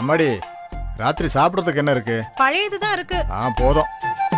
அம்மாடி ராத்திரி சாப்பிட்றதுக்கு என்ன இருக்கு பழையதுதான் இருக்கு ஆ போதும்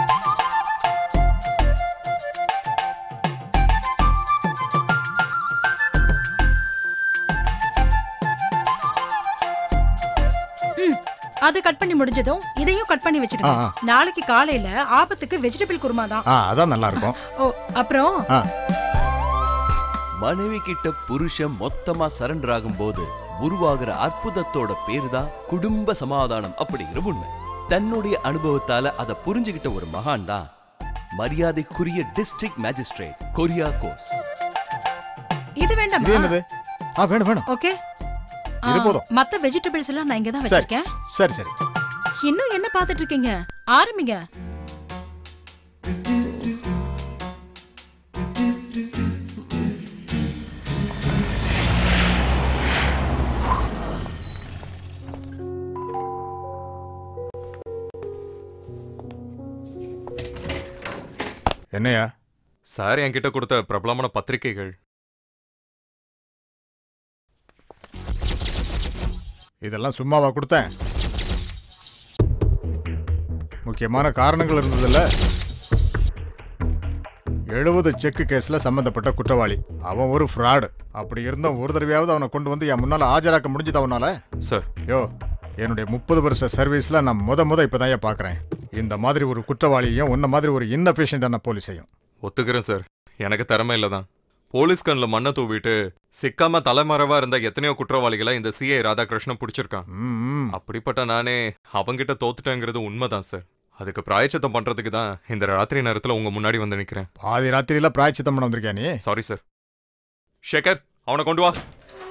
அது கட் பண்ணி முடிஞ்சதும் இதையும் கட் பண்ணி வச்சிடுங்க ஆ, ஆ. நாளைக்கு காலையில ஆபத்துக்கு வெஜிடபிள் குருமா தான் ஆ அதான் நல்லா இருக்கும் ஓ அப்புறம் ஆ மனைவி கிட்ட புருஷன் மொத்தமா சரண்டர் ஆகும் போது உருவாகிற அற்புதத்தோட பேரு தான் குடும்ப சமாதானம் அப்படிங்கிற உண்மை தன்னுடைய அனுபவத்தால அதை புரிஞ்சுகிட்ட ஒரு மகான் தான் மரியாதைக்குரிய டிஸ்ட்ரிக்ட் மேஜிஸ்ட்ரேட் கொரியா கோஸ் இது இது வேண்டாமா என்னது ஆ வேணும் வேணும் ஓகே இது போதும். மத்த வெஜிடபிள்ஸ் எல்லாம் நான் இங்க தான் சரி வச்சிருக்கேன் சரி சரி இன்னும் என்ன பாத்துட்டு இருக்கீங்க ஆரம்பிங்க என்னையா சார் என்கிட்ட கொடுத்த பிரபலமான பத்திரிகைகள் இதெல்லாம் சும்மாவா கொடுத்தேன் முக்கியமான காரணங்கள் இருந்ததுல்ல எழுபது செக்கு கேஸ்ல சம்பந்தப்பட்ட குற்றவாளி அவன் ஒரு ஃப்ராடு அப்படி இருந்தும் ஒரு தடவையாவது அவனை கொண்டு வந்து என் முன்னால ஆஜராக்க முடிஞ்சது அவனால சார் யோ என்னுடைய முப்பது வருஷ சர்வீஸ்ல நான் முத முத இப்பதான் ஏன் பாக்குறேன் இந்த மாதிரி ஒரு குற்றவாளியையும் உன்ன மாதிரி ஒரு இன்னஃபிஷியண்டான போலீஸையும் ஒத்துக்கிறேன் சார் எனக்கு திறமை இல்லை தான் போலீஸ் கண்ணில் மண்ணை தூவிட்டு சிக்காம தலைமறைவா இருந்த எத்தனையோ குற்றவாளிகளை இந்த சிஐ ராதாகிருஷ்ணன் பிடிச்சிருக்கான் ம், ம். அப்படிப்பட்ட நானே அவங்கிட்ட தோத்துட்டேங்கிறது உண்மைதான் சார் அதுக்கு பிராயச்சித்தம் பண்றதுக்கு தான் இந்த ராத்திரி நேரத்துல உங்க முன்னாடி வந்து நிக்கிறேன் பாதி ராத்திரியில பிராய்ச்சித்தம் பண்ண வந்திருக்கியா நீ சாரி சார் ஷேகர் அவனை கொண்டு வா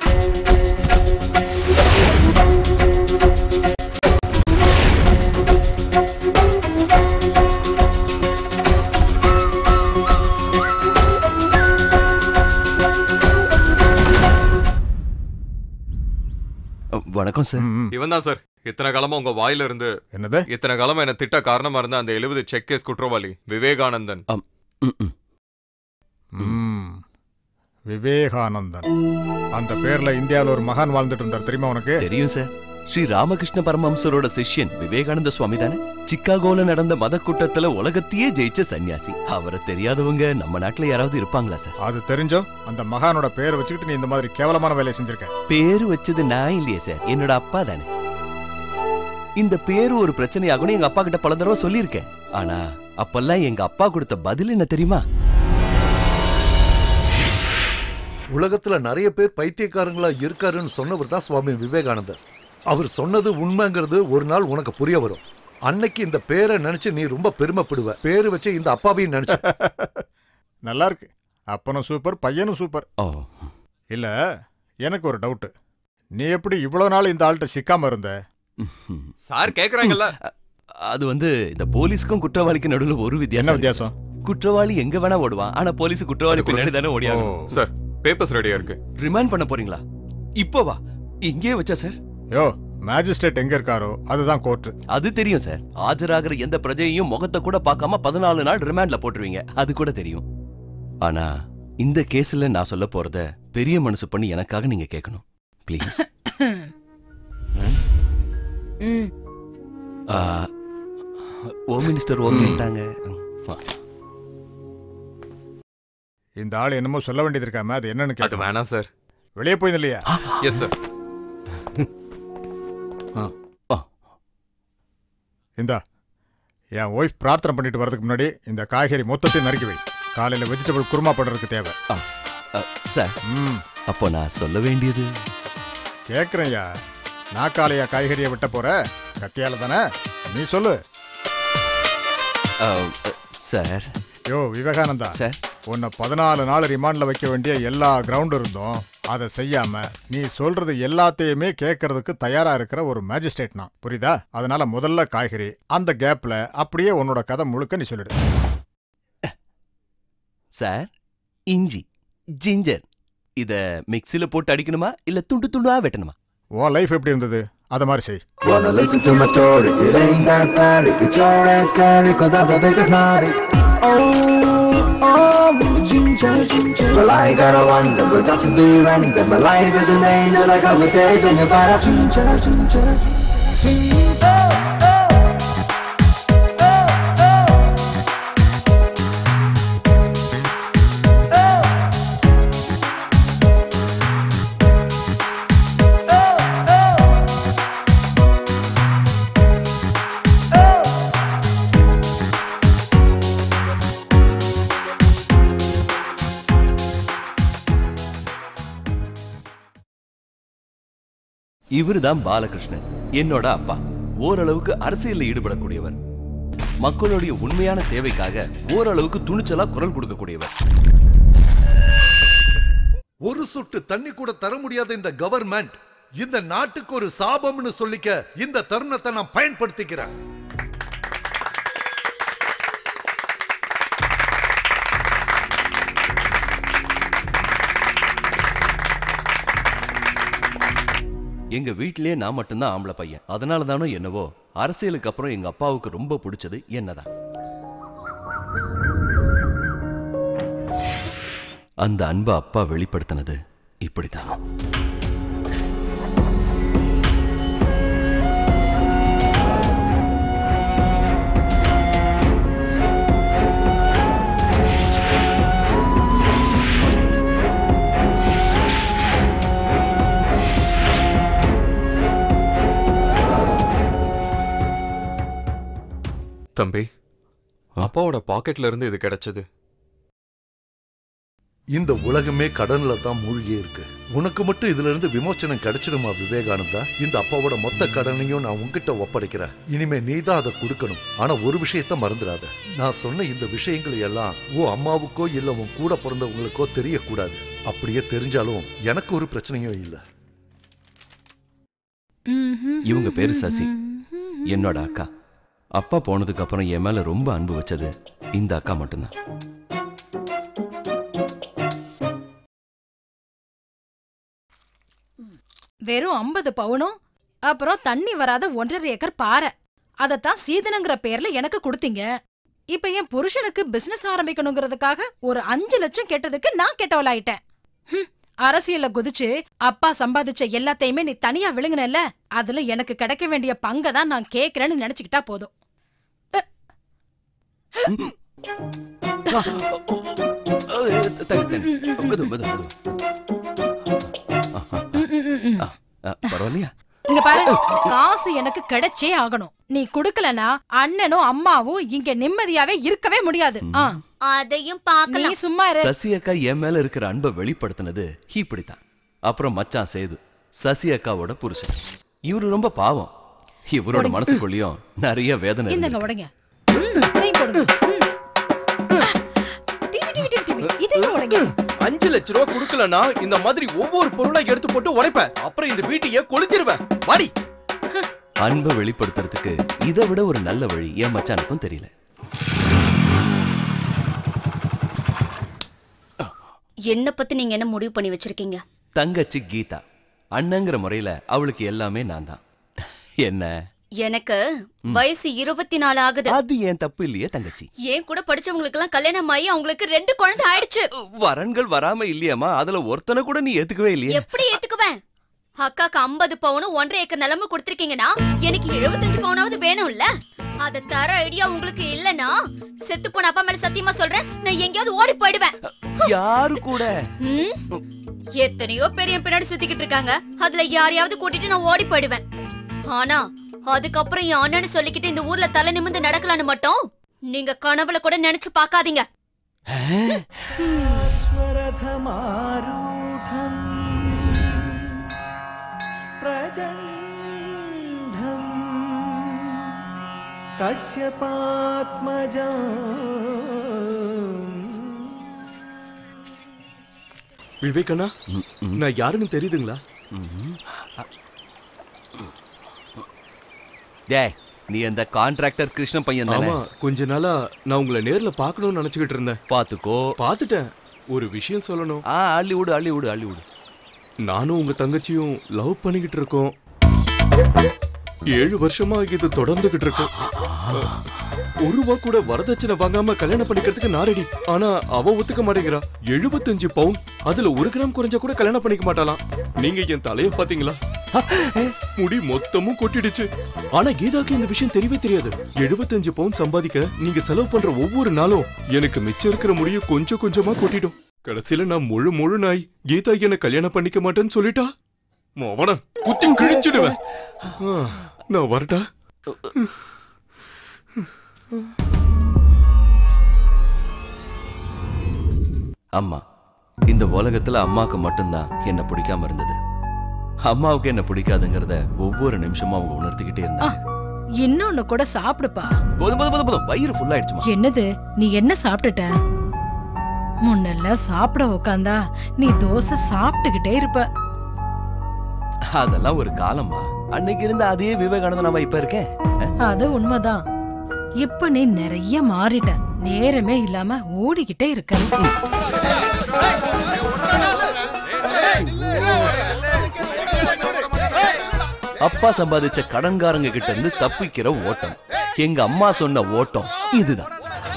வணக்கம் சார் ம், ம். இவன் தான் சார் இத்தனை காலமா உங்க வாயில இருந்து என்னது இத்தனை காலமா என்ன திட்ட காரணமா இருந்த அந்த எழுபது செக் கேஸ் குற்றவாளி விவேகானந்தன் ம், ம். ம். விவேகானந்தன் அந்த பேர்ல இந்தியாவில் ஒரு மகான் வாழ்ந்துட்டு இருந்தார் தெரியுமா உனக்கு தெரியும் சார் ஸ்ரீ ராமகிருஷ்ண பரமஹம்சரோட சிஷ்யன் விவேகானந்த சுவாமி தானே சிக்காகோல நடந்த மத கூட்டத்துல உலகத்தையே ஜெயிச்ச சன்னியாசி அவரை தெரியாதவங்க நம்ம நாட்டுல யாராவது இருப்பாங்களா சார் அது தெரிஞ்சோ அந்த மகானோட பேரை வச்சுக்கிட்டு நீ இந்த மாதிரி கேவலமான வேலையை செஞ்சிருக்க பேரு வச்சது நான் இல்லையே சார் என்னோட அப்பா தானே இந்த பேரு ஒரு பிரச்சனையாகும்னு எங்க அப்பா கிட்ட பல தடவை சொல்லியிருக்கேன் ஆனா அப்பெல்லாம் எங்க அப்பா கொடுத்த பதில் என்ன தெரியுமா உலகத்துல நிறைய பேர் பைத்தியக்காரங்களா இருக்காருன்னு சொன்னவர் தான் சுவாமி விவேகானந்தர் அவர் சொன்னது உண்மைங்கிறது ஒரு நாள் உனக்கு புரிய வரும் அன்னைக்கு இந்த பேரை நினைச்சு நீ ரொம்ப பெருமைப்படுவ பேரு வச்சு இந்த அப்பாவையும் நினைச்சு நல்லா இருக்கு அப்பனும் சூப்பர் பையனும் சூப்பர் ஓ இல்ல எனக்கு ஒரு டவுட் நீ எப்படி இவ்வளவு நாள் இந்த ஆள்கிட்ட சிக்காம இருந்த ம்ஹும். சார் கேக்குறாங்கல்ல அது வந்து இந்த போலீஸ்க்கும் குற்றவாளிக்கும் நடுவுல ஒரு என்ன வித்தியாசம் இருக்கு. வித்தியாசம் குற்றவாளி எங்க வேணா ஓடுவான் ஆனா போலீஸ் குற்றவாளி அதுக்கு பின்னாடி தானே ஓ ஓடியாகும் சார் பேப்பர்ஸ் ரெடியா இருக்கு ரிமாண்ட் பண்ண போறீங்களா இப்போ வா இங்கே வச்சா சார் யோ மேஜிஸ்ட்ரேட் எங்க இருக்காரோ அதுதான் கோர்ட் அது தெரியும் சார் ஆஜராகிற எந்த பிரஜையையும் முகத்தை கூட பார்க்காம பதினாலு நாள் ரிமாண்ட்ல போட்டுருவீங்க அது கூட தெரியும் ஆனா இந்த கேஸ்ல நான் சொல்ல போறத பெரிய மனசு பண்ணி எனக்காக நீங்க கேட்கணும் ப்ளீஸ் ம் ஓ மினிஸ்டர் ஓகேட்டாங்க இந்த ஆள் என்னமோ சொல்ல வேண்டியது இருக்காம அது என்னன்னு அது கேட்கலாம் வேணாம் சார் வெளியே போய் இல்லையா எஸ் சார் இந்தா என் ஒய்ஃப் பிரார்த்தனை பண்ணிட்டு வரதுக்கு முன்னாடி இந்த காய்கறி மொத்தத்தையும் நறுக்கி வை காலையில வெஜிடபிள் குருமா பண்றதுக்கு தேவை சார் ம் அப்போ நான் சொல்ல வேண்டியது கேக்குறேன்யா நான் காலையா காய்கறியை வெட்ட போற கத்தியால தானே நீ சொல்லு ஆ, சார் யோ விவேகானந்தா சார் உன்னை பதினாலு நாள் ரிமாண்ட்ல வைக்க வேண்டிய எல்லா கிரவுண்ட் இருந்தும் அதை செய்யாம நீ சொல்றது எல்லாத்தையுமே கேட்கறதுக்கு தயாரா இருக்கிற ஒரு மேஜிஸ்ட்ரேட் நான் புரியுதா அதனால முதல்ல காய்கறி அந்த கேப்ல அப்படியே உன்னோட கதை முழுக்க நீ சொல்லிடு சார் இஞ்சி ஜிஞ்சர் இத மிக்ஸில போட்டு அடிக்கணுமா இல்ல துண்டு துண்டா வெட்டணுமா உன் லைஃப் எப்படி இருந்தது அத மாதிரி செய் Wanna listen to my story? It ain't that fairy. It's sure ain't scary, cause I'm the biggest naughty. Oh, oh, ginger, ginger. Well, I gotta wonder, but just to be random. My life is an angel, like I would take on your body. Ginger, ginger. sing. Oh, oh, oh, oh. இவருதான் Balakrishnan என்னோட அப்பா ஓரளவுக்கு அரசியல்ல ஈடுபடக்கூடியவர் மக்களுடைய உண்மையான தேவைக்காக ஓரளவுக்கு துணிச்சலா குரல் கொடுக்கக்கூடியவர் ஒரு சொட்டு தண்ணி கூட தர முடியாத இந்த கவர்மெண்ட் இந்த நாட்டுக்கு ஒரு சாபம்னு சொல்லிக்க இந்த தருணத்தை நான் பயன்படுத்திக்கிறேன் எங்க வீட்டிலேயே நான் மட்டும்தான் ஆம்பளை பையன் அதனால தானோ என்னவோ அரசியலுக்கு அப்புறம் எங்க அப்பாவுக்கு ரொம்ப பிடிச்சது என்னதான் அந்த அன்பை அப்பா வெளிப்படுத்தினது இப்படித்தான் தம்பி அப்பாவோட பாக்கெட்ல இருந்து இது கிடைச்சது இந்த உலகமே கடன்ல தான் மூழ்கி இருக்கு உனக்கு மட்டும் இதுல இருந்து விமோச்சனம் கிடைச்சிடுமா விவேகானந்தா இந்த அப்பாவோட மொத்த கடனையும் நான் உன்கிட்ட ஒப்படைக்கிறேன் இனிமே நீ தான் அதை கொடுக்கணும் ஆனா ஒரு விஷயத்த மறந்துடாத நான் சொன்ன இந்த விஷயங்களை எல்லாம் உன் அம்மாவுக்கோ இல்ல உன் கூட பிறந்தவங்களுக்கோ தெரியக்கூடாது அப்படியே தெரிஞ்சாலும் எனக்கு ஒரு பிரச்சனையும் இல்லை இவங்க பேரு சசி என்னோட அக்கா அப்பா போனதுக்கு அப்புறம் என் மேல ரொம்ப அன்பு வச்சது இந்த அக்கா மட்டும்தான் வெறும் ஐம்பது பவுனும் அப்புறம் தண்ணி வராத ஒன்றரை ஏக்கர் பாறை அதத்தான் சீதனங்கிற பேர்ல எனக்கு கொடுத்தீங்க இப்ப என் புருஷனுக்கு பிசினஸ் ஆரம்பிக்கணுங்கிறதுக்காக ஒரு அஞ்சு லட்சம் கேட்டதுக்கு நான் கெட்டவளாயிட்டேன் ஹம், அரசியல்ல குதிச்சு அப்பா சம்பாதிச்ச எல்லாத்தையுமே நீ தனியா விழுங்கினல்ல அதுல எனக்கு கிடைக்க வேண்டிய பங்கை தான் நான் கேக்குறேன்னு நினைச்சுக்கிட்டா போதும் தண்ணி, தண்ணி. மெது, மெது, மெது. ம், ம், ம், ம். ஆ, ஆ, பரவாயில்லையா இங்க பாரு காசு எனக்கு கிடைச்சே ஆகணும் நீ குடுக்கலனா அண்ணனும் அம்மாவும் இங்க நிம்மதியாவே இருக்கவே முடியாது ஆ, அதையும் நீ பார்க்கலாம் சும்மா இரு சசி அக்கா என் மேல இருக்கிற அன்பை வெளிப்படுத்தினது இப்படித்தான் அப்புறம் மச்சான் சேது சசி அக்காவோட புருஷன் இவரு ரொம்ப பாவம் இவரோட மனசுக்குள்ளயும் நிறைய வேதனை இந்தங்க இருந்திருக்கு. உடைங்க ம், இதையும் போடுங்க ம். TV, TV, TV, TV. இதையும் உடைங்க அஞ்சு லட்ச ரூபா கொடுக்கலனா இந்த மாதிரி ஒவ்வொரு பொருளா எடுத்து போட்டு உடைப்பேன் அப்புறம் இந்த வீட்டையே கொளுத்திருவேன் வாடி அன்பை வெளிப்படுத்துறதுக்கு இதை விட ஒரு நல்ல வழி என் மச்சானுக்கும் தெரியல என்ன பத்தி நீங்க என்ன முடிவு பண்ணி வச்சிருக்கீங்க தங்கச்சி கீதா அண்ணங்கிற முறையில அவளுக்கு எல்லாமே நான் தான் என்ன எனக்கு வயசு இருபத்தி நாலு ஆகுது அது ஏன் தப்பு இல்லையே தங்கச்சி ஏன் கூட படிச்சவங்களுக்கு எல்லாம் கல்யாணம் ஆகி அவங்களுக்கு ரெண்டு குழந்தை ஆயிடுச்சு வரன்கள் வராம இல்லையாமா அதுல ஒருத்தனை கூட நீ ஏத்துக்கவே இல்லையே எப்படி ஏத்துக்குவேன் அக்காக்கு ஐம்பது பவுனும் ஒன்றரை ஏக்கர் நிலம கொடுத்திருக்கீங்கன்னா எனக்கு எழுபத்தஞ்சு பவுனாவது வேணும்ல அத தர ஐடியா உங்களுக்கு இல்லனா செத்து போன அப்பா மேல சத்தியமா சொல்றேன் நான் எங்கேயாவது ஓடி போயிடுவேன் யாரு கூட ம்? எத்தனையோ பெரிய பின்னாடி சுத்திக்கிட்டு இருக்காங்க அதுல யாரையாவது கூட்டிட்டு நான் ஓடி போயிடுவேன் ஆனா அதுக்கப்புறம் என் அண்ணன்னு சொல்லிக்கிட்டு இந்த ஊர்ல தலை நிமிந்து நடக்கலான்னு மட்டும் நீங்க கனவுல கூட நினைச்சு பார்க்காதீங்க स्वरथमारूढम् प्रचण्डम् कश्यपात्मजम् விவேகண்ணா நான் யாருன்னு தெரியுதுங்களா டேய் நீ அந்த கான்ட்ராக்டர் கிருஷ்ண பையன் தானே ஆமா கொஞ்ச நாளா நான் உங்களை நேர்ல பார்க்கணும்னு நினைச்சுக்கிட்டு இருந்தேன் பாத்துக்கோ பார்த்துட்டேன் ஒரு விஷயம் சொல்லணும் ஆ அள்ளி விடு அள்ளி விடு அள்ளி விடு நானும் உங்க தங்கச்சியும் லவ் பண்ணிக்கிட்டு இருக்கோம் ஏழு வருஷமா இது தொடர்ந்துகிட்டு இருக்கோம் ஒரு ரூபா கூட வரதட்சணை வாங்காம கல்யாணம் பண்ணிக்கிறதுக்கு நான் ரெடி ஆனா அவ ஒத்துக்க மாட்டேங்கிறா எழுபத்தஞ்சு பவுன் அதுல ஒரு கிராம் குறைஞ்சா கூட கல்யாணம் பண்ணிக்க மாட்டாளாம் நீங்க என் தலைய பாத்தீங்களா ஹ, முடி மொத்தமும் கொட்டிடுச்சு ஆனா கீதாக்கு இந்த விஷயம் தெரியவே தெரியாது எழுபத்தஞ்சு பவுன் சம்பாதிக்க நீங்க செலவு பண்ற ஒவ்வொரு நாளும் எனக்கு மிச்சம் இருக்கிற முடிய கொஞ்சம் கொஞ்சமா கொட்டிடும் கடைசியில நான் முழு முழு நாய் கீதா என்ன கல்யாணம் பண்ணிக்க மாட்டேன்னு சொல்லிட்டா மவன குத்தி கிழிச்சிடுவேன் ஆ, நான் வரட்டா அம்மா இந்த உலகத்துல அம்மாக்கு மட்டும்தான் என்ன பிடிக்காம இருந்தது அம்மாவுக்கு என்ன பிடிக்காதுங்கிறத ஒவ்வொரு நிமிஷமும் அவங்க உணர்த்திக்கிட்டே இருந்தாங்க இன்னொன்னு கூட சாப்பிடுப்பா போதும் போதும் போதும் போதும் வயிறு ஃபுல் ஆயிடுச்சுமா என்னது நீ என்ன சாப்பிட்டுட்ட முன்னெல்லாம் சாப்பிட உக்காந்தா நீ தோசை சாப்பிட்டுக்கிட்டே இருப்ப அதெல்லாம் ஒரு காலம்மா அன்னைக்கு இருந்த அதே விவேகானந்தன் நம்ம இப்ப இருக்கேன் அது உண்மைதான் இப்ப நீ நிறைய மாறிட்ட நேரமே இல்லாம ஓடிக்கிட்டே இருக்க அப்பா சம்பாதிச்ச கடன்காரங்க கிட்ட இருந்து தப்பிக்கிற ஓட்டம் எங்க அம்மா சொன்ன ஓட்டம் இதுதான்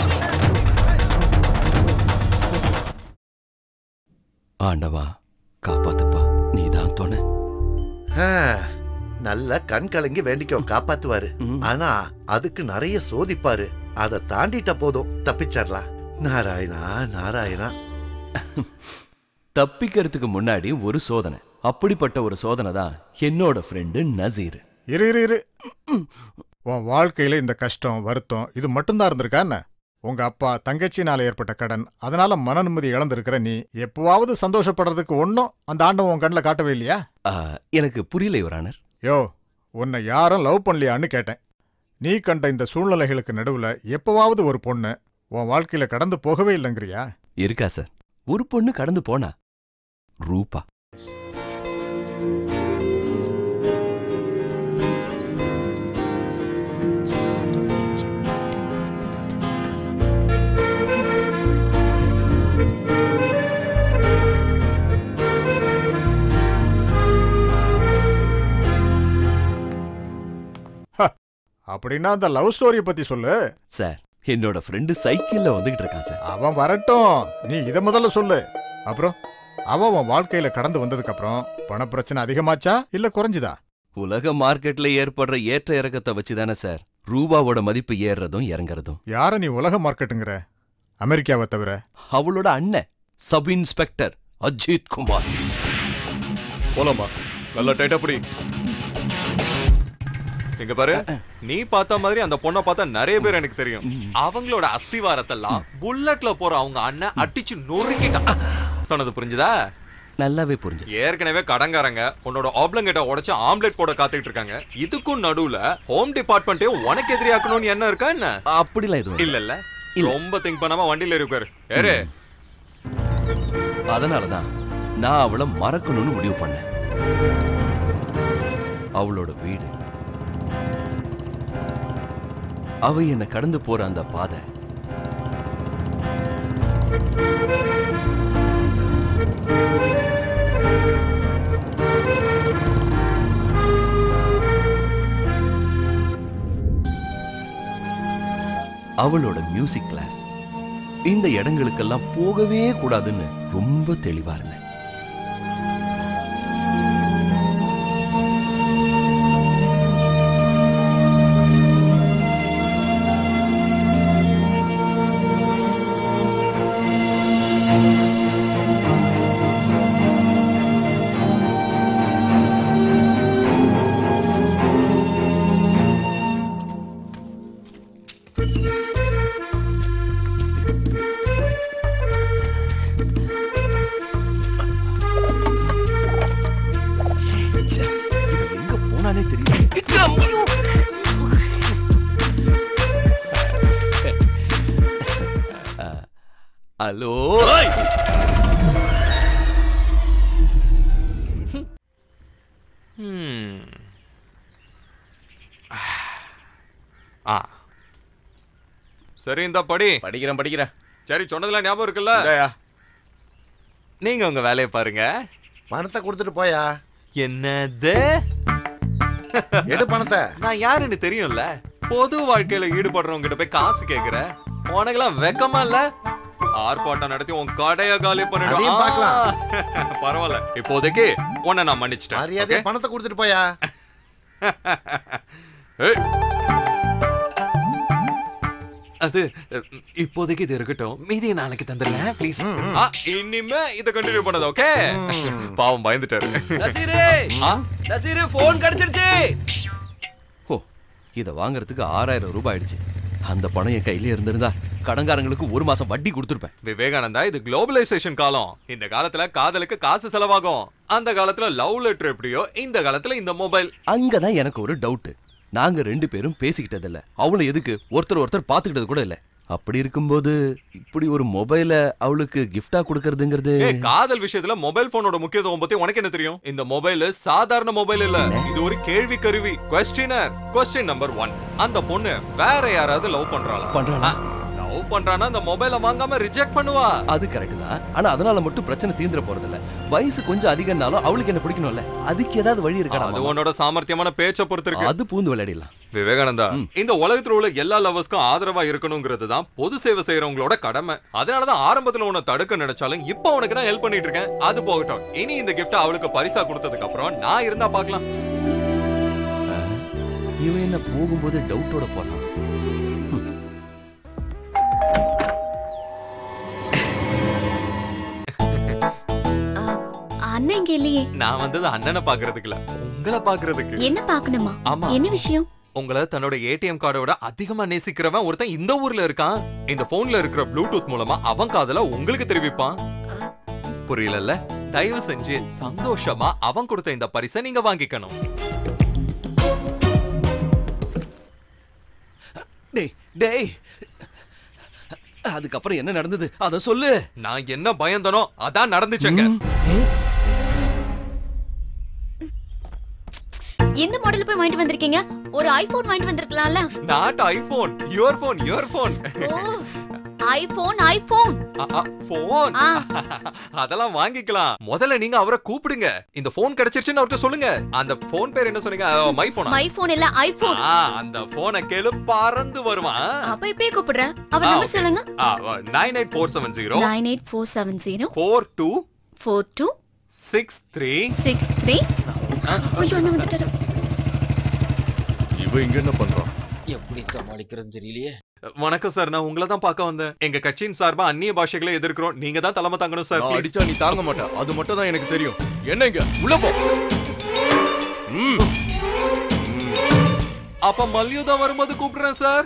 ஆண்டவா காப்பாத்துப்பா நீதான் துணை ஆ, நல்ல கண் கலங்கி வேண்டிக்கோ காப்பாத்துவாரு ம். ஆனா அதுக்கு நிறைய சோதிப்பாரு அதை தாண்டிட்ட போதும் தப்பிச்சிடலாம் நாராயணா நாராயணா தப்பிக்கிறதுக்கு முன்னாடி ஒரு சோதனை அப்படிப்பட்ட ஒரு சோதனை தான் என்னோட ஃப்ரெண்டு நசீர் இரு இரு இரு உன் வாழ்க்கையில இந்த கஷ்டம் வருத்தம் இது மட்டும்தான் இருந்திருக்கா என்ன உங்க அப்பா தங்கச்சினால ஏற்பட்ட கடன் அதனால மன நிம்மதி இழந்திருக்கிற நீ எப்பவாவது சந்தோஷப்படுறதுக்கு ஒன்னும் அந்த ஆண்டவன் உன் கண்ணில் காட்டவே இல்லையா ஆ, எனக்கு புரியல யுவரானர் யோ உன்னை யாரும் லவ் பண்ணலையான்னு கேட்டேன் நீ கண்ட இந்த சூழ்நிலைகளுக்கு நடுவுல எப்பவாவது ஒரு பொண்ணு உன் வாழ்க்கையில கடந்து போகவே இல்லைங்கிறியா இருக்கா சார் ஒரு பொண்ணு கடந்து போனா ரூபா அப்படின்னா அந்த லவ் ஸ்டோரியை பத்தி சொல்லு சார் என்னோட ஃப்ரெண்டு சைக்கிள்ல வந்துகிட்டு இருக்கான் சார் அவன் வரட்டும் நீ இத முதல்ல சொல்லு அப்புறம் அவ உன் வாழ்க்கையில கடந்து வந்ததுக்கு அப்புறம் பணப்பிரச்சனை அதிகமாச்சா இல்ல குறைஞ்சுதா உலக மார்க்கெட்ல ஏற்படுற ஏற்ற இறக்கத்தை வச்சு தானே சார் ரூபாவோட மதிப்பு ஏறுறதும் இறங்குறதும் யார நீ உலக மார்க்கெட்டுங்கிற அமெரிக்காவை தவிர அவளோட அண்ணன் சப் இன்ஸ்பெக்டர் அஜித் குமார் போலாமா நல்லா டைட்டா பிடி இங்க பாரு நீ பார்த்த மாதிரி அந்த பொண்ணை பார்த்தா நிறைய பேர் எனக்கு தெரியும் அவங்களோட அஸ்திவாரத்தெல்லாம் புல்லட்ல போற அவங்க அண்ணன் அடிச்சு நொறுக்கிட்டான் சொன்னது புரிஞ்சுதா நல்லாவே புரிஞ்சு ஏற்கனவே கடங்காரங்க உன்னோட ஆப்ளங்கெட்ட உடைச்சு ஆம்லெட் போட காத்துக்கிட்டு இருக்காங்க இதுக்கும் நடுவுல ஹோம் டிபார்ட்மெண்ட்டே உனக்கு எதிரியாக்கணும்னு என்ன இருக்கா என்ன அப்படிலாம் எதுவும் இல்ல. இல்ல இல்ல இல்ல. ரொம்ப திங்க் பண்ணாம வண்டியில இருக்காரு ஏறு அதனாலதான் நான் அவளை மறக்கணும்னு முடிவு பண்ணேன் அவளோட வீடு அவ என்ன கடந்து போற அந்த பாதை அவளோட மியூசிக் கிளாஸ் இந்த இடங்களுக்கெல்லாம் போகவே கூடாதுன்னு ரொம்ப தெளிவா இருந்தேன் ச்சே, இவன் எங்க போனானே தெரியல ஹலோ Hmm. ஆ சரி இந்த படி படிக்கிறேன் படிக்கிறேன் சரி சொன்னதுல ஞாபகம் இருக்குல்ல இந்தாயா. நீங்க உங்க வேலையை பாருங்க பணத்தை கொடுத்துட்டு போயா என்னது எடு பணத்தை நான் யாருன்னு தெரியும்ல பொது வாழ்க்கையில ஈடுபடுறவங்க கிட்ட போய் காசு கேக்குற உனக்கெல்லாம் வெக்கமா இல்ல ஆர்ப்பாட்டம் நடத்தி உன் கடைய காலி பண்ணிடுவேன் அதையும் பார்க்கலாம். ஆ, பரவாயில்ல இப்போதைக்கு உன்னை நான் மன்னிச்சிட்டேன் மரியாதை okay? பணத்தை கொடுத்துட்டு போயா ஏய். அது ம், இப்போதைக்கு இது இருக்கட்டும் மீதியை நாளைக்கு தந்துடலாம் ப்ளீஸ் இனிமே இதை கண்டினியூ பண்ணது ஓகே பாவம் பயந்துட்டாரு நசீரே ஆ? நசீரே போன் கிடைச்சிருச்சு ஓ இத வாங்குறதுக்கு ஆறாயிரம் ரூபாய் ஆயிடுச்சு அந்த பணம் என் கையில இருந்திருந்தா கடன்காரங்களுக்கு ஒரு மாசம் வட்டி கொடுத்துருப்பேன் விவேகானந்தா இது குளோபலைசேஷன் காலம் இந்த காலத்துல காதலுக்கு காசு செலவாகும் அந்த காலத்துல லவ் லெட்டர் எப்படியோ இந்த காலத்துல இந்த மொபைல் அங்கதான் எனக்கு ஒரு டவுட் நாங்க ரெண்டு பேரும் பேசிக்கிட்டதில்ல அவளை எதுக்கு ஒருத்தர் ஒருத்தர் பாத்துக்கிட்டது கூட இல்ல அப்படி இருக்கும்போது இப்படி ஒரு மொபைல அவளுக்கு கிஃப்டா கொடுக்கறதுங்கிறது ஏய் காதல் விஷயத்துல மொபைல் போனோட முக்கியத்துவம் பத்தி உனக்கு என்ன தெரியும் இந்த மொபைல் சாதாரண மொபைல் இல்ல இது ஒரு கேள்வி கருவி கொஸ்டினர் கொஸ்டின் நம்பர் ஒன் அந்த பொண்ணு வேற யாராவது லவ் பண்றாளா பண்றாளா? லவ் பண்றானா அந்த மொபைலை வாங்காம ரிஜெக்ட் பண்ணுவா அது கரெக்ட் தான் ஆனா அதனால மட்டும் பிரச்சனை தீந்துற போறது இல்ல வயசு கொஞ்சம் அதிகம்னாலும் அவளுக்கு என்ன பிடிக்கணும்ல அதுக்கு ஏதாவது வழி அது இருக்கா உன்னோட சாமர்த்தியமான பேச்ச பொறுத்து இருக்கு அது பூந்து விளையாடிடலாம் விவேகானந்தா இந்த உலகத்துல உள்ள எல்லா லவர்ஸ்க்கும் ஆதரவா இருக்கணுங்கிறது தான் பொது சேவை செய்யறவங்களோட கடமை அதனாலதான் ஆரம்பத்துல உன்னை தடுக்க நினைச்சாலும் இப்போ உனக்கு நான் ஹெல்ப் பண்ணிட்டு இருக்கேன் அது போகட்டும் இனி இந்த gift அவளுக்கு பரிசா கொடுத்ததுக்கு அப்புறம் நான் இருந்தா பார்க்கலாம் இவன் என்ன போகும்போது டவுட்டோட போறான் ஹம். அண்ணன் இங்க இல்லையே நான் வந்தது அண்ணனை பாக்குறதுக்கு இல்ல உங்களை பாக்குறதுக்கு என்ன பாக்கணுமா ஆமா. என்ன விஷயம் உங்களை தன்னோட ஏடிஎம் கார்டோட அதிகமா நேசிக்கிறவன் ஒருத்தன் இந்த ஊர்ல இருக்கான் இந்த போன்ல இருக்கிற ப்ளூடூத் மூலமா அவன் காதல உங்களுக்கு தெரிவிப்பான் புரியலல்ல தயவு செஞ்சு சந்தோஷமா அவன் கொடுத்த இந்த பரிசை நீங்க வாங்கிக்கணும் டேய் டேய் அதுக்கப்புறம் என்ன நடந்தது அத சொல்லு நான் என்ன பயந்தனோ அதான் நடந்துச்சுங்க எந்த மாடல் போய் வாங்கிட்டு வந்திருக்கீங்க ஒரு ஐபோன் வாங்கிட்டு வந்திருக்கலாம்ல not iPhone your phone your phone ஓ ஐபோன் ஐபோன் போன் ஆ. அதெல்லாம் வாங்கிக்கலாம் முதல்ல நீங்க அவரை கூப்பிடுங்க இந்த போன் கிடைச்சிருச்சுன்னு அவர்ட்ட சொல்லுங்க அந்த போன் பேர் என்ன சொன்னீங்க மை போனா மை போன் இல்ல ஐபோன் அந்த போனை கேளு பறந்து வருவான் அப்ப இப்பயே கூப்பிடுறேன் அவர் ஆ, நம்பர் okay. சொல்லுங்க nine eight four seven zero nine eight four seven zero four two four two six three six three ஐயோ என்ன வந்துட்டாரு இவ இங்க என்ன பண்றான் எப்படி சமாளிக்கிறதுன்னு தெரியலையே வணக்கம் சார் நான் உங்களை தான் பார்க்க வந்தேன் எங்க கட்சியின் சார்பா அந்நிய பாஷைகளை எதிர்க்கிறோம் நீங்க தான் தலைமை தாங்கணும் சார் நான் please. அடிச்சா நீ தாங்க மாட்ட அது மட்டும் தான் எனக்கு தெரியும் என்ன இங்க உள்ள போ ம் அப்ப மல்யுதா வரும்போது கூப்பிடுறேன் சார்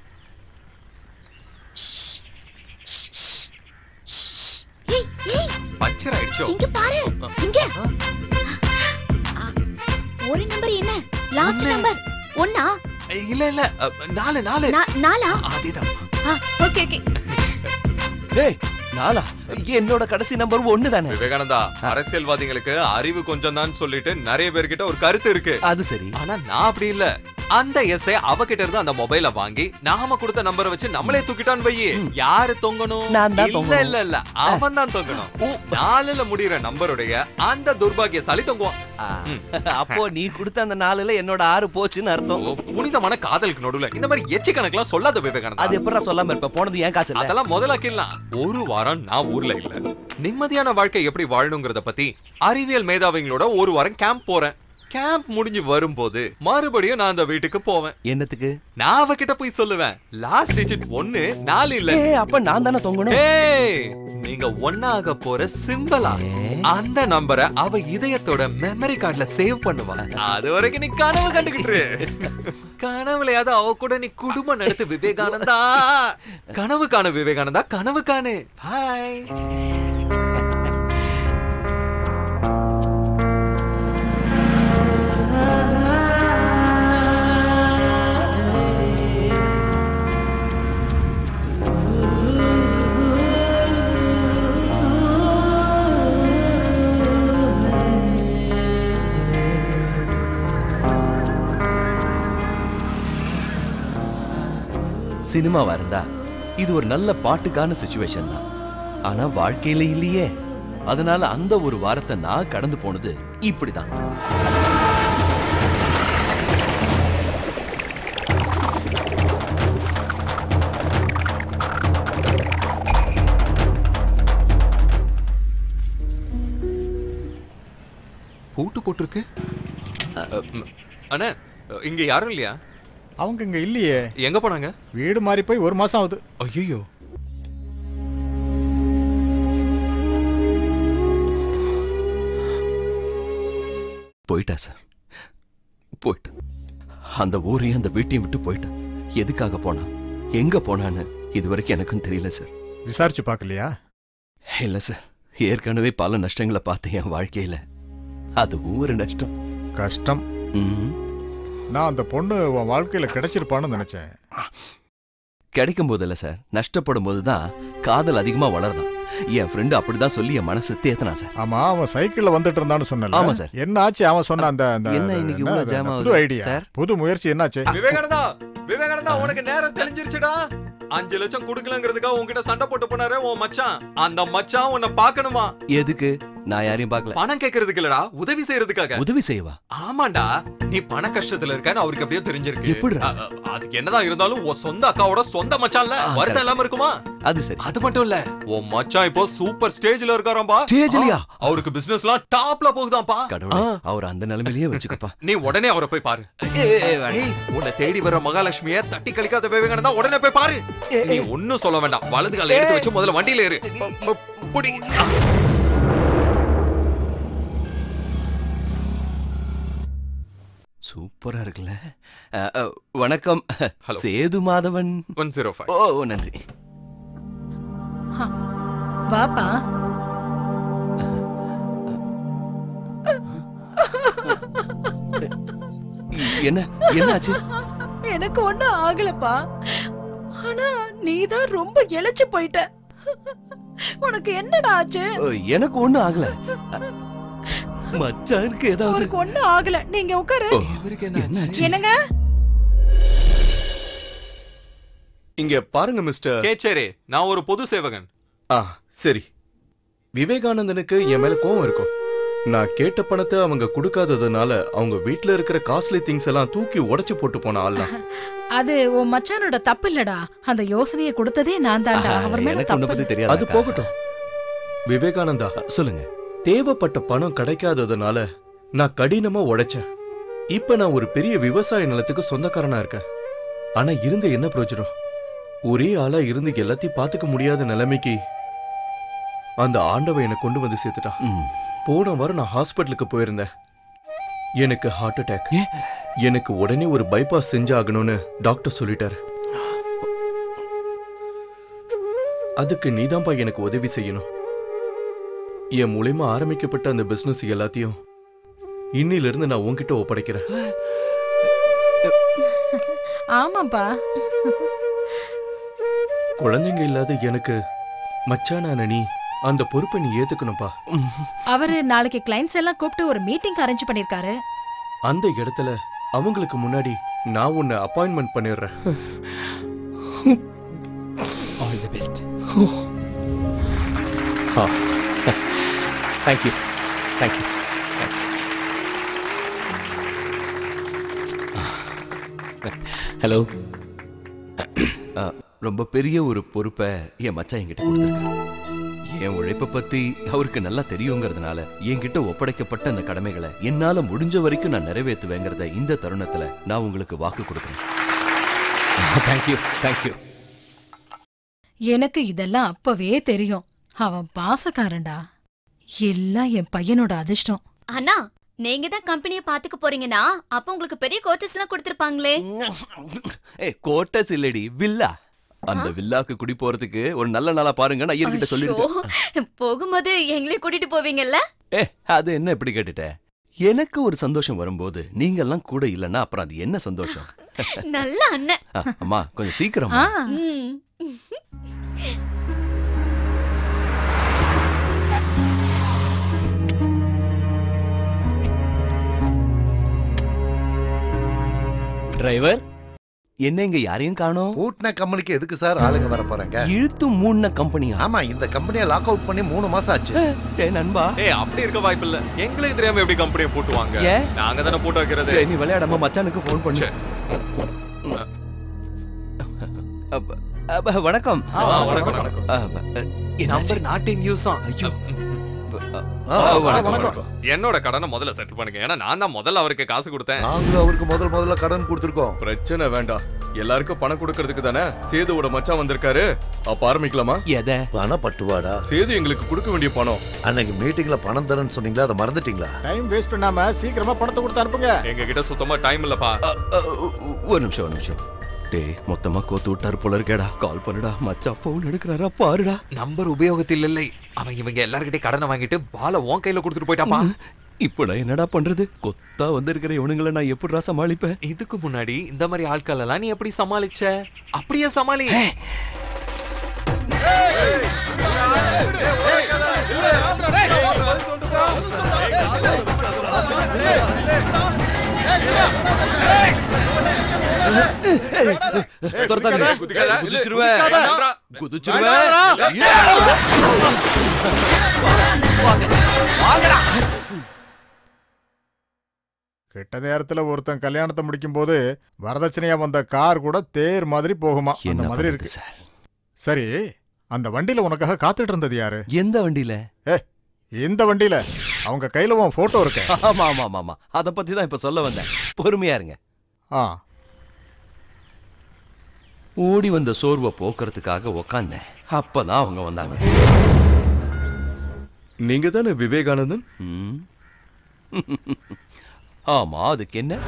ஏய் ஏய் பச்சர் ஆயிடுச்சோ இங்க பாரு இங்க ஆ, ஒரு நம்பர் என்ன லாஸ்ட் நம்பர் ஒண்ணா இல்ல இல்ல அ, நாலு நாலு நா- நாலா அதேதான் ஓகே ஓகே டேய் நாளா என்னோட கடைசி நம்பர் ஒண்ணு தானே விவேகானந்தா அரசியல்வாதிகளுக்கு அறிவு கொஞ்சம் தான் சொல்லிட்டு நிறைய பேர்கிட்ட ஒரு கருத்து இருக்கு அது சரி ஆனா நான் அப்படி இல்ல அந்த எஸ்ஐ அவகிட்ட இருந்து அந்த மொபைல வாங்கி நாம கொடுத்த நம்பரை வச்சு நம்மளே தூக்கிட்டான்னு வையி யாரு தொங்கணும் நான் தான் இல்ல தொங்கணும். இல்ல இல்ல அவன் தான் தொங்கணும் நாலுல முடியிற நம்பருடைய அந்த துர்பாகியசாலி தொங்குவான் ஆ, அப்போ நீ கொடுத்த அந்த நாலுல என்னோட ஆறு போச்சுன்னு அர்த்தம் ஓ, புனிதமான காதலுக்கு நடுவுல இந்த மாதிரி எச்சி கணக்கெல்லாம் சொல்லாத விவேகானந்தா அது எப்படா சொல்லாம இருப்ப போனது ஏன் காசு இல்ல அதெல்லாம் முதலாக்கிடலாம் ஒரு வாரம் நான் ஊர்ல இல்ல நிம்மதியான வாழ்க்கை எப்படி வாழணுங்கிறத பத்தி அறிவியல் மேதாவிங்களோட ஒரு வாரம் கேம்ப் போறேன் கேம்ப் முடிஞ்சு வரும்போது மறுபடியும் நான் அந்த வீட்டுக்கு போவேன் என்னத்துக்கு நான் அவகிட்ட போய் சொல்லுவேன் லாஸ்ட் டிஜிட் ஒன்னு நாலு இல்ல ஏய் அப்ப நான் தானே தொங்கணும் ஏய் நீங்க ஒன்னாக போற சிம்பலா அந்த நம்பரை அவ இதயத்தோட மெமரி கார்டுல சேவ் பண்ணுவா அது வரைக்கும் நீ கனவு கண்டுகிட்டு கனவுலையாவது அவ கூட நீ குடும்பம் நடத்து விவேகானந்தா கனவு காணு விவேகானந்தா கனவு காணு ஹாய் சினிமாவா இருந்தா இது ஒரு நல்ல பாட்டுக்கான சுச்சுவேஷன் தான் ஆனா வாழ்க்கையில இல்லையே அதனால அந்த ஒரு வாரத்தை நான் கடந்து போனது இப்படிதான் போட்டிருக்கு அ, ம், அண்ணே இங்க யாரும் இல்லையா அவங்க இங்க இல்லையே எங்க போனாங்க வீடு மாறி போய் ஒரு மாசம் ஆகுது ஐயோ போயிட்டா சார் போயிட்டா அந்த ஊரையும் அந்த வீட்டையும் விட்டு போயிட்டா எதுக்காக போனா எங்க போனான்னு இது வரைக்கும் எனக்கும் தெரியல சார் விசாரிச்சு பார்க்கலையா இல்ல சார் ஏற்கனவே பல நஷ்டங்களை பார்த்தேன் என் வாழ்க்கையில அதுவும் ஒரு நஷ்டம் கஷ்டம் ம். நான் அந்த பொண்ணு உன் வாழ்க்கையில கிடைச்சிருப்பான்னு நினைச்சேன் கிடைக்கும் போதில்ல சார் நஷ்டப்படும் போது தான் காதல் அதிகமா வளருதான் என் ஃப்ரெண்டு அப்படிதான் சொல்லி என் மனசு தேத்தனா சார் ஆமா அவன் சைக்கிள்ல வந்துட்டு இருந்தான்னு சொன்னல ஆமா சார். என்ன ஆச்சு அவன் சொன்ன அந்த அந்த என்ன அந்த- இன்னைக்கு என்ன இவ்வளவு அது, ஜாம் அந்த ஆகுது, புது ஐடியா சார்? புது முயற்சி என்னாச்சு விவேகானந்தா விவேகானந்தா உனக்கு நேரம் தெளிஞ்சிருச்சுடா அஞ்சு லட்சம் குடுக்கலங்கிறதுக்காக உன்கிட்ட சண்டை போட்டு போனாரே உன் மச்சான் அந்த மச்சான் உன்னை பார்க்கணுமா எதுக்கு நான் யாரையும் பார்க்கல பணம் கேட்கறதுக்கு இல்லடா உதவி செய்யறதுக்காக உதவி செய்வா ஆமாண்டா நீ பண கஷ்டத்துல இருக்கன்னு அவருக்கு அப்படியே தெரிஞ்சிருக்கு எப்படிடா? அ, அ, அதுக்கு என்னதான் இருந்தாலும் உன் சொந்த அக்காவோட சொந்த மச்சான்ல ஆ, வருத்தம் correct. இல்லாம இருக்குமா அது சரி அது மட்டும் இல்ல உன் மச்சான் இப்போ சூப்பர் ஸ்டேஜ்ல இருக்காராம்பா ஸ்டேஜ்லயா? ஆ, அவருக்கு பிசினஸ்லாம் டாப்ல போகுதாம்பா கடவுளே அவர் அந்த நிலைமையிலேயே வச்சுக்கப்பா நீ உடனே அவரை போய் பாரு ஏய், உன்னை தேடி வர மகாலட்சுமிய தட்டி கழிக்காத விவேகானந்தா உடனே போய் பாரு நீ ஒண்ணும் சொல்ல வேண்டாம் வலது கால எடுத்து வச்சு முதல்ல வண்டியில ஏறு ப- ப- புடி. ஆ. சூப்பரா இருக்குல்ல அ, அ, வணக்கம் Hello. Sethu Madhavan one zero five ஓ ஓ, நன்றி வாப்பா என்ன என்னாச்சு எனக்கு ஒண்ணும் ஆகலப்பா ஆனா நீதான் ரொம்ப இழைச்சு போயிட்ட உனக்கு என்னடா ஆச்சு ஓ, எனக்கு ஒண்ணும் ஆகல அ, மச்சானுக்கு ஏதாவது அவருக்கு ஒண்ணும் ஆகல நீங்க உட்காரு ஓ, என்னாச்சு என்னங்க இங்க பாருங்க மிஸ்டர் கேச்சேரே நான் ஒரு பொது சேவகன் ஆ சரி விவேகானந்தனுக்கு என் மேல கோவம் இருக்கும் நான் கேட்ட பணத்தை அவங்க கொடுக்காததுனால அவங்க வீட்ல இருக்கிற காஸ்ட்லி திங்ஸ் எல்லாம் தூக்கி உடைச்சு போட்டு போன ஆள்லாம் அது உன் மச்சானோட தப்பு இல்லடா அந்த யோசனையை கொடுத்ததே நான் தான்டா ஆஹா, அவர் மேல எனக்கு உன்னை தப்பு பத்தி இல்ல. தெரியாது அது போகட்டும் விவேகானந்தா சொல்லுங்க தேவைப்பட்ட பணம் கிடைக்காததுனால நான் கடினமா உழைச்சேன் இப்ப நான் ஒரு பெரிய விவசாய நிலத்துக்கு சொந்தக்காரனா இருக்கேன் ஆனா இருந்து என்ன பிரயோஜனம் ஒரே ஆளா இருந்து எல்லாத்தையும் பாத்துக்க முடியாத நிலைமைக்கு அந்த ஆண்டவன் என்னை கொண்டு வந்து சேர்த்துட்டான் ம். போன வாரம் நான் ஹாஸ்பிட்டலுக்கு போயிருந்தேன் எனக்கு ஹார்ட் அட்டாக் எனக்கு உடனே ஒரு பைபாஸ் செஞ்சாகணும்னு டாக்டர் சொல்லிட்டாரு அதுக்கு நீதான்பா எனக்கு உதவி செய்யணும் என் மூலியமா ஆரம்பிக்கப்பட்ட அந்த பிசினஸ் எல்லாத்தையும் இன்னில இருந்து நான் உன்கிட்ட ஒப்படைக்கிறேன் ஆமாப்பா குழந்தைங்க இல்லாத எனக்கு மச்சானான நீ அந்த பொறுப்பை நீ ஏத்துக்கணும்பா அவரு நாளைக்கு கிளைண்ட்ஸ் எல்லாம் கூப்பிட்டு ஒரு மீட்டிங் அரேஞ்ச் பண்ணிருக்காரு அந்த இடத்துல அவங்களுக்கு முன்னாடி நான் உன்னை அப்பாயின்மெண்ட் பண்ணிடுறேன் all the best thank you thank you hello ஆ, ரொம்ப பெரிய ஒரு பொறுப்பை என் மச்சான் என்கிட்ட கொடுத்துருக்காரு என் உழைப்பை பத்தி அவருக்கு நல்லா தெரியுங்கிறதுனால என்கிட்ட ஒப்படைக்கப்பட்ட அந்த கடமைகளை என்னால முடிஞ்ச வரைக்கும் நான் நிறைவேற்றுவேங்கிறத இந்த தருணத்துல நான் உங்களுக்கு வாக்கு கொடுக்குறேன் தேங்க்யூ தேங்க்யூ எனக்கு இதெல்லாம் அப்பவே தெரியும் அவன் பாசக்காரன்டா எல்லாம் என் பையனோட அதிர்ஷ்டம் அண்ணா நீங்க தான் கம்பெனிய பாத்துக்க போறீங்கன்னா அப்ப உங்களுக்கு பெரிய கோட்டர்ஸ் எல்லாம் கொடுத்திருப்பாங்களே ஏ கோட்டஸ் இல்லடி வில்லா அந்த வில்லாக்கு குடி போறதுக்கு ஒரு நல்ல நாளா பாருங்க நான் ஐயர்கிட்ட சொல்லிருக்கேன் ஐயோ, போகும்போது எங்களையும் கூட்டிட்டு போவீங்கல்ல ஏ அது என்ன இப்படி கேட்டுட்ட எனக்கு ஒரு சந்தோஷம் வரும்போது நீங்க எல்லாம் கூட இல்லைன்னா அப்புறம் அது என்ன சந்தோஷம் நல்ல அண்ணன் ஆ, அம்மா கொஞ்சம் சீக்கிரம் ஆ ம். டிரைவர் என்ன இங்க யாரையும் காணோம் பூட்டின கம்பெனிக்கு எதுக்கு சார் ஆளுங்க வர போறாங்க இழுத்து மூணு கம்பெனியா ஆமா இந்த கம்பெனியை லாக் அவுட் பண்ணி மூணு மாசம் ஆச்சு டே நண்பா ஏய் அப்படி இருக்க வாய்ப்பு இல்ல எங்களுக்கு தெரியாம எப்படி கம்பெனியை போட்டுவாங்க ஏன்? நாங்க தானே போட்டு வைக்கிறது டேய், நீ விளையாடாம மச்சானுக்கு ஃபோன் பண்ணு சரி. அப்ப- அப்ப, வணக்கம் ஆ, வணக்கம், வணக்கம். அப்ப, என்னாச்சு? நம்பர் நாட் இன் யூஸ் தான் ஐயோ. ஆ, வணக்கம், வணக்கம். என்னோட கடனை முதல்ல செட்டில் பண்ணுங்க ஏன்னா நான் தான் முதல்ல அவருக்கு காசு கொடுத்தேன் நாங்களும் அவருக்கு முதல் முதல்ல கடன் கொடுத்துருக்கோம் பிரச்சனை வேண்டாம் எல்லாருக்கும் பணம் கொடுக்கறதுக்கு தானே சேதுவோட மச்சான் வந்திருக்காரு அப்ப ஆரம்பிக்கலாமா எதை பண பட்டுவாடா சேது எங்களுக்கு கொடுக்க வேண்டிய பணம் அன்னைக்கு மீட்டிங்ல பணம் தரேன்னு சொன்னீங்களா அதை மறந்துட்டீங்களா டைம் வேஸ்ட் பண்ணாம சீக்கிரமா பணத்தை கொடுத்து அனுப்புங்க எங்க கிட்ட சுத்தமா டைம் இல்லப்பா அ, அ, ஒரு நிமிஷம் ஒரு நிமிஷம் டேய் மொத்தமா கோத்து விட்டாரு போல இருக்கேடா கால் பண்ணுடா மச்சான் போன் எடுக்கிறாரா பாருடா நம்பர் உபயோகத்தில் இல்லை அவன் இவங்க எல்லார்கிட்டயும் கடனை வாங்கிட்டு பால உன் கையில கொடுத்துட்டு போயிட்டாப்பா இப்போ நான் என்னடா பண்றது கொத்தா வந்திருக்கிற இவனுங்களை நான் எப்படிடா சமாளிப்பேன் இதுக்கு முன்னாடி இந்த மாதிரி ஆட்கள் எல்லாம் நீ எப்படி சமாளிச்ச அப்படியே சமாளி துரத்தாதீங்க. குதிக்காத. குதிச்சிருவேன். குதிக்காத. குதிச்சிருவேன். கெட்ட நேரத்துல ஒருத்தன் கல்யாணத்தை முடிக்கும் போது வரதட்சணையா வந்த கார் கூட தேர் மாதிரி போகுமா அந்த என்ன மாதிரி பண்றது இருக்கு சார் சரி அந்த வண்டியில உனக்காக காத்துட்டு இருந்தது யாரு எந்த வண்டியில இந்த வண்டியில அவங்க கையில உன் போட்டோ இருக்க ஆமா ஆமா ஆமா ஆமா அத பத்தி தான் இப்ப சொல்ல வந்தேன் பொறுமையா இருங்க ஆ ஓடி வந்த சோர்வை போக்குறதுக்காக உக்காந்தேன் அப்பதான் அவங்க வந்தாங்க நீங்க தானே விவேகானந்தன் ம். ஆமா அதுக்கு என்ன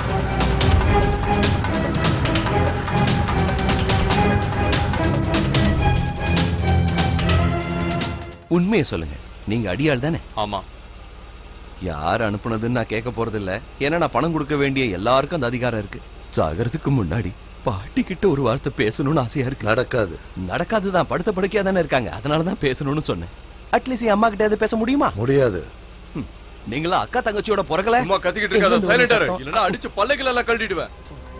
உண்மையை சொல்லுங்க நீங்க அடியாள் தானே ஆமா யார் அனுப்புனதுன்னு நான் கேட்க போறதில்ல ஏன்னா நான் பணம் கொடுக்க வேண்டிய எல்லாருக்கும் அந்த அதிகாரம் இருக்கு சாகறதுக்கு முன்னாடி பாட்டி கிட்ட ஒரு வார்த்தை பேசணும்னு ஆசையா இருக்கு நடக்காது நடக்காதுதான் படுத்த படுக்கையா தானே இருக்காங்க அதனால தான் பேசணும்னு சொன்னேன் அட்லீஸ்ட் என் அம்மா கிட்ட எது பேச முடியுமா முடியாது நீங்களா அக்கா தங்கச்சியோட பிறக்கல சும்மா கத்திக்கிட்டு இருக்காத எங்கிருந்து வந்த சைலண்டா இரு சத்தம்? இல்லனா அடிச்சு பல்லைகள் எல்லாம் கழட்டிடுவேன்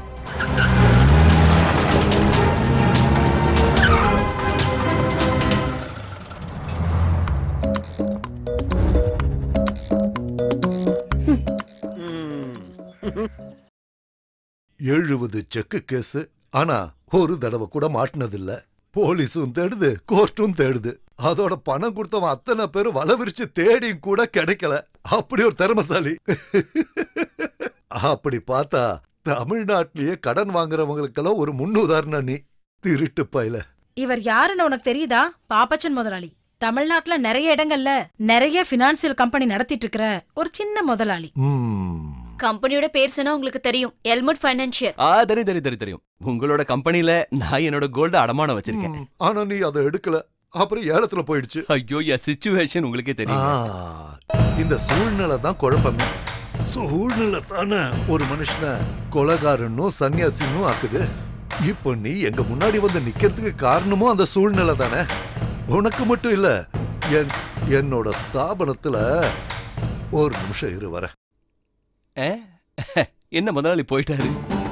எழுபது செக்கு கேஸ் ஆனா ஒரு தடவை கூட மாட்டினதில்ல போலீஸும் தேடுது கோர்ட்டும் தேடுது அதோட பணம் கொடுத்தவன் அத்தனை பேரும் வலை விரிச்சு தேடியும் கூட கிடைக்கல அப்படி ஒரு திறமசாலி அப்படி பார்த்தா தமிழ்நாட்டிலேயே கடன் வாங்குறவங்களுக்கெல்லாம் ஒரு முன்னுதாரணம் நீ திருட்டு பையல இவர் யாருன்னு உனக்கு தெரியுதா பாப்பச்சன் முதலாளி தமிழ்நாட்டுல நிறைய இடங்கள்ல நிறைய பினான்சியல் கம்பெனி நடத்திட்டு இருக்கிற ஒரு சின்ன முதலாளி ம். கம்பெனியோட பேர் சொன்னா உங்களுக்கு தெரியும் எல்முட் ஃபைனான்சியல் ஆ தெரியும் தெரியும் தெரியும் தெரியும் உங்களோட கம்பெனில நான் என்னோட கோல்டு அடமானம் வச்சிருக்கேன் ம். ஆனா நீ அதை எடுக்கல அப்புறம் ஏலத்துல போயிடுச்சு ஐயோ என் சிச்சுவேஷன் உங்களுக்கே ஆ, தெரியும் இந்த சூழ்நிலை தான் குழப்பமே சூழ்நிலை தானே ஒரு மனுஷனை கொலகாரனும் சன்னியாசினும் ஆக்குது இப்போ நீ எங்க முன்னாடி வந்து நிக்கிறதுக்கு காரணமும் அந்த சூழ்நிலை தானே உனக்கு மட்டும் இல்ல என் என்னோட ஸ்தாபனத்துல ஒரு நிமிஷம் இரு வர ஆ? என்ன முதலாளி போயிட்டாரு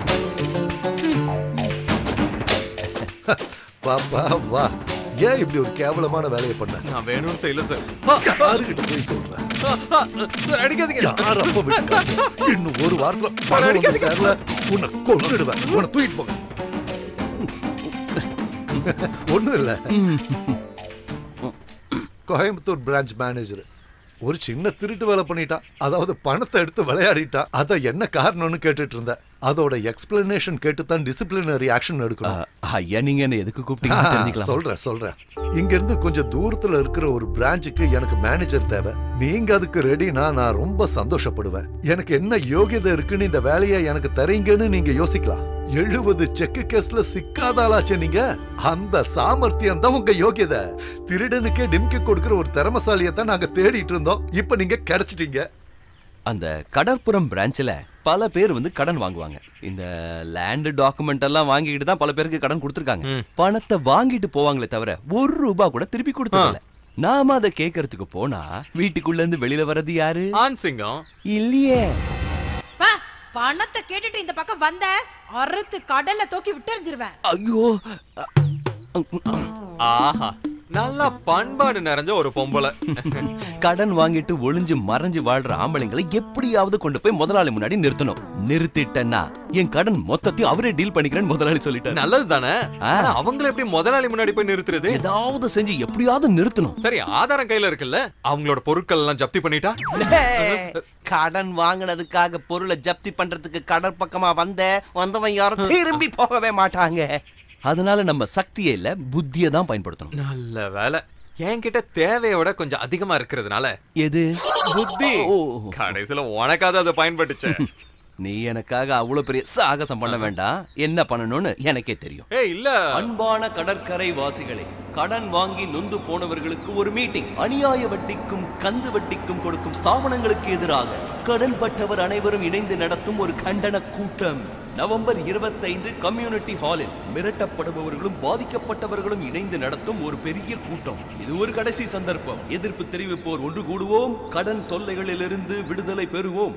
வா வா வா ஏன் இப்படி ஒரு கேவலமான வேலையை பண்ண நான் வேணும்னு செய்யல சார் யாருக்கிட்ட போய் சொல்றேன் சார் அடிக்காதீங்க யார் அப்ப விட்டு காசு? இன்னும் ஒரு வாரத்துல பணம் வந்து சேரல உன்னை கொன்னுடுவேன் உன்னை தூக்கிட்டு போங்க ஒண்ணும் இல்ல கோயம்புத்தூர் பிரான்ச் மேனேஜர் ஒரு சின்ன திருட்டு வேலை பண்ணிட்டான் அதாவது பணத்தை எடுத்து விளையாடிட்டான் அத என்ன காரணம்னு கேட்டுட்டு இருந்தேன் அதோட எக்ஸ்பிளனேஷன் கேட்டு தான் டிசிப்ளினரி ஆக்ஷன் ஆ, எடுக்கணும் ஐயா நீங்க என்ன எதுக்கு கூப்பிட்டீங்க தெரிஞ்சுக்கலாம் சொல்றேன் சொல்றேன் இங்க இருந்து கொஞ்சம் தூரத்துல இருக்கிற ஒரு பிரான்ச்சுக்கு எனக்கு மேனேஜர் தேவை நீங்க அதுக்கு ரெடினா நான் ரொம்ப சந்தோஷப்படுவேன் எனக்கு என்ன யோகியதை இருக்குன்னு இந்த வேலையை எனக்கு தரீங்கன்னு நீங்க யோசிக்கலாம் எழுபது செக்கு கேஸ்ல சிக்காதாளாச்சே நீங்க அந்த சாமர்த்தியம் தான் உங்க யோகியதை திருடனுக்கே டிம்கி கொடுக்கிற ஒரு திறமசாலியை தான் நாங்க தேடிட்டு இருந்தோம் இப்ப நீங்க கிடைச்சிட்டீங்க அந்த கடற்புறம் பிரான்ச்ல பல பேர் வந்து கடன் வாங்குவாங்க இந்த லேண்ட் டாக்குமெண்ட் எல்லாம் வாங்கிட்டு தான் பல பேருக்கு கடன் கொடுத்துருக்காங்க ம். பணத்தை வாங்கிட்டு போவாங்களே தவிர ஒரு ரூபா கூட திருப்பி கொடுத்ததில்ல நாம அதை கேட்கறதுக்கு போனா வீட்டுக்குள்ள இருந்து வெளியில வர்றது யாரு ஆண் சிங்கம் இல்லையே வா பணத்தை கேட்டுட்டு இந்த பக்கம் வந்த அறுத்து கடல்ல தூக்கி விட்டுறிஞ்சிருவேன் ஐயோ ஆஹா நல்லா பண்பாடு நிறைஞ்ச ஒரு பொம்பளை கடன் வாங்கிட்டு ஒளிஞ்சு மறைஞ்சு வாழ்ற ஆம்பளைங்களை எப்படியாவது கொண்டு போய் முதலாளி முன்னாடி நிறுத்தணும் நிறுத்திட்டேன்னா என் கடன் மொத்தத்தையும் அவரே டீல் பண்ணிக்கிறேன்னு முதலாளி சொல்லிட்டாரு நல்லது தானே ஆ. ஆனா அவங்கள எப்படி முதலாளி முன்னாடி போய் நிறுத்துறது ஏதாவது செஞ்சு எப்படியாவது நிறுத்தணும் சரி ஆதாரம் கையில இருக்குல்ல அவங்களோட பொருட்கள் எல்லாம் ஜப்தி பண்ணிட்டா கடன் வாங்கினதுக்காக பொருளை ஜப்தி பண்றதுக்கு கடற்பக்கமா வந்த வந்தவன் யாரும் திரும்பி போகவே மாட்டாங்க அதனால நம்ம சக்தியே இல்ல புத்தியை தான் பயன்படுத்தணும் நல்ல வேலை என்கிட்ட தேவையோட கொஞ்சம் அதிகமா இருக்கிறதுனால எது புத்தி ஓ. கடைசியில உனக்காவது அதை பயன்பட்டுச்சு நீ எனக்காக அவ்வளவு பெரிய சாகசம் பண்ண வேண்டாம் என்ன பண்ணணும்னு எனக்கே தெரியும் ஏய் இல்ல அன்பான கடற்கரை வாசிகளே கடன் வாங்கி நொந்து போனவர்களுக்கு ஒரு மீட்டிங் அநியாய வட்டிக்கும் கந்து வட்டிக்கும் கொடுக்கும் ஸ்தாபனங்களுக்கு எதிராக கடன் பட்டவர் அனைவரும் இணைந்து நடத்தும் ஒரு கண்டன கூட்டம் நவம்பர் இருபத்தைந்து கம்யூனிட்டி ஹாலில் மிரட்டப்படுபவர்களும் பாதிக்கப்பட்டவர்களும் இணைந்து நடத்தும் ஒரு பெரிய கூட்டம் இது ஒரு கடைசி சந்தர்ப்பம் எதிர்ப்பு தெரிவிப்போர் ஒன்று கூடுவோம் கடன் தொல்லைகளிலிருந்து விடுதலை பெறுவோம்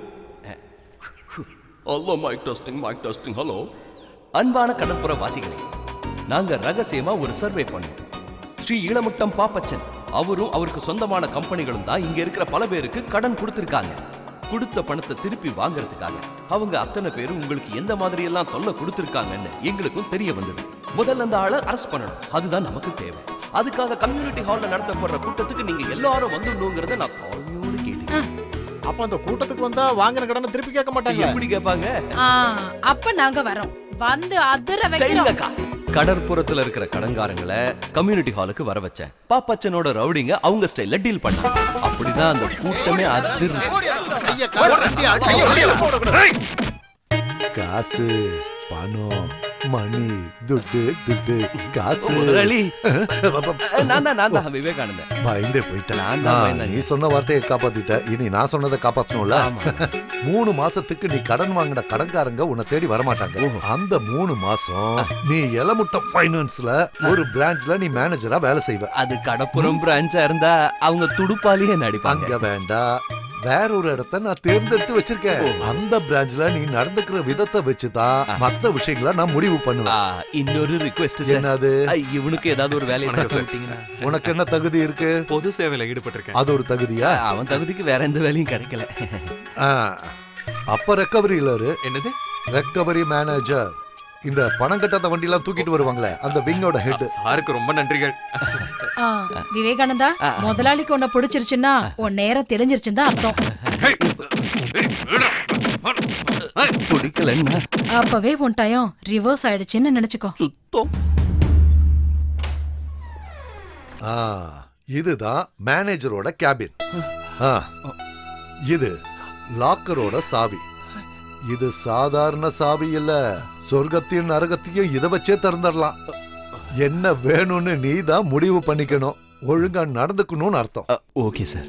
hello mic testing mic testing hello அன்பான கடற்புற வாசிகளே நாங்க ரகசியமா ஒரு சர்வே பண்ணோம் ஸ்ரீ ஈழமுட்டம் பாப்பச்சன் அவரும் அவருக்கு சொந்தமான கம்பெனிகளும் தான் இங்க இருக்கிற பல பேருக்கு கடன் கொடுத்திருக்காங்க கொடுத்த பணத்தை திருப்பி வாங்குறதுக்காக அவங்க அத்தனை பேரும் உங்களுக்கு எந்த மாதிரி எல்லாம் தொல்லை கொடுத்திருக்காங்கன்னு எங்களுக்கும் தெரிய வந்தது முதல்ல அந்த ஆளை அரெஸ்ட் பண்ணணும் அதுதான் நமக்கு தேவை அதுக்காக கம்யூனிட்டி ஹால்ல நடத்தப்படுற கூட்டத்துக்கு நீங்க எல்லாரும் வந்துடணுங்கிறத நான் தாழ்மையோடு கேட்டேன் அப்ப அந்த கூட்டத்துக்கு வந்தா வாங்கின கடனை திருப்பி கேட்க மாட்டாங்க எப்படி கேட்பாங்க ஆ, அப்ப நாங்க வரோம் வந்து அதிர வைக்கிறோம் செய்யுங்கக்கா கடற்புறத்துல இருக்கிற கடன்காரங்களை கம்யூனிட்டி ஹாலுக்கு வர வச்சேன் பாப்பச்சனோட ரவுடிங்க அவங்க ஸ்டைல்ல டீல் பண்ணாங்க அப்படிதான் அந்த கூட்டமே அதிர்ந்துச்சு காசு பணம் மணி துட்டு துட்டு காசு முதலாளி நான் தான் நான் தான் விவேகானந்தன் பயந்தே போயிட்டேன் நான் தான் ஆ, பயந்தேன். நீ சொன்ன வார்த்தையை காப்பாத்திட்ட இனி நான் சொன்னதை காப்பாத்தணும்ல மூணு மாசத்துக்கு நீ கடன் வாங்கின கடன்காரங்க உன்னை தேடி வரமாட்டாங்க அந்த மூணு மாசம் நீ எலமுட்டம் பைனான்ஸ்ல ஒரு பிரான்ச்ல நீ மேனேஜரா வேலை செய்வ அது கடப்புறம் பிரான்ச்சா இருந்தா அவங்க துடுப்பாலேயே நடிப்பாங்க அங்க வேண்டாம் வேற ஒரு இடத்த நான் தேர்ந்தெடுத்து வச்சிருக்கேன் அந்த பிரான்ச்ல நீ நடந்துக்கிற விதத்தை வச்சுதான் மத்த விஷயங்களை நான் முடிவு ஆ, பண்ணுவேன் இன்னொரு ரிக்வெஸ்ட் சார் என்னது ஐ, இவனுக்கு ஏதாவது ஒரு வேலையை வணக்கம் தர சார். விட்டீங்கன்னா உனக்கு என்ன தகுதி இருக்கு பொது சேவையில ஈடுபட்டிருக்கேன் அது ஒரு தகுதியா அவன் தகுதிக்கு வேற எந்த வேலையும் கிடைக்கல ஆ, அப்ப ரெக்கவரியில இரு என்னது ரெக்கவரி மேனேஜர் இந்த பணம் கட்டாத வண்டி எல்லாம் தூக்கிட்டு வருவாங்களே அந்த விங்கோட ஹெட் சாருக்கு ரொம்ப நன்றிகள் ஆ, விவேகானந்தா முதலாளிக்கு உன்னை பிடிச்சிருச்சுன்னா உன் நேரம் தெரிஞ்சிருச்சுன்னு தான் அர்த்தம் பிடிக்கலன்னா அப்பவே உன் டயம் ரிவர்ஸ் ஆயிடுச்சுன்னு நினைச்சுக்கோ சுத்தம் ஆ இதுதான் மேனேஜரோட கேபின் ஆ இது லாக்கரோட சாவி இது சாதாரண சாவி இல்ல சொர்க்கத்தையும் நரகத்தையும் இதை வச்சே திறந்துடலாம் என்ன வேணும்னு நீ தான் முடிவு பண்ணிக்கணும் ஒழுங்கா நடந்துக்கணும்னு அர்த்தம் ஓகே சார்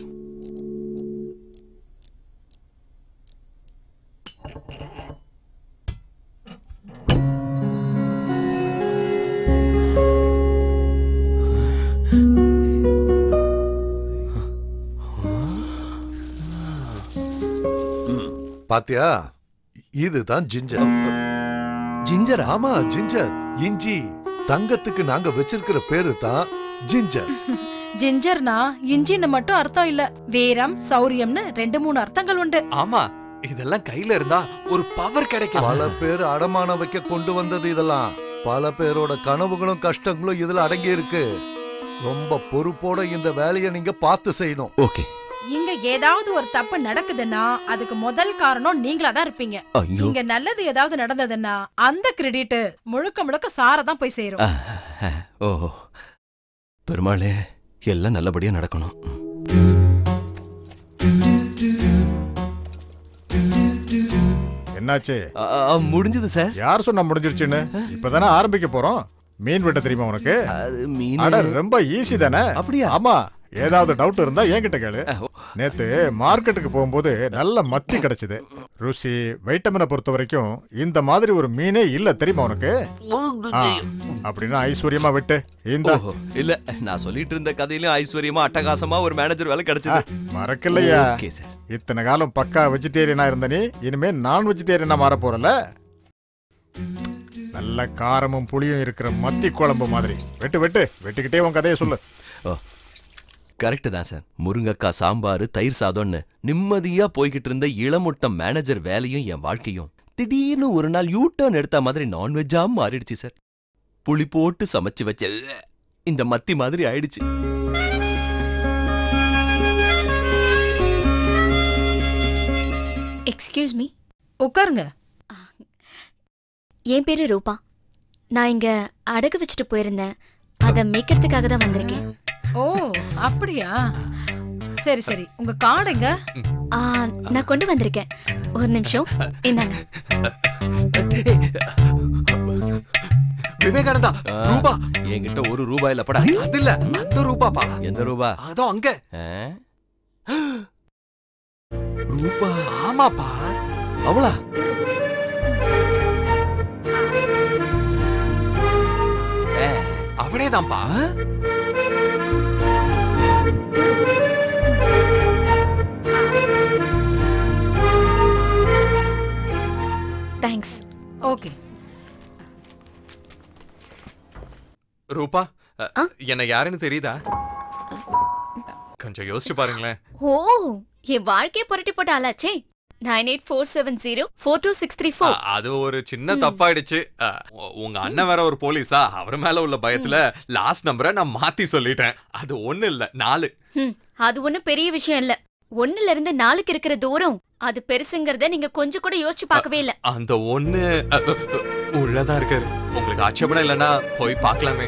பாத்தியா இதுதான் ஜிஞ்சர் ஜிஞ்சரா ஆமா ஜிஞ்சர் இஞ்சி தங்கத்துக்கு நாங்க வச்சிருக்கிற பேரு தான் ஜிஞ்சர் ஜிஞ்சர்னா இஞ்சின்னு மட்டும் அர்த்தம் இல்ல வீரம் சௌரியம்னு ரெண்டு மூணு அர்த்தங்கள் உண்டு ஆமா இதெல்லாம் கையில இருந்தா ஒரு பவர் கிடைக்கும் பல பேர் அடமானம் வைக்க கொண்டு வந்தது இதெல்லாம் பல பேரோட கனவுகளும் கஷ்டங்களும் இதுல அடங்கி இருக்கு ரொம்ப பொறுப்போட இந்த வேலையை நீங்க பார்த்து செய்யணும் ஓகே இங்க ஏதாவது ஒரு தப்பு நடக்குதுன்னா அதுக்கு முதல் காரணம் நீங்களா தான் இருப்பீங்க ஐயோ இங்க நல்லது ஏதாவது நடந்ததுன்னா அந்த கிரெடிட் முழுக்க முழுக்க சார தான் போய் சேரும் ஓஹோ பெருமாளே எல்லாம் நல்லபடியா நடக்கணும் என்னாச்சு ஆ, ஆ, முடிஞ்சது சார் யார் சொன்னா முடிஞ்சிருச்சுன்னு இப்பதானே ஆரம்பிக்க போறோம் மீன் வெட்ட தெரியுமா உனக்கு அது மீன் அட ரொம்ப ஈஸி தானே அப்படியா ஆமா ஏதாவது டவுட் இருந்தா என்கிட்ட கேளு ஆ, ஓ. நேத்து மார்க்கெட்டுக்கு போகும்போது நல்ல மத்தி கிடைச்சது ருசி வைட்டமினை பொறுத்த வரைக்கும் இந்த மாதிரி ஒரு மீனே இல்ல தெரியுமா உனக்கு ஆ, அப்படின்னா ஐஸ்வர்யமா விட்டு இந்த ஓஹோ இல்ல நான் சொல்லிட்டு இருந்த கதையிலும் ஐஸ்வர்யமா அட்டகாசமா ஒரு மேனேஜர் வேலை கிடைச்சது மறக்கலையா ஓகே சார் இத்தனை காலம் பக்கா வெஜிடேரியனா இருந்த நீ இனிமே நான் வெஜிடேரியனா மாற போறல நல்ல காரமும் புளியும் இருக்கிற மத்தி குழம்பு மாதிரி வெட்டு வெட்டு வெட்டிக்கிட்டே உன் கதையை சொல்லு ஓ கரெக்டு தான் சார் முருங்கக்காய் சாம்பார் தயிர் சாதம்னு நிம்மதியா போய்கிட்டு இருந்த இளமுட்டம் மேனேஜர் வேலையும் என் வாழ்க்கையும் திடீர்னு ஒரு நாள் யூ டர்ன் எடுத்த மாதிரி நான்வெஜ்ஜா மாறிடுச்சு சார் புளி போட்டு சமைச்சு வச்ச இந்த மத்தி மாதிரி ஆயிடுச்சு எக்ஸ்கியூஸ் மீ உட்காருங்க என் பேரு ரூபா நான் இங்க அடகு வச்சுட்டு போயிருந்தேன் அதை மீட்கிறதுக்காக தான் வந்திருக்கேன் ஓ அப்படியா சரி சரி உங்க கார்டுங்க ஆ, நான் கொண்டு வந்திருக்கேன் ஒரு நிமிஷம் இந்தாங்க விவேகானந்தா ஆ, ரூபா என்கிட்ட ஒரு ரூபாயில படா அது இல்ல அந்த ரூபாப்பா எந்த ரூபா அதோ அங்க ஆ? ரூபா ஆமாப்பா அவளா அவளேதான்ப்பா தேங்க்ஸ் ஓகே ரூபா அ, ஆ? என்ன யாருன்னு தெரியுதா கொஞ்சம் யோசிச்சு பாருங்களேன் ஓ என் வாழ்க்கையை புரட்டி போட்ட ஆளாச்சே nine eight four seven zero four two six three அ, ஃபோர் அது ஒரு சின்ன தப்பாயிடுச்சு அ, உ- உங்க அண்ணன் வேற ஒரு போலீஸா அவர் மேல உள்ள பயத்துல லாஸ்ட் நம்பரை நான் மாத்தி சொல்லிட்டேன் அது ஒண்ணு இல்ல நாலு அது ஒண்ணும் பெரிய விஷயம் இல்ல ஒண்ணுல இருந்து நாலுக்கு இருக்கிற தூரம் அது பெருசுங்கறத நீங்க கொஞ்சம் கூட யோசிச்சு பார்க்கவே இல்ல அந்த ஒண்ணு அ, அ, அ, உள்ளதான் இருக்காரு உங்களுக்கு ஆட்சேபணம் இல்லைன்னா போய் பார்க்கலாமே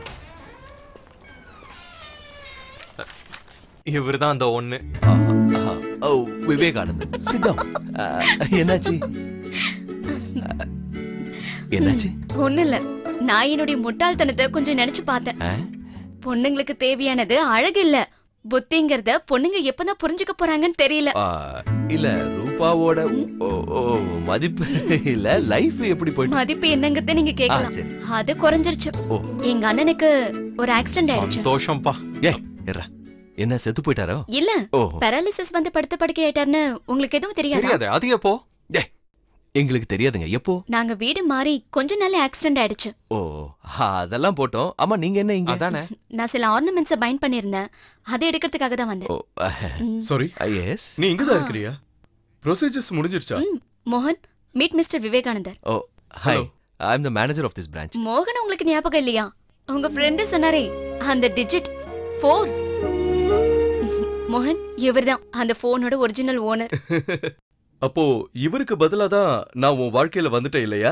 இவர்தான் அந்த ஒண்ணு ஆ, ஆ, ஓ விவேகானந்தன் சித்தம் என்னாச்சு ஆ, என்னாச்சு ஒண்ணு இல்ல நான் என்னுடைய முட்டாள்தனத்தை கொஞ்சம் நினைச்சு பார்த்தேன் ஆ? பொண்ணுங்களுக்கு தேவையானது அழகு இல்ல புத்திங்கிறத பொண்ணுங்க எப்பதான் புரிஞ்சுக்க போறாங்கன்னு தெரியல ஆ, இல்ல ரூபாவோட ஓ, ஓ, மதிப்பு இல்ல லைஃப் எப்படி போயிட்டு மதிப்பு என்னங்கறத நீங்க ஆ, கேட்கலாம் சரி அது குறைஞ்சிருச்சு ஓ. எங்க அண்ணனுக்கு ஒரு ஆக்சிடென்ட் ஆயிடுச்சு சந்தோஷம்ப்பா ஏய் எர்ரா என்ன செத்து போயிட்டாரோ இல்ல ஓ பெராலிசிஸ் வந்து படுத்த படுக்கை ஆயிட்டாருன்னு உங்களுக்கு எதுவும் தெரியாதா தெரியாது அது எப்போ ஏய் எங்களுக்கு தெரியாதுங்க எப்போ நாங்க வீடு மாறி கொஞ்ச நாள் ஆக்சிடென்ட் ஆயிடுச்சு ஓ அதெல்லாம் போட்டோம் ஆமா நீங்க என்ன இங்க அதானே நான் சில ஆர்னமெண்ட்ஸை பைண்ட் பண்ணியிருந்தேன் அதை எடுக்கிறதுக்காக தான் வந்தேன் ஓ ம். சாரி எஸ் நீ இங்க தான் இருக்கிறியா ப்ரொசீஜர்ஸ் முடிஞ்சிருச்சா ம், மோகன் மீட் மிஸ்டர் விவேகானந்தர் ஓ hi Hello. I am the manager of this branch மோகன் உங்களுக்கு ஞாபகம் இல்லையா உங்க ஃப்ரெண்டு சொன்னாரே அந்த டிஜிட் ஃபோர் மோகன் இவர்தான் அந்த போனோட ஒரிஜினல் ஓனர் அப்போ இவருக்கு பதிலா தான் நான் உன் வாழ்க்கையில வந்துட்டேன் இல்லையா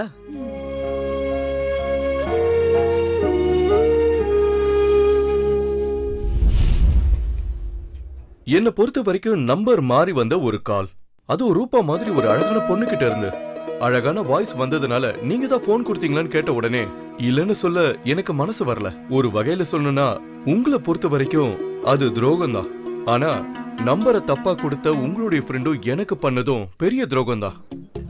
என்னை பொறுத்த வரைக்கும் நம்பர் மாறி வந்த ஒரு கால் அதுவும் ரூபா மாதிரி ஒரு அழகான பொண்ணு கிட்ட இருந்து அழகான வாய்ஸ் வந்ததுனால நீங்க தான் போன் கொடுத்தீங்களான்னு கேட்ட உடனே இல்லைன்னு சொல்ல எனக்கு மனசு வரல ஒரு வகையில சொல்லணும்னா உங்களை பொறுத்த வரைக்கும் அது துரோகம் தான் ஆனா நம்பரை தப்பா கொடுத்த உங்களுடைய ஃப்ரெண்டும் எனக்கு பண்ணதும் பெரிய துரோகம் தான்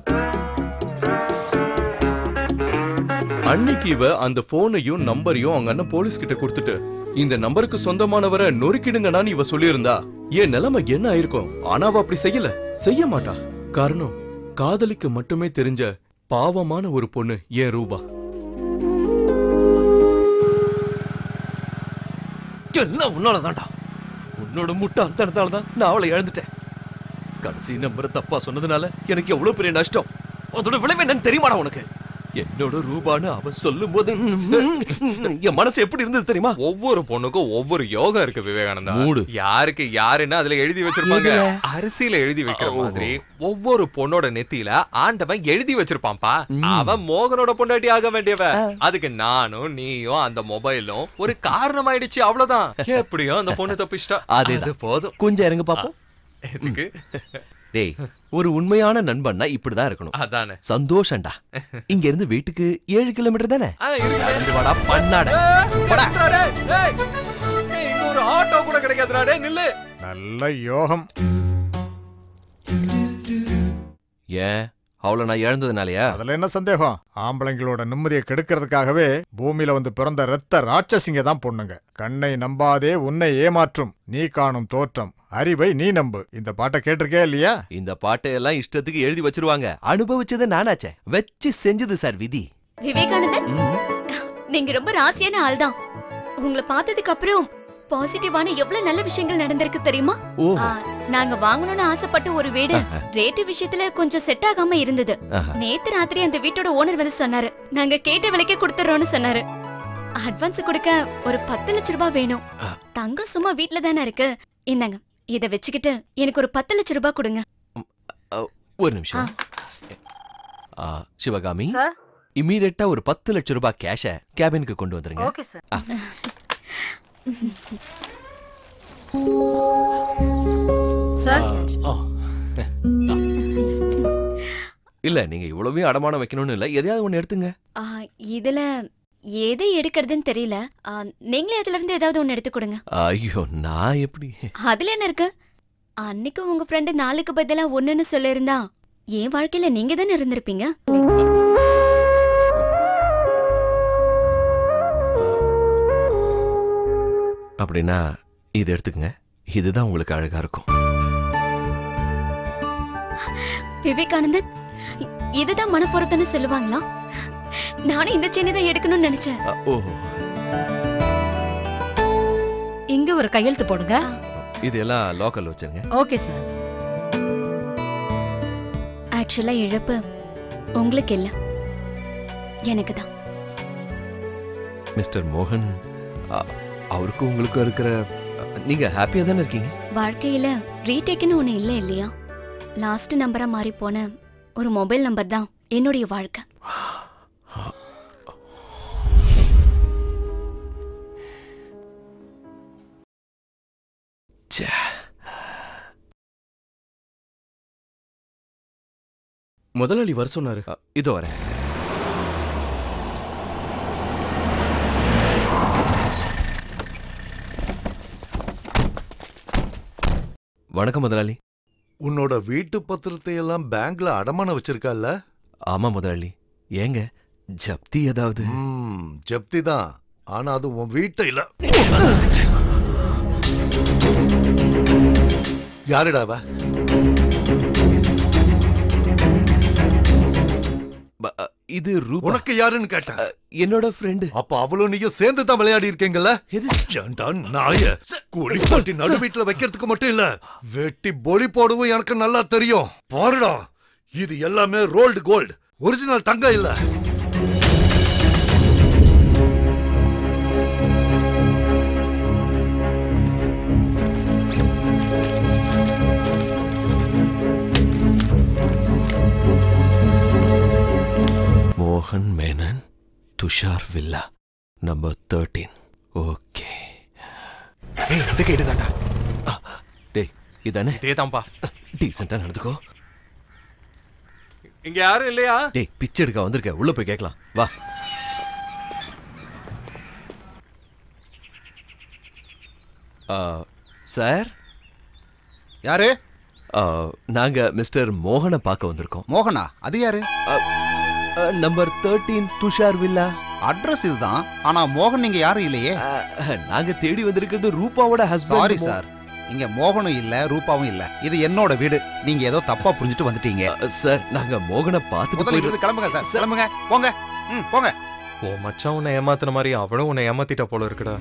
அன்னைக்கு இவ அந்த போனையும் நம்பரையும் அவங்க அண்ணன் போலீஸ் கிட்ட கொடுத்துட்டு இந்த நம்பருக்கு சொந்தமானவரை நொறுக்கிடுங்கன்னு இவ சொல்லியிருந்தா என் நிலைமை என்ன ஆயிருக்கும் ஆனா அவ அப்படி செய்யல செய்ய மாட்டா காரணம் காதலிக்கு மட்டுமே தெரிஞ்ச பாவமான ஒரு பொண்ணு என் ரூபா எல்லாம் உன்னால தான்டா உன்னோட முட்டாள்தனத்தால தான் நான் அவளை இழந்துட்டேன் கடைசி நம்பரை தப்பா சொன்னதுனால எனக்கு எவ்வளவு பெரிய நஷ்டம் அதோட விளைவு என்னன்னு தெரியுமாடா உனக்கு என்னோட ரூபான்னு அவன் சொல்லும் போது என் மனசு எப்படி இருந்தது தெரியுமா ஒவ்வொரு பொண்ணுக்கும் ஒவ்வொரு யோகம் இருக்கு விவேகானந்தா மூடு. யாருக்கு யாருன்னு அதுல எழுதி வச்சிருப்பாங்க எதுல? அரிசியில எழுதி வைக்கிற ஓ. மாதிரி ஒவ்வொரு பொண்ணோட நெத்தியில ஆண்டவன் எழுதி வச்சிருப்பான்ப்பா அவன் மோகனோட பொண்டாட்டி ஆக வேண்டியவ அதுக்கு நானும் நீயும் அந்த மொபைலும் ஒரு காரணம் ஆயிடுச்சு அவ்வளவுதான் எப்படியோ அந்த பொண்ணு தப்பிச்சிட்டா அதேதான். அது போதும் கொஞ்சம் இறங்க பாப்போம் எதுக்கு டேய் ஒரு உண்மையான நண்பன்னா இப்படிதான் இருக்கணும் அதானே சந்தோஷம்டா இங்க இருந்து வீட்டுக்கு ஏழு கிலோமீட்டர் தானே ஆ, இருக்கு. நடந்து வாடா பண்ணாட ஏய், நிறுத்துடா, டேய், டேய். ஏய், இங்க ஒரு ஆட்டோ கூட கிடைக்காதுடா டேய் நில்லு நல்ல யோகம் ஏன் அவளை நான் இழந்ததுனாலயா அதுல என்ன சந்தேகம் ஆம்பளைங்களோட நிம்மதியை கெடுக்கிறதுக்காகவே பூமியில வந்து பிறந்த ரத்த ராட்சசிங்க தான் பொண்ணுங்க கண்ணை நம்பாதே உன்னை ஏமாற்றும் நீ காணும் தோற்றம் அறிவை நீ நம்பு இந்த பாட்டை கேட்டிருக்கே இல்லையா இந்த பாட்டை எல்லாம் இஷ்டத்துக்கு எழுதி வச்சிருவாங்க அனுபவிச்சது நானாச்சே வச்சு செஞ்சது சார் விதி விவேகானந்தன் நீங்க ரொம்ப ராசியான ஆள் தான் உங்களை பார்த்ததுக்கு அப்புறம் பாசிட்டிவான எவ்வளவு நல்ல விஷயங்கள் நடந்திருக்கு தெரியுமா ஓ ஆ, நாங்க வாங்கணும்னு ஆசைப்பட்ட ஒரு வீடு ரேட்டு விஷயத்துல கொஞ்சம் செட் ஆகாம இருந்தது ஆஹா. நேத்து ராத்திரி அந்த வீட்டோட ஓனர் வந்து சொன்னாரு நாங்க கேட்ட விலைக்கே கொடுத்துறோம்னு சொன்னாரு அட்வான்ஸ் கொடுக்க ஒரு பத்து லட்ச ரூபாய் வேணும் ஆ. தங்கம் சும்மா வீட்ல தானே இருக்கு இந்தாங்க இத வச்சுக்கிட்டு எனக்கு ஒரு பத்து லட்ச ரூபாய் கொடுங்க ஒரு நிமிஷம் ஆ, சிவகாமி சார் இமீடியட்டா ஒரு பத்து லட்சம் ரூபாய் கேஷ கேபினுக்கு கொண்டு வந்துருங்க ஓகே சார் ஆ. சார் ஓ இல்ல நீங்க இவ்வளவையும் அடமானம் வைக்கணும்னு இல்ல எதையாவது ஒண்ணு எடுத்துங்க ஆ, இதுல எதை எடுக்கிறதுன்னு தெரியல ஆ, நீங்களே அதுல இருந்து ஏதாவது ஒண்ணு எடுத்து கொடுங்க ஐயோ நான் எப்படி அதுல என்ன இருக்கு அன்னைக்கு உங்க ஃப்ரெண்டு நாளுக்கு பதிலா ஒண்ணுன்னு சொல்லிருந்தா என் வாழ்க்கையில நீங்க தானே இருந்திருப்பீங்க அப்படின்னா இது எடுத்துக்கங்க இதுதான் உங்களுக்கு அழகா இருக்கும் விவேகானந்தன் இ- இதுதான் மனப்பொருத்தம்னு சொல்லுவாங்களா நானும் இந்த சென்னை தான் எடுக்கணும்னு நினைச்சேன் அ, ஓஹோ இங்க ஒரு கையெழுத்து போடுங்க இது எல்லாம் லோக்கல் வச்சிருங்க ஓகே சார் ஆக்சுவலா இழப்பு உங்களுக்கு இல்ல எனக்கு தான் மிஸ்டர் மோகன் அ, அவருக்கும் உங்களுக்கும் இருக்கிற அ, நீங்க ஹாப்பியா தானே இருக்கீங்க வாழ்க்கையில ரீடேக்குன்னு ஒண்ணு இல்ல இல்லையா லாஸ்ட் நம்பரா மாறி போன ஒரு மொபைல் நம்பர் தான் என்னுடைய வாழ்க்கை ச்சே. முதலாளி வர சொன்னாரு அ, இதோ வரேன் வணக்கம் முதலாளி உன்னோட வீட்டு பத்திரத்தை எல்லாம் பேங்க்ல அடமானம் வச்சிருக்கல்ல ஆமா முதலாளி ஏங்க ஜப்தி ஏதாவது ம் ஜப்தி தான் ஆனா அது உன் வீட்டை இல்ல யாருடா அவ ப- அ, இது ரூபா உனக்கு யாருன்னு கேட்டேன் என்னோட ஃப்ரெண்டு அப்ப அவளும் நீயும் சேர்ந்து தான் விளையாடி இருக்கீங்கல்ல எது ஏன்டா நாய குழி போட்டி நடு வீட்டுல வைக்கிறதுக்கு மட்டும் இல்ல வெட்டி பொலி போடவும் எனக்கு நல்லா தெரியும் பாருடா இது எல்லாமே ரோல்டு கோல்டு ஒரிஜினல் தங்கம் இல்ல மோகன் Menon Tushar villa number thirteen okay ஏய் இந்த கேட்டு தாண்டா டேய் இதானே இதேதான்பா டீசெண்டா நடந்துக்கோ இங்க யாரும் இல்லையா டேய் பிச்சை எடுக்க வந்திருக்க உள்ள போய் கேட்கலாம் வா ஆ, சார் யாரு ஆ, நாங்க மிஸ்டர் மோகனை பார்க்க வந்திருக்கோம் மோகனா அது யாரு ஆ, number thirteen Tushar villa address இதுதான் ஆனா மோகன் நீங்க யாரும் இல்லையே ஆ, நாங்க தேடி வந்திருக்கிறது ரூபாவோட ஹஸ்பண்ட் சாரி சார் இங்க மோகனும் இல்ல ரூபாவும் இல்ல இது என்னோட வீடு நீங்க ஏதோ தப்பா புரிஞ்சுட்டு வந்துட்டீங்க சார் நாங்க மோகனை பார்த்துட்டு முதல்ல போயிட்டு இருந்து கிளம்புங்க சார் கிளம்புங்க போங்க ம் போங்க ஓ மச்சான் உன்னை ஏமாத்தின மாதிரி அவளும் உன்னை ஏமாத்திட்டா போல இருக்குடா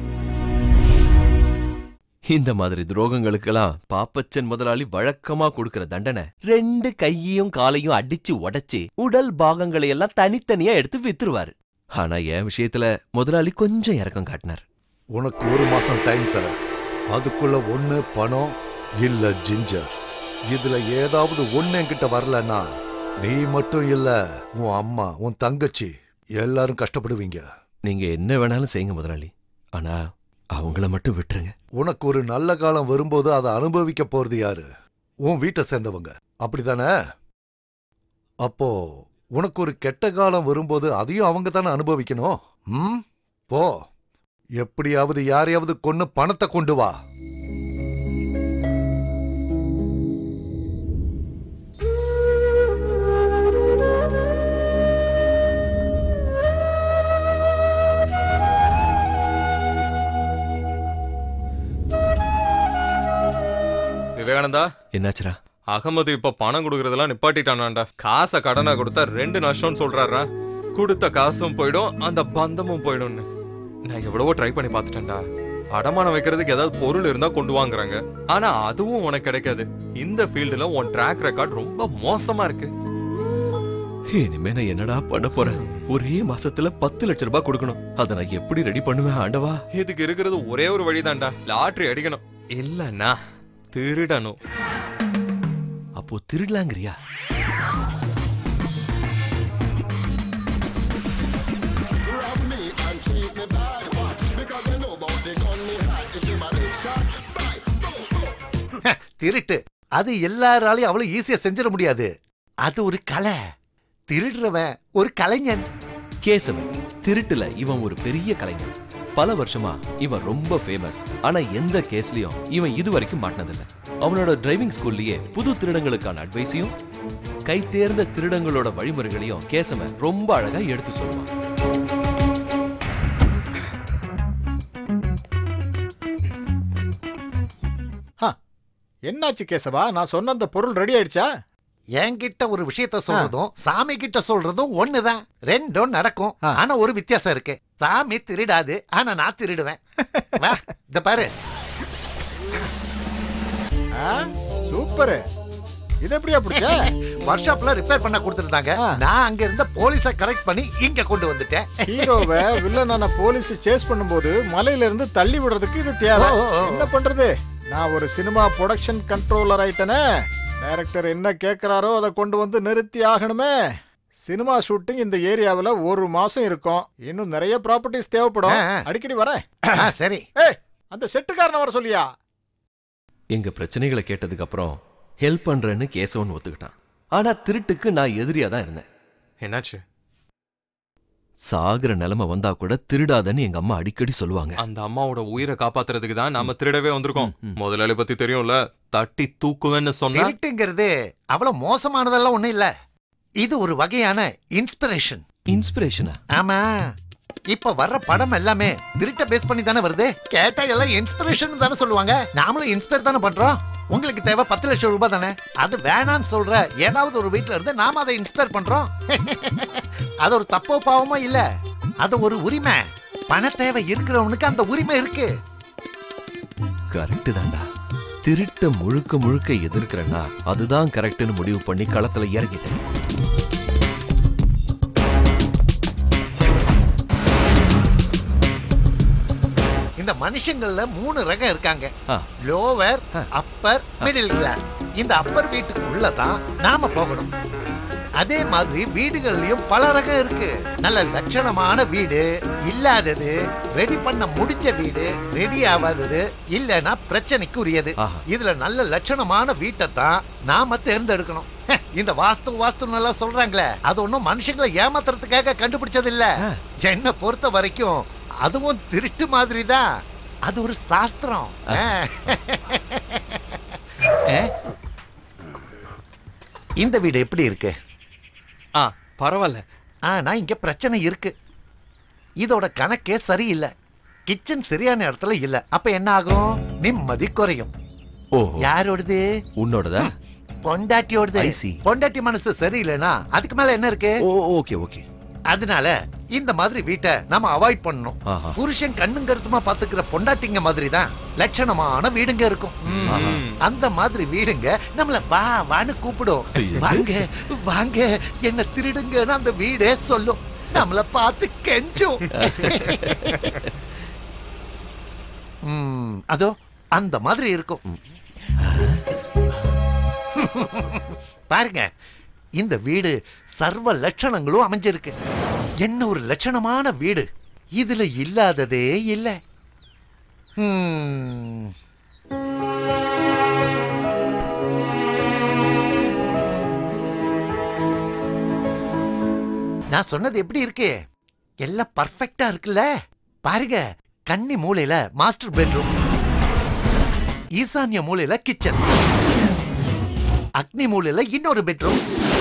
இந்த மாதிரி துரோகங்களுக்கெல்லாம் பாப்பச்சன் முதலாளி வழக்கமா கொடுக்கிற தண்டனை ரெண்டு கையையும் காலையும் அடிச்சு உடைச்சு உடல் பாகங்களை எல்லாம் தனித்தனியா எடுத்து வித்துருவாரு ஆனா என் விஷயத்துல முதலாளி கொஞ்சம் இறக்கம் காட்டினார் உனக்கு ஒரு மாசம் டைம் தரேன் அதுக்குள்ள ஒண்ணு பணம் இல்ல ஜிஞ்சர் இதுல ஏதாவது ஒண்ணு என்கிட்ட வரலன்னா நீ மட்டும் இல்ல உன் அம்மா உன் தங்கச்சி எல்லாரும் கஷ்டப்படுவீங்க நீங்க என்ன வேணாலும் செய்யுங்க முதலாளி ஆனா அவங்கள மட்டும் விட்டுருங்க உனக்கு ஒரு நல்ல காலம் வரும்போது அதை அனுபவிக்க போறது யாரு உன் வீட்டை சேர்ந்தவங்க அப்படிதானே அப்போ உனக்கு ஒரு கெட்ட காலம் வரும்போது அதையும் அவங்க தானே அனுபவிக்கணும் ம் போ எப்படியாவது யாரையாவது கொன்னு பணத்தை கொண்டு வா விவேகானந்தா என்னாச்சுரா அகமது இப்ப பணம் கொடுக்கறதெல்லாம் நிப்பாட்டிட்டானாண்டா காசை கடனா கொடுத்தா ரெண்டு நஷ்டம்னு சொல்றாரா கொடுத்த காசும் போயிடும் அந்த பந்தமும் போயிடும்னு நான் எவ்வளவோ ட்ரை பண்ணி பார்த்துட்டேன்டா அடமானம் வைக்கிறதுக்கு ஏதாவது பொருள் இருந்தா கொண்டு வாங்குறாங்க ஆனா அதுவும் உனக்கு கிடைக்காது இந்த ஃபீல்டுல உன் ட்ராக் ரெக்கார்ட் ரொம்ப மோசமா இருக்கு இனிமே நான் என்னடா பண்ண போறேன் ஒரே மாசத்துல பத்து லட்சம் ரூபாய் கொடுக்கணும் அதை நான் எப்படி ரெடி பண்ணுவேன் ஆண்டவா இதுக்கு இருக்கிறது ஒரே ஒரு வழிதான்டா லாட்டரி அடிக்கணும் இல்லன்னா திருடணும் அப்போ திருடலாங்கிறியா திருட்டு அது எல்லாராலையும் அவ்வளவு ஈஸியா செஞ்சிட முடியாது அது ஒரு கலை திருடுறவன் ஒரு கலைஞன் கேசவன் திருட்டுல இவன் ஒரு பெரிய கலைஞன் பல வருஷமா இவன் ரொம்ப ஃபேமஸ் ஆனா எந்த கேஸ்லயும் இவன் இது வரைக்கும் மாட்டினதில்ல அவனோட டிரைவிங் ஸ்கூல்லயே புது திருடங்களுக்கான அட்வைஸையும் கை தேர்ந்த திருடங்களோட வழிமுறைகளையும் கேசவன் ரொம்ப அழகா எடுத்து சொல்லுவான் என்னாச்சு கேசவா நான் சொன்ன அந்த பொருள் ரெடி ஆயிடுச்சா என்கிட்ட ஒரு விஷயத்த சொல்றதும் சாமி கிட்ட சொல்றதும் ஒண்ணுதான் ரெண்டும் நடக்கும் ஆ. ஆனா ஒரு வித்தியாசம் இருக்கு சாமி திருடாது ஆனா நான் திருடுவேன் வா, இந்த பாரு சூப்பர் இது எப்படியா பிடிச்ச ஒர்க் ஷாப்ல ரிப்பேர் பண்ண கொடுத்துருந்தாங்க ஆ. நான் அங்க இருந்த போலீஸ கரெக்ட் பண்ணி இங்க கொண்டு வந்துட்டேன் ஹீரோவை வில்லனான போலீஸ் சேஸ் பண்ணும்போது மலையில இருந்து தள்ளி விடுறதுக்கு இது தேவை ஓ, ஓ, ஓ. என்ன பண்றது நான் ஒரு சினிமா ப்ரொடக்ஷன் கண்ட்ரோலர் ஆயிட்டனே டைரக்டர் என்ன கேக்குறாரோ அதை கொண்டு வந்து நிறுத்தி ஆகணுமே சினிமா ஷூட்டிங் இந்த ஏரியாவுல ஒரு மாசம் இருக்கும் இன்னும் நிறைய ப்ராப்பர்ட்டிஸ் தேவைப்படும் ஆ, ஆ. அடிக்கடி வரேன் ஆ, சரி ஏய் அந்த செட்டுக்காரனை வர சொல்லியா எங்க பிரச்சனைகளை கேட்டதுக்கு அப்புறம் ஹெல்ப் பண்றேன்னு கேசவன் ஒத்துக்கிட்டான் ஆனா திருட்டுக்கு நான் எதிரியா தான் இருந்தேன் என்னாச்சு சாகுற நிலைமை வந்தா கூட திருடாதன்னு எங்க அம்மா அடிக்கடி சொல்லுவாங்க அந்த அம்மாவோட உயிரை காப்பாத்துறதுக்கு தான் நாம திருடவே வந்திருக்கோம் ம், ம். முதலாளி பத்தி தெரியும்ல தட்டி தூக்குவேன்னு சொன்னா திருட்டுங்கிறது அவ்வளவு மோசமானதெல்லாம் ஒண்ணும் இல்ல இது ஒரு வகையான இன்ஸ்பிரேஷன் இன்ஸ்பிரேஷனா ஆமா இப்ப வர்ற படம் எல்லாமே திருட்ட பேஸ் பண்ணி தானே வருது கேட்டா எல்லாம் இன்ஸ்பிரேஷன் தானே சொல்லுவாங்க நாமளும் இன்ஸ்பயர் தானே பண்றோம் உங்களுக்கு தேவை பத்து லட்சம் ரூபாய் தானே அது வேணான்னு சொல்ற ஏதாவது ஒரு வீட்ல இருந்து நாம அதை இன்ஸ்பயர் பண்றோம் அது ஒரு தப்போ பாவமோ இல்ல அது ஒரு உரிமை பண தேவை இருக்கிறவனுக்கு அந்த உரிமை இருக்கு கரெக்ட் தான்டா திருட்ட முழுக்க முழுக்க எதிர்க்கிறேன்னா அதுதான் கரெக்ட்னு முடிவு பண்ணி களத்துல இறங்கிட்டேன் இந்த மனுஷங்கள்ல மூணு ரகம் இருக்காங்க ஆ. லோவர் அப்பர் மிடில் கிளாஸ் இந்த அப்பர் வீட்டுக்குள்ள தான் நாம போகணும் அதே மாதிரி வீடுகள்லயும் பல ரகம் இருக்கு நல்ல லட்சணமான வீடு இல்லாதது ரெடி பண்ண முடிஞ்ச வீடு ரெடி ஆகாதது இல்லனா பிரச்சனைக்கு உரியது ஆஹா. இதுல நல்ல லட்சணமான வீட்டை தான் நாம தேர்ந்தெடுக்கணும் ஹே, இந்த வாஸ்து வாஸ்து நல்லா சொல்றாங்களே அது ஒண்ணும் மனுஷங்களை ஏமாத்துறதுக்காக கண்டுபிடிச்சது இல்ல என்னை பொறுத்த வரைக்கும் அதுவும் திருட்டு மாதிரி தான் அது ஒரு சாஸ்திரம் ஆ. ஆ? இந்த வீடு எப்படி இருக்கு ஆ பரவாயில்ல ஆனா இங்க பிரச்சனை இருக்கு இதோட கணக்கே சரியில்லை கிச்சன் சரியான இடத்துல இல்ல அப்ப என்ன ஆகும் நிம்மதி குறையும் ஓஹோ யாரோடது உன்னோடதா பொண்டாட்டியோடது I see. பொண்டாட்டி மனசு சரியில்லைனா அதுக்கு மேல என்ன இருக்கு ஓ ஓகே ஓகே அதனால இந்த மாதிரி வீட்டை நாம அவாய்ட் பண்ணணும் ஆஹா. புருஷன் கண்ணும் கருத்துமா பாத்துக்கிற பொண்டாட்டிங்க மாதிரி தான் லட்சணமான வீடுங்க இருக்கும் ம். அந்த மாதிரி வீடுங்க நம்மள வா வான்னு கூப்பிடும் ஐயோ. வாங்க வாங்க என்ன திருடுங்கன்னு அந்த வீடே சொல்லும் நம்மள பார்த்து கெஞ்சும் ம், அதோ அந்த மாதிரி இருக்கும் பாருங்க இந்த வீடு சர்வ லட்சணங்களும் அமைஞ்சிருக்கு என்ன ஒரு லட்சணமான வீடு இதுல இல்லாததே இல்ல ஹம். நான் சொன்னது எப்படி இருக்கு எல்லாம் பர்ஃபெக்ட்டா இருக்குல்ல பாருங்க கன்னி மூலையில மாஸ்டர் பெட்ரூம் ஈசான்ய மூலையில கிச்சன் அக்னி மூலையில இன்னொரு பெட்ரூம்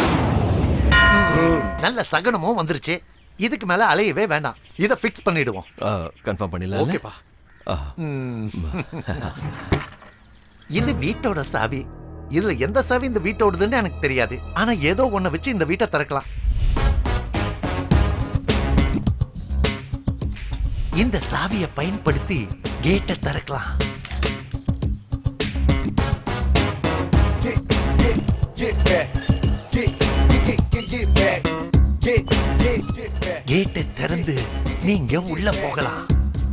நல்ல சகனமும் வந்துருச்சு இதுக்கு மேல அலையவே வேண்டாம் இத ஃபிக்ஸ் பண்ணிடுவோம் கன்ஃபார்ம் பண்ணிடலாம் ஓகேப்பா ம். இது வீட்டோட சாவி இதுல எந்த சாவி இந்த வீட்டோடதுன்னு எனக்கு தெரியாது ஆனா ஏதோ ஒண்ண வச்சு இந்த வீட்டை திறக்கலாம் இந்த சாவியை பயன்படுத்தி கேட்டை திறக்கலாம் கேட்டை திறந்து நீங்க உள்ள போகலாம்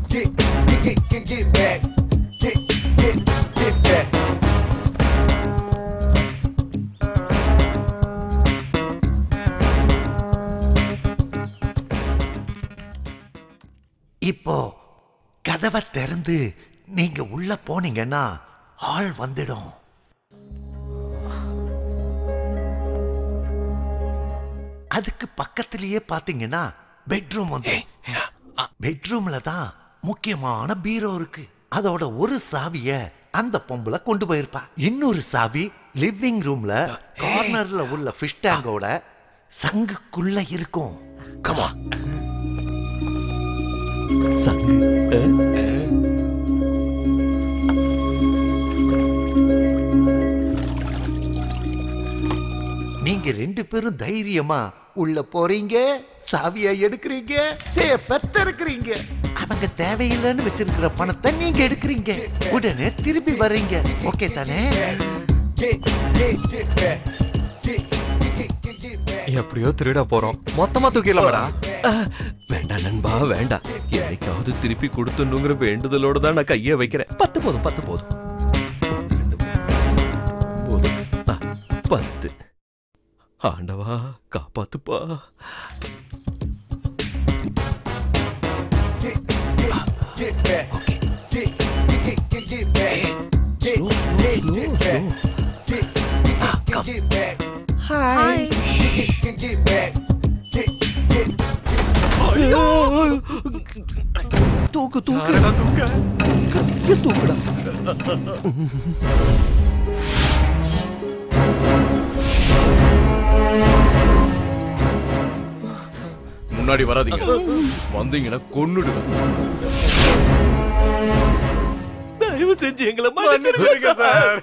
இப்போ கதவை திறந்து நீங்க உள்ள போனீங்கன்னா ஆள் வந்துடும் அதுக்கு பக்கத்திலேயே பாத்தீங்கன்னா பெட்ரூம் வந்து பெட்ரூம்ல தான் முக்கியமான பீரோ இருக்கு அதோட ஒரு சாவிய அந்த பொம்பளை கொண்டு போயிருப்பா இன்னொரு சாவி லிவிங் ரூம்ல கார்னர்ல உள்ள ஃபிஷ் டேங்கோட சங்குக்குள்ள இருக்கும் கமா சங்கு நீங்க ரெண்டு பேரும் தைரியமா உள்ள போறீங்க சாவியா எடுக்கிறீங்க சேஃபா திறக்கிறீங்க அவங்க தேவையில்லைன்னு வச்சிருக்கிற பணத்தை நீங்க எடுக்கிறீங்க உடனே திருப்பி வர்றீங்க ஓகே தானே எப்படியோ திருட போறோம் மொத்தமா தூக்கிடலாமடா வேண்டாம் நண்பா வேண்டாம் என்னைக்காவது திருப்பி கொடுத்துணுங்கிற வேண்டுதலோட தான் நான் கையை வைக்கிறேன் பத்து போதும் பத்து போதும் போதும் ஆ, பத்து ஆண்டவா காப்பாத்துப்பா தூக்கு தூக்கு கையை தூக்குடா முன்னாடி வராதீங்க வந்தீங்கன்னா கொன்னுடுவேன் தயவு செஞ்சு எங்களை மன்னிச்சிருங்க சார்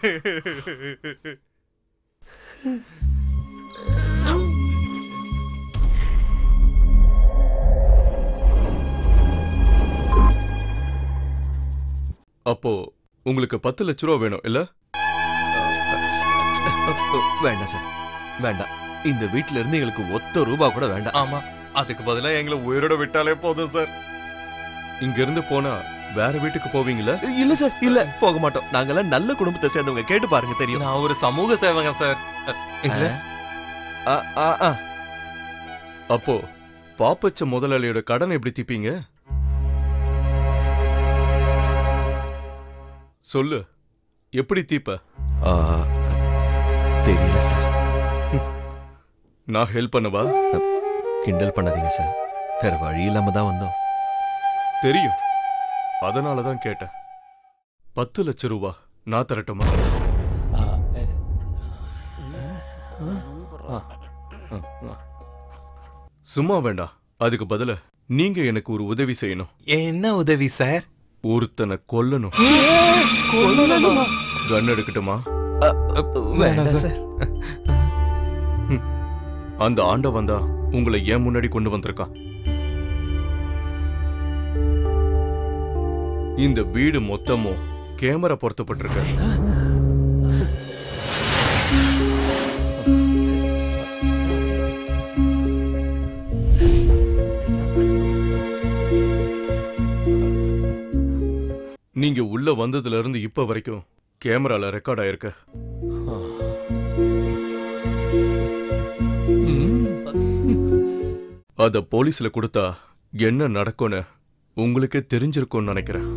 அப்போ உங்களுக்கு பத்து லட்ச ரூபா வேணும் இல்ல வேண்டாம் சார் வேண்டாம் இந்த வீட்ல இருந்து எங்களுக்கு ஒத்த ரூபா கூட வேண்டாம் ஆமா அதுக்கு பதிலா எங்களை உயிரோட விட்டாலே போதும் சார் இங்க இருந்து போனா வேற வீட்டுக்கு போவீங்களா இல்ல சார் இல்ல போக மாட்டோம் நாங்கெல்லாம் நல்ல குடும்பத்தை சேர்ந்தவங்க கேட்டு பாருங்க தெரியும் நான் ஒரு சமூக சேவங்க சார் இல்ல ஆ, ஆ, ஆ. அப்போ பாப்பச்ச முதலாளியோட கடன் எப்படி தீப்பீங்க சொல்லு எப்படி தீப்ப ஆ, தெரியல சார் நான் ஹெல்ப் பண்ணவா கிண்டல் பண்ணாதீங்க சார் வேற வழி இல்லாம தான் வந்தோம் தெரியும் அதனால தான் கேட்டேன் பத்து லட்ச ரூபா நான் தரட்டுமா சும்மா வேண்டாம் அதுக்கு பதிலா நீங்க எனக்கு ஒரு உதவி செய்யணும் என்ன உதவி சார் ஒருத்தனை கொல்லணும் கன் எடுக்கட்டுமா வேண்டாம் சார் அந்த ஆண்டவன் தான் உங்களை ஏன் முன்னாடி கொண்டு வந்திருக்கான் இந்த வீடு மொத்தமும் கேமரா பொருத்தப்பட்டிருக்கு நீங்க உள்ள வந்ததுல இருந்து இப்ப வரைக்கும் கேமரால ரெக்கார்ட் ஆயிருக்கு அத போலீஸ்ல கொடுத்தா என்ன நடக்கும்னு உங்களுக்கே தெரிஞ்சிருக்கும்னு நினைக்கிறேன்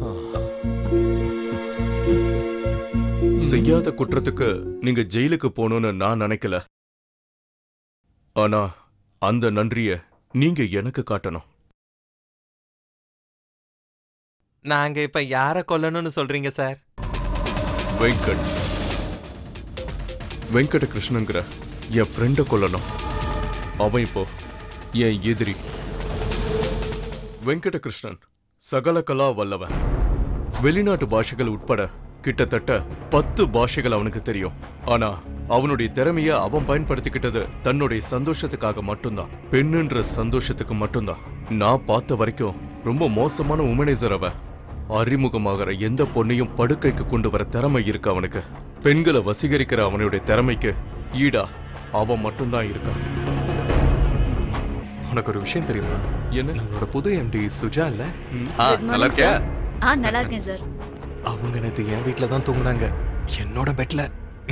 செய்யாத குற்றத்துக்கு நீங்க ஜெயிலுக்கு போகணும்னு நான் நினைக்கல ஆனா அந்த நன்றிய நீங்க எனக்கு காட்டணும் நாங்க இப்ப யார கொல்லணும்னு சொல்றீங்க சார் வெங்கட் வெங்கட கிருஷ்ணங்கிற என் ஃப்ரெண்டை கொல்லணும் அவன் இப்போ என் எதிரி வெங்கட கிருஷ்ணன் சகல கலா வல்லவன் வெளிநாட்டு பாஷைகள் உட்பட கிட்டத்தட்ட பத்து பாஷைகள் அவனுக்கு தெரியும் ஆனா அவனுடைய திறமைய அவன் பயன்படுத்திக்கிட்டது தன்னுடைய சந்தோஷத்துக்காக மட்டும்தான் பெண்ணுன்ற சந்தோஷத்துக்கு மட்டும்தான் நான் பார்த்த வரைக்கும் ரொம்ப மோசமான உமனைசர் அவ அறிமுகமாகிற எந்த பொண்ணையும் படுக்கைக்கு கொண்டு வர திறமை இருக்கு அவனுக்கு பெண்களை வசீகரிக்கிற அவனுடைய திறமைக்கு ஈடா அவன் மட்டும்தான் இருக்கா உனக்கு ஒரு விஷயம் தெரியுமா என்ன நம்மளோட புது எம்டி சுஜா இல்ல ம். ஆ, Good morning, நல்லா இருக்கியா sir. ஆ நல்லா இருக்கேன் சார் அவங்க நேத்து என் வீட்ல தான் தூங்குனாங்க என்னோட பெட்ல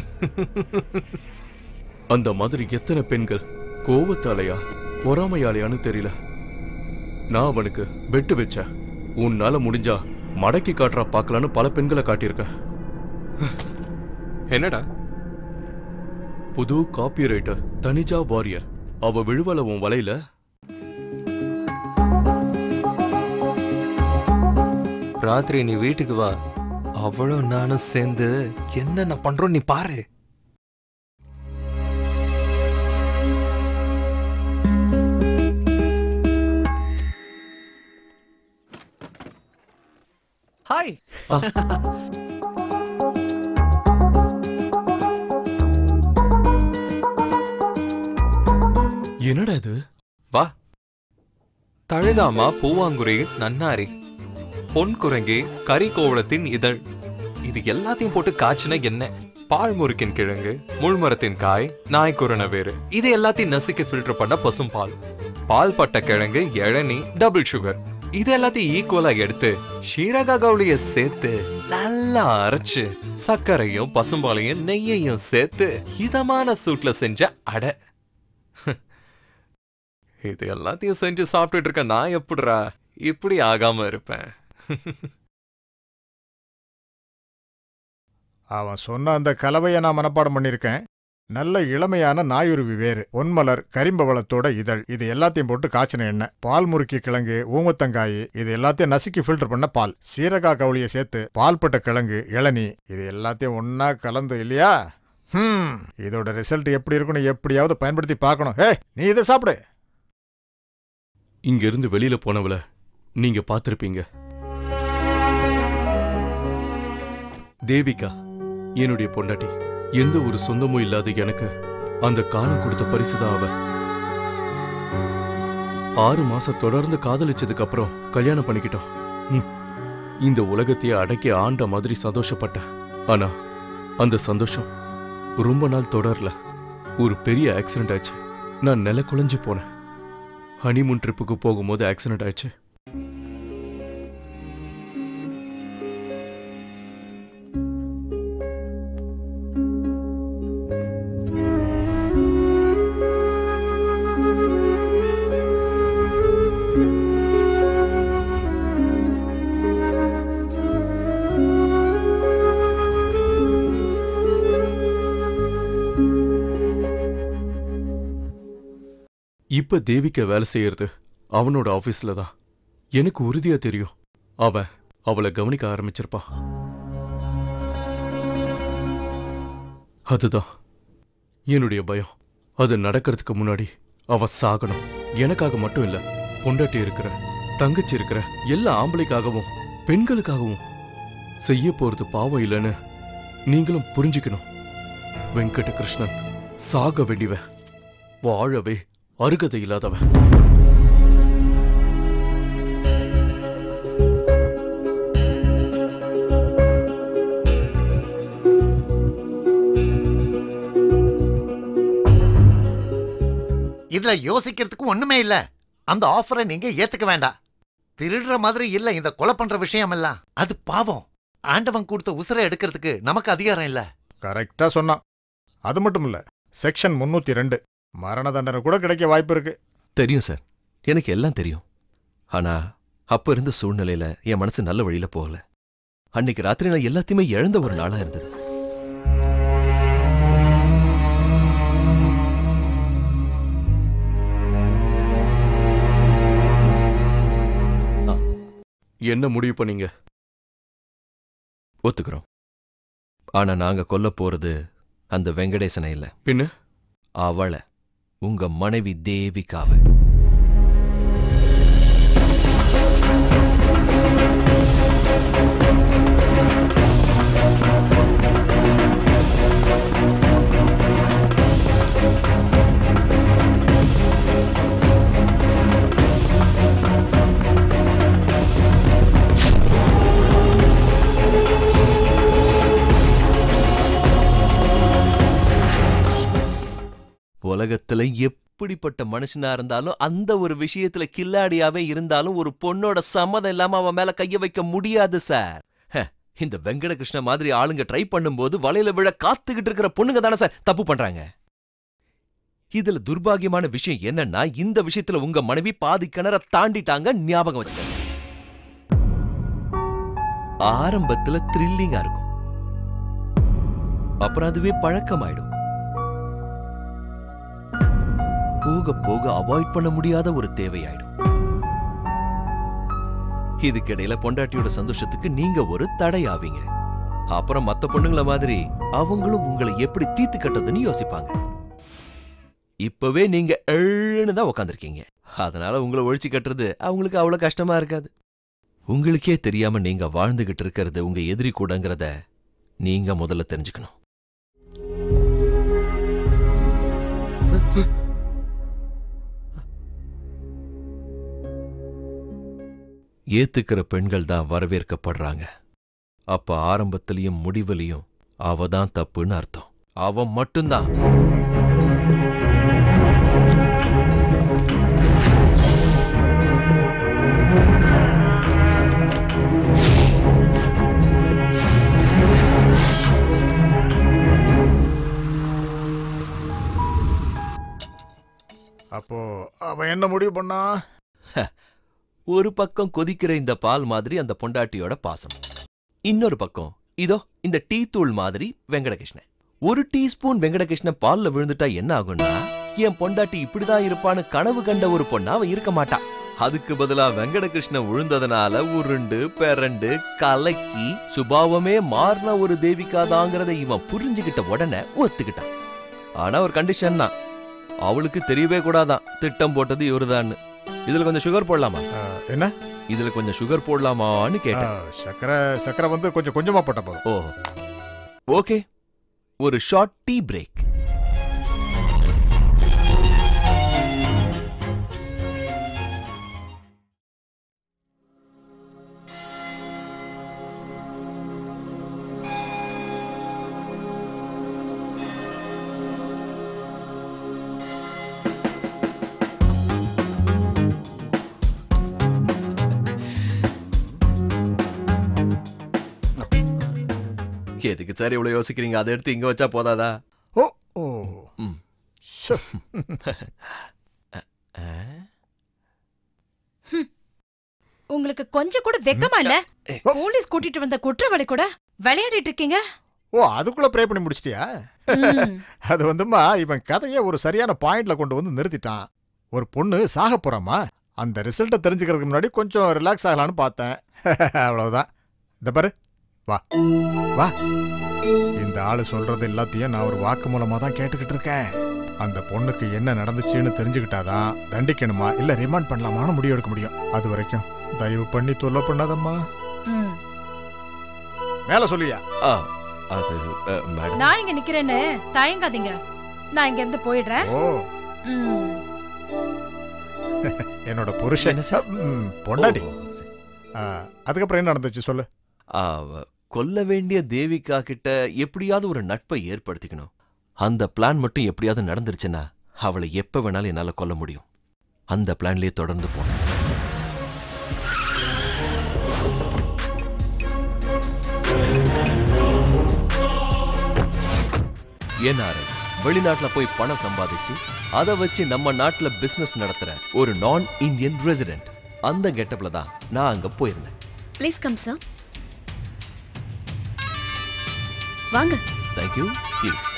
அந்த மாதிரி எத்தனை பெண்கள் கோவத்தாலையா பொறாமையாலையான்னு தெரியல நான் அவனுக்கு பெட்டு வச்சேன் உன்னால முடிஞ்சா மடக்கி காட்டுறா பார்க்கலான்னு பல பெண்களை காட்டியிருக்கேன் என்னடா புது காப்பி ரைட்டர் தனிஜா வாரியர் அவ விழுவல உன் வலையில ராத்திரி நீ வீட்டுக்கு வா அவளும் நானும் சேர்ந்து என்னென்ன பண்றோம் நீ பாரு ஹாய் என்னடா இது வா தழுதாமா பூவாங்குறி நன்னாரி பொன் குரங்கி கரிகோவளத்தின் இதழ் இது எல்லாத்தையும் போட்டு காய்ச்சின எண்ணெய் பாழ்முறுக்கின் கிழங்கு முள்மரத்தின் காய் நாய்க்குரண வேறு இது எல்லாத்தையும் நசுக்கி ஃபில்டர் பண்ண பசும்பால் பால் பட்ட கிழங்கு இளநீ டபுள் சுகர் இது எல்லாத்தையும் ஈக்குவலா எடுத்து ஷீரக கவுளிய சேர்த்து நல்லா அரைச்சு சர்க்கரையும் பசும்பாலையும் நெய்யையும் சேர்த்து இதமான சூட்ல செஞ்ச அடை இது எல்லாத்தையும் செஞ்சு சாப்பிட்டுட்டு இருக்க நான் எப்படிடா இப்படி ஆகாம இருப்பேன் அவன் சொன்ன அந்த கலவையை நான் மனப்பாடம் பண்ணியிருக்கேன் நல்ல இளமையான நாயுருவி வேறு பொன்மலர் கரிம்பவளத்தோட இதழ் இது எல்லாத்தையும் போட்டு காய்ச்சின எண்ணெய் பால் முறுக்கி கிழங்கு ஊமத்தங்காய் இது எல்லாத்தையும் நசுக்கி ஃபில்டர் பண்ண பால் சீரகா கவுளியை சேர்த்து பால்பட்ட கிழங்கு இளநீ இது எல்லாத்தையும் ஒண்ணா கலந்து இல்லையா ஹம் இதோட ரிசல்ட் எப்படி இருக்குன்னு எப்படியாவது பயன்படுத்தி பார்க்கணும் ஹே நீ இதை சாப்பிடு இங்க இருந்து வெளியில போனவள நீங்க பார்த்திருப்பீங்க தேவிகா என்னுடைய பொண்டாட்டி எந்த ஒரு சொந்தமும் இல்லாத எனக்கு அந்த காலம் கொடுத்த பரிசுதான் அவ ஆறு மாசம் தொடர்ந்து காதலிச்சதுக்கு அப்புறம் கல்யாணம் பண்ணிக்கிட்டோம் ம். இந்த உலகத்தையே அடக்கி ஆண்ட மாதிரி சந்தோஷப்பட்டேன் ஆனா அந்த சந்தோஷம் ரொம்ப நாள் தொடரல ஒரு பெரிய ஆக்சிடென்ட் ஆச்சு நான் நில குலைஞ்சு போனேன் ஹனிமூன் ட்ரிப்புக்கு போகும்போது ஆக்சிடென்ட் ஆயிடுச்சு இப்ப தேவிக்க வேலை செய்யறது அவனோட ஆபீஸ்ல தான் எனக்கு உறுதியா தெரியும் அவன் அவளை கவனிக்க ஆரம்பிச்சிருப்பான் அதுதான் என்னுடைய பயம் அது நடக்கிறதுக்கு முன்னாடி அவ சாகணும் எனக்காக மட்டும் இல்ல பொண்டாட்டி இருக்கிற தங்கச்சி இருக்கிற எல்லா ஆம்பளைக்காகவும் பெண்களுக்காகவும் செய்ய போறது பாவம் இல்லைன்னு நீங்களும் புரிஞ்சுக்கணும் வெங்கட கிருஷ்ணன் சாக வேண்டியவன் வாழவே அருகதை இல்லாதவன் இதுல யோசிக்கிறதுக்கு ஒண்ணுமே இல்ல அந்த ஆஃபரை நீங்க ஏத்துக்க வேண்டாம் திருடுற மாதிரி இல்ல இந்த கொலை பண்ற விஷயம் எல்லாம் அது பாவம் ஆண்டவன் கொடுத்த உசுரை எடுக்கிறதுக்கு நமக்கு அதிகாரம் இல்ல கரெக்டா சொன்னான் அது மட்டும் இல்ல செக்ஷன் முன்னூத்தி ரெண்டு மரண தண்டனை கூட கிடைக்க வாய்ப்பு இருக்கு தெரியும் சார் எனக்கு எல்லாம் தெரியும் ஆனா அப்ப இருந்த சூழ்நிலையில என் மனசு நல்ல வழியில போகல அன்னைக்கு ராத்திரி நான் எல்லாத்தையுமே இழந்த ஒரு நாளா இருந்தது என்ன முடிவு பண்ணீங்க ஒத்துக்கிறோம் ஆனா நாங்க கொல்ல போறது அந்த வெங்கடேசனை இல்ல பின்ன அவளை உங்க மனைவி தேவிகாவை உலகத்துல எப்படிப்பட்ட மனுஷனா இருந்தாலும் அந்த ஒரு விஷயத்துல கில்லாடியாவே இருந்தாலும் ஒரு பொண்ணோட சம்மதம் இல்லாம அவன் மேல கைய வைக்க முடியாது சார் ஹ, இந்த வெங்கடகிருஷ்ண மாதிரி ஆளுங்க ட்ரை பண்ணும்போது வலையில விழ காத்துக்கிட்டு இருக்கிற பொண்ணுங்க தானே சார் தப்பு பண்றாங்க இதுல துர்பாகியமான விஷயம் என்னன்னா இந்த விஷயத்துல உங்க மனைவி பாதி கிணற தாண்டிட்டாங்க ஞாபகம் வச்சுக்கோங்க ஆரம்பத்துல த்ரில்லிங்கா இருக்கும் அப்புறம் அதுவே பழக்கமாயிடும் போக போக அவாய்ட் பண்ண முடியாத ஒரு தேவையாயிடும் இதுக்கிடையில பொண்டாட்டியோட சந்தோஷத்துக்கு நீங்க ஒரு தடையாவீங்க அப்புறம் மத்த பொண்ணுங்கள மாதிரி அவங்களும் உங்களை எப்படி தீத்து கட்டதுன்னு யோசிப்பாங்க இப்பவே நீங்க எழுன்னு தான் உக்காந்துருக்கீங்க அதனால உங்களை ஒழிச்சு கட்டுறது அவங்களுக்கு அவ்வளவு கஷ்டமா இருக்காது உங்களுக்கே தெரியாம நீங்க வாழ்ந்துகிட்டு இருக்கிறது உங்க எதிரி கூடங்கிறத நீங்க முதல்ல தெரிஞ்சுக்கணும் ஏத்துக்கிற பெண்கள் தான் வரவேற்கப்படுறாங்க அப்ப ஆரம்பத்திலையும் முடிவுலையும் அவ தான் தப்புன்னு அர்த்தம் அவன் மட்டும்தான் அப்போ அவன் என்ன முடிவு பண்ணா ஒரு பக்கம் கொதிக்கிற இந்த பால் மாதிரி அந்த பொண்டாட்டியோட பாசம் இன்னொரு பக்கம் இதோ இந்த டீ தூள் மாதிரி வெங்கடகிருஷ்ணன் ஒரு டீஸ்பூன் வெங்கடகிருஷ்ணன் பால்ல விழுந்துட்டா என்ன ஆகும்னா என் பொண்டாட்டி இப்படிதான் இருப்பான்னு கனவு கண்ட ஒரு பொண்ணா அவ இருக்க மாட்டா அதுக்கு பதிலா வெங்கடகிருஷ்ணன் விழுந்ததுனால உருண்டு பெரண்டு கலக்கி சுபாவமே மாறின ஒரு தேவிகாதாங்கிறத இவன் புரிஞ்சுகிட்ட உடனே ஒத்துக்கிட்டான் ஆனா ஒரு கண்டிஷன் தான் அவளுக்கு தெரியவே கூடாதான் திட்டம் போட்டது இவருதான்னு இதுல கொஞ்சம் சுகர் போடலாமா என்ன இதுல கொஞ்சம் சுகர் போடலாமான்னு கேட்டேன் ஆ, சக்கரை சக்கரை வந்து கொஞ்சம் கொஞ்சமா போட்ட போதும் ஓஹோ ஓகே ஒரு ஷார்ட் டீ பிரேக் எதுக்கு சார் இவ்வளவு யோசிக்கிறீங்க அதை எடுத்து இங்க வச்சா போதாதா ஓ ஓ ம். ஷோ. உங்களுக்கு கொஞ்சம் கூட வெக்கமா இல்ல போலீஸ் கூட்டிட்டு வந்த குற்றவாளி கூட விளையாடிட்டு இருக்கீங்க ஓ அதுக்குள்ள ப்ரே பண்ணி முடிச்சிட்டியா ம். அது வந்துமா இவன் கதையை ஒரு சரியான பாயிண்ட்ல கொண்டு வந்து நிறுத்திட்டான் ஒரு பொண்ணு சாக போறாமா அந்த ரிசல்ட்டை தெரிஞ்சுக்கிறதுக்கு முன்னாடி கொஞ்சம் ரிலாக்ஸ் ஆகலான்னு பார்த்தேன் அவ்வளவுதான் இந்த பாரு வா வா இந்த ஆளு சொல்றது எல்லாத்தையும் நான் ஒரு வாக்கு மூலமா தான் கேட்டுக்கிட்டு இருக்கேன் அந்த பொண்ணுக்கு என்ன நடந்துச்சுன்னு தெரிஞ்சுக்கிட்டாதான் தண்டிக்கணுமா இல்ல ரிமாண்ட் பண்ணலாமான்னு முடிவு எடுக்க முடியும் அது வரைக்கும் தயவு பண்ணி தொல்லை பண்ணாதம்மா ம். மேல சொல்லியா ஆ, அது அ, மேடம் நான் இங்க நிக்கிறேன்னு தயங்காதீங்க நான் இங்க இருந்து போயிடுறேன் ஓ ம். என்னோட புருஷன் ம், பொண்டாட்டி ஓ, சரி. ஆ, அதுக்கப்புறம் என்ன நடந்துச்சு சொல்லு ஆ, கொல்ல வேண்டிய தேவிகா கிட்ட எப்படியாவது ஒரு நட்பை ஏற்படுத்திக்கணும் அந்த பிளான் மட்டும் எப்படியாவது நடந்துருச்சுன்னா அவளை எப்ப வேணாலும் என்னால கொல்ல முடியும் அந்த பிளான்லயே தொடர்ந்து போனேன் என்ஆர்ஐ வெளிநாட்டுல போய் பணம் சம்பாதிச்சு அதை வச்சு நம்ம நாட்டுல பிசினஸ் நடத்துற ஒரு நான் இந்தியன் ரெசிடென்ட் அந்த கெட்டப்ல தான் நான் அங்க போயிருந்தேன் ப்ளீஸ் கம் சார் வாங்க thank you please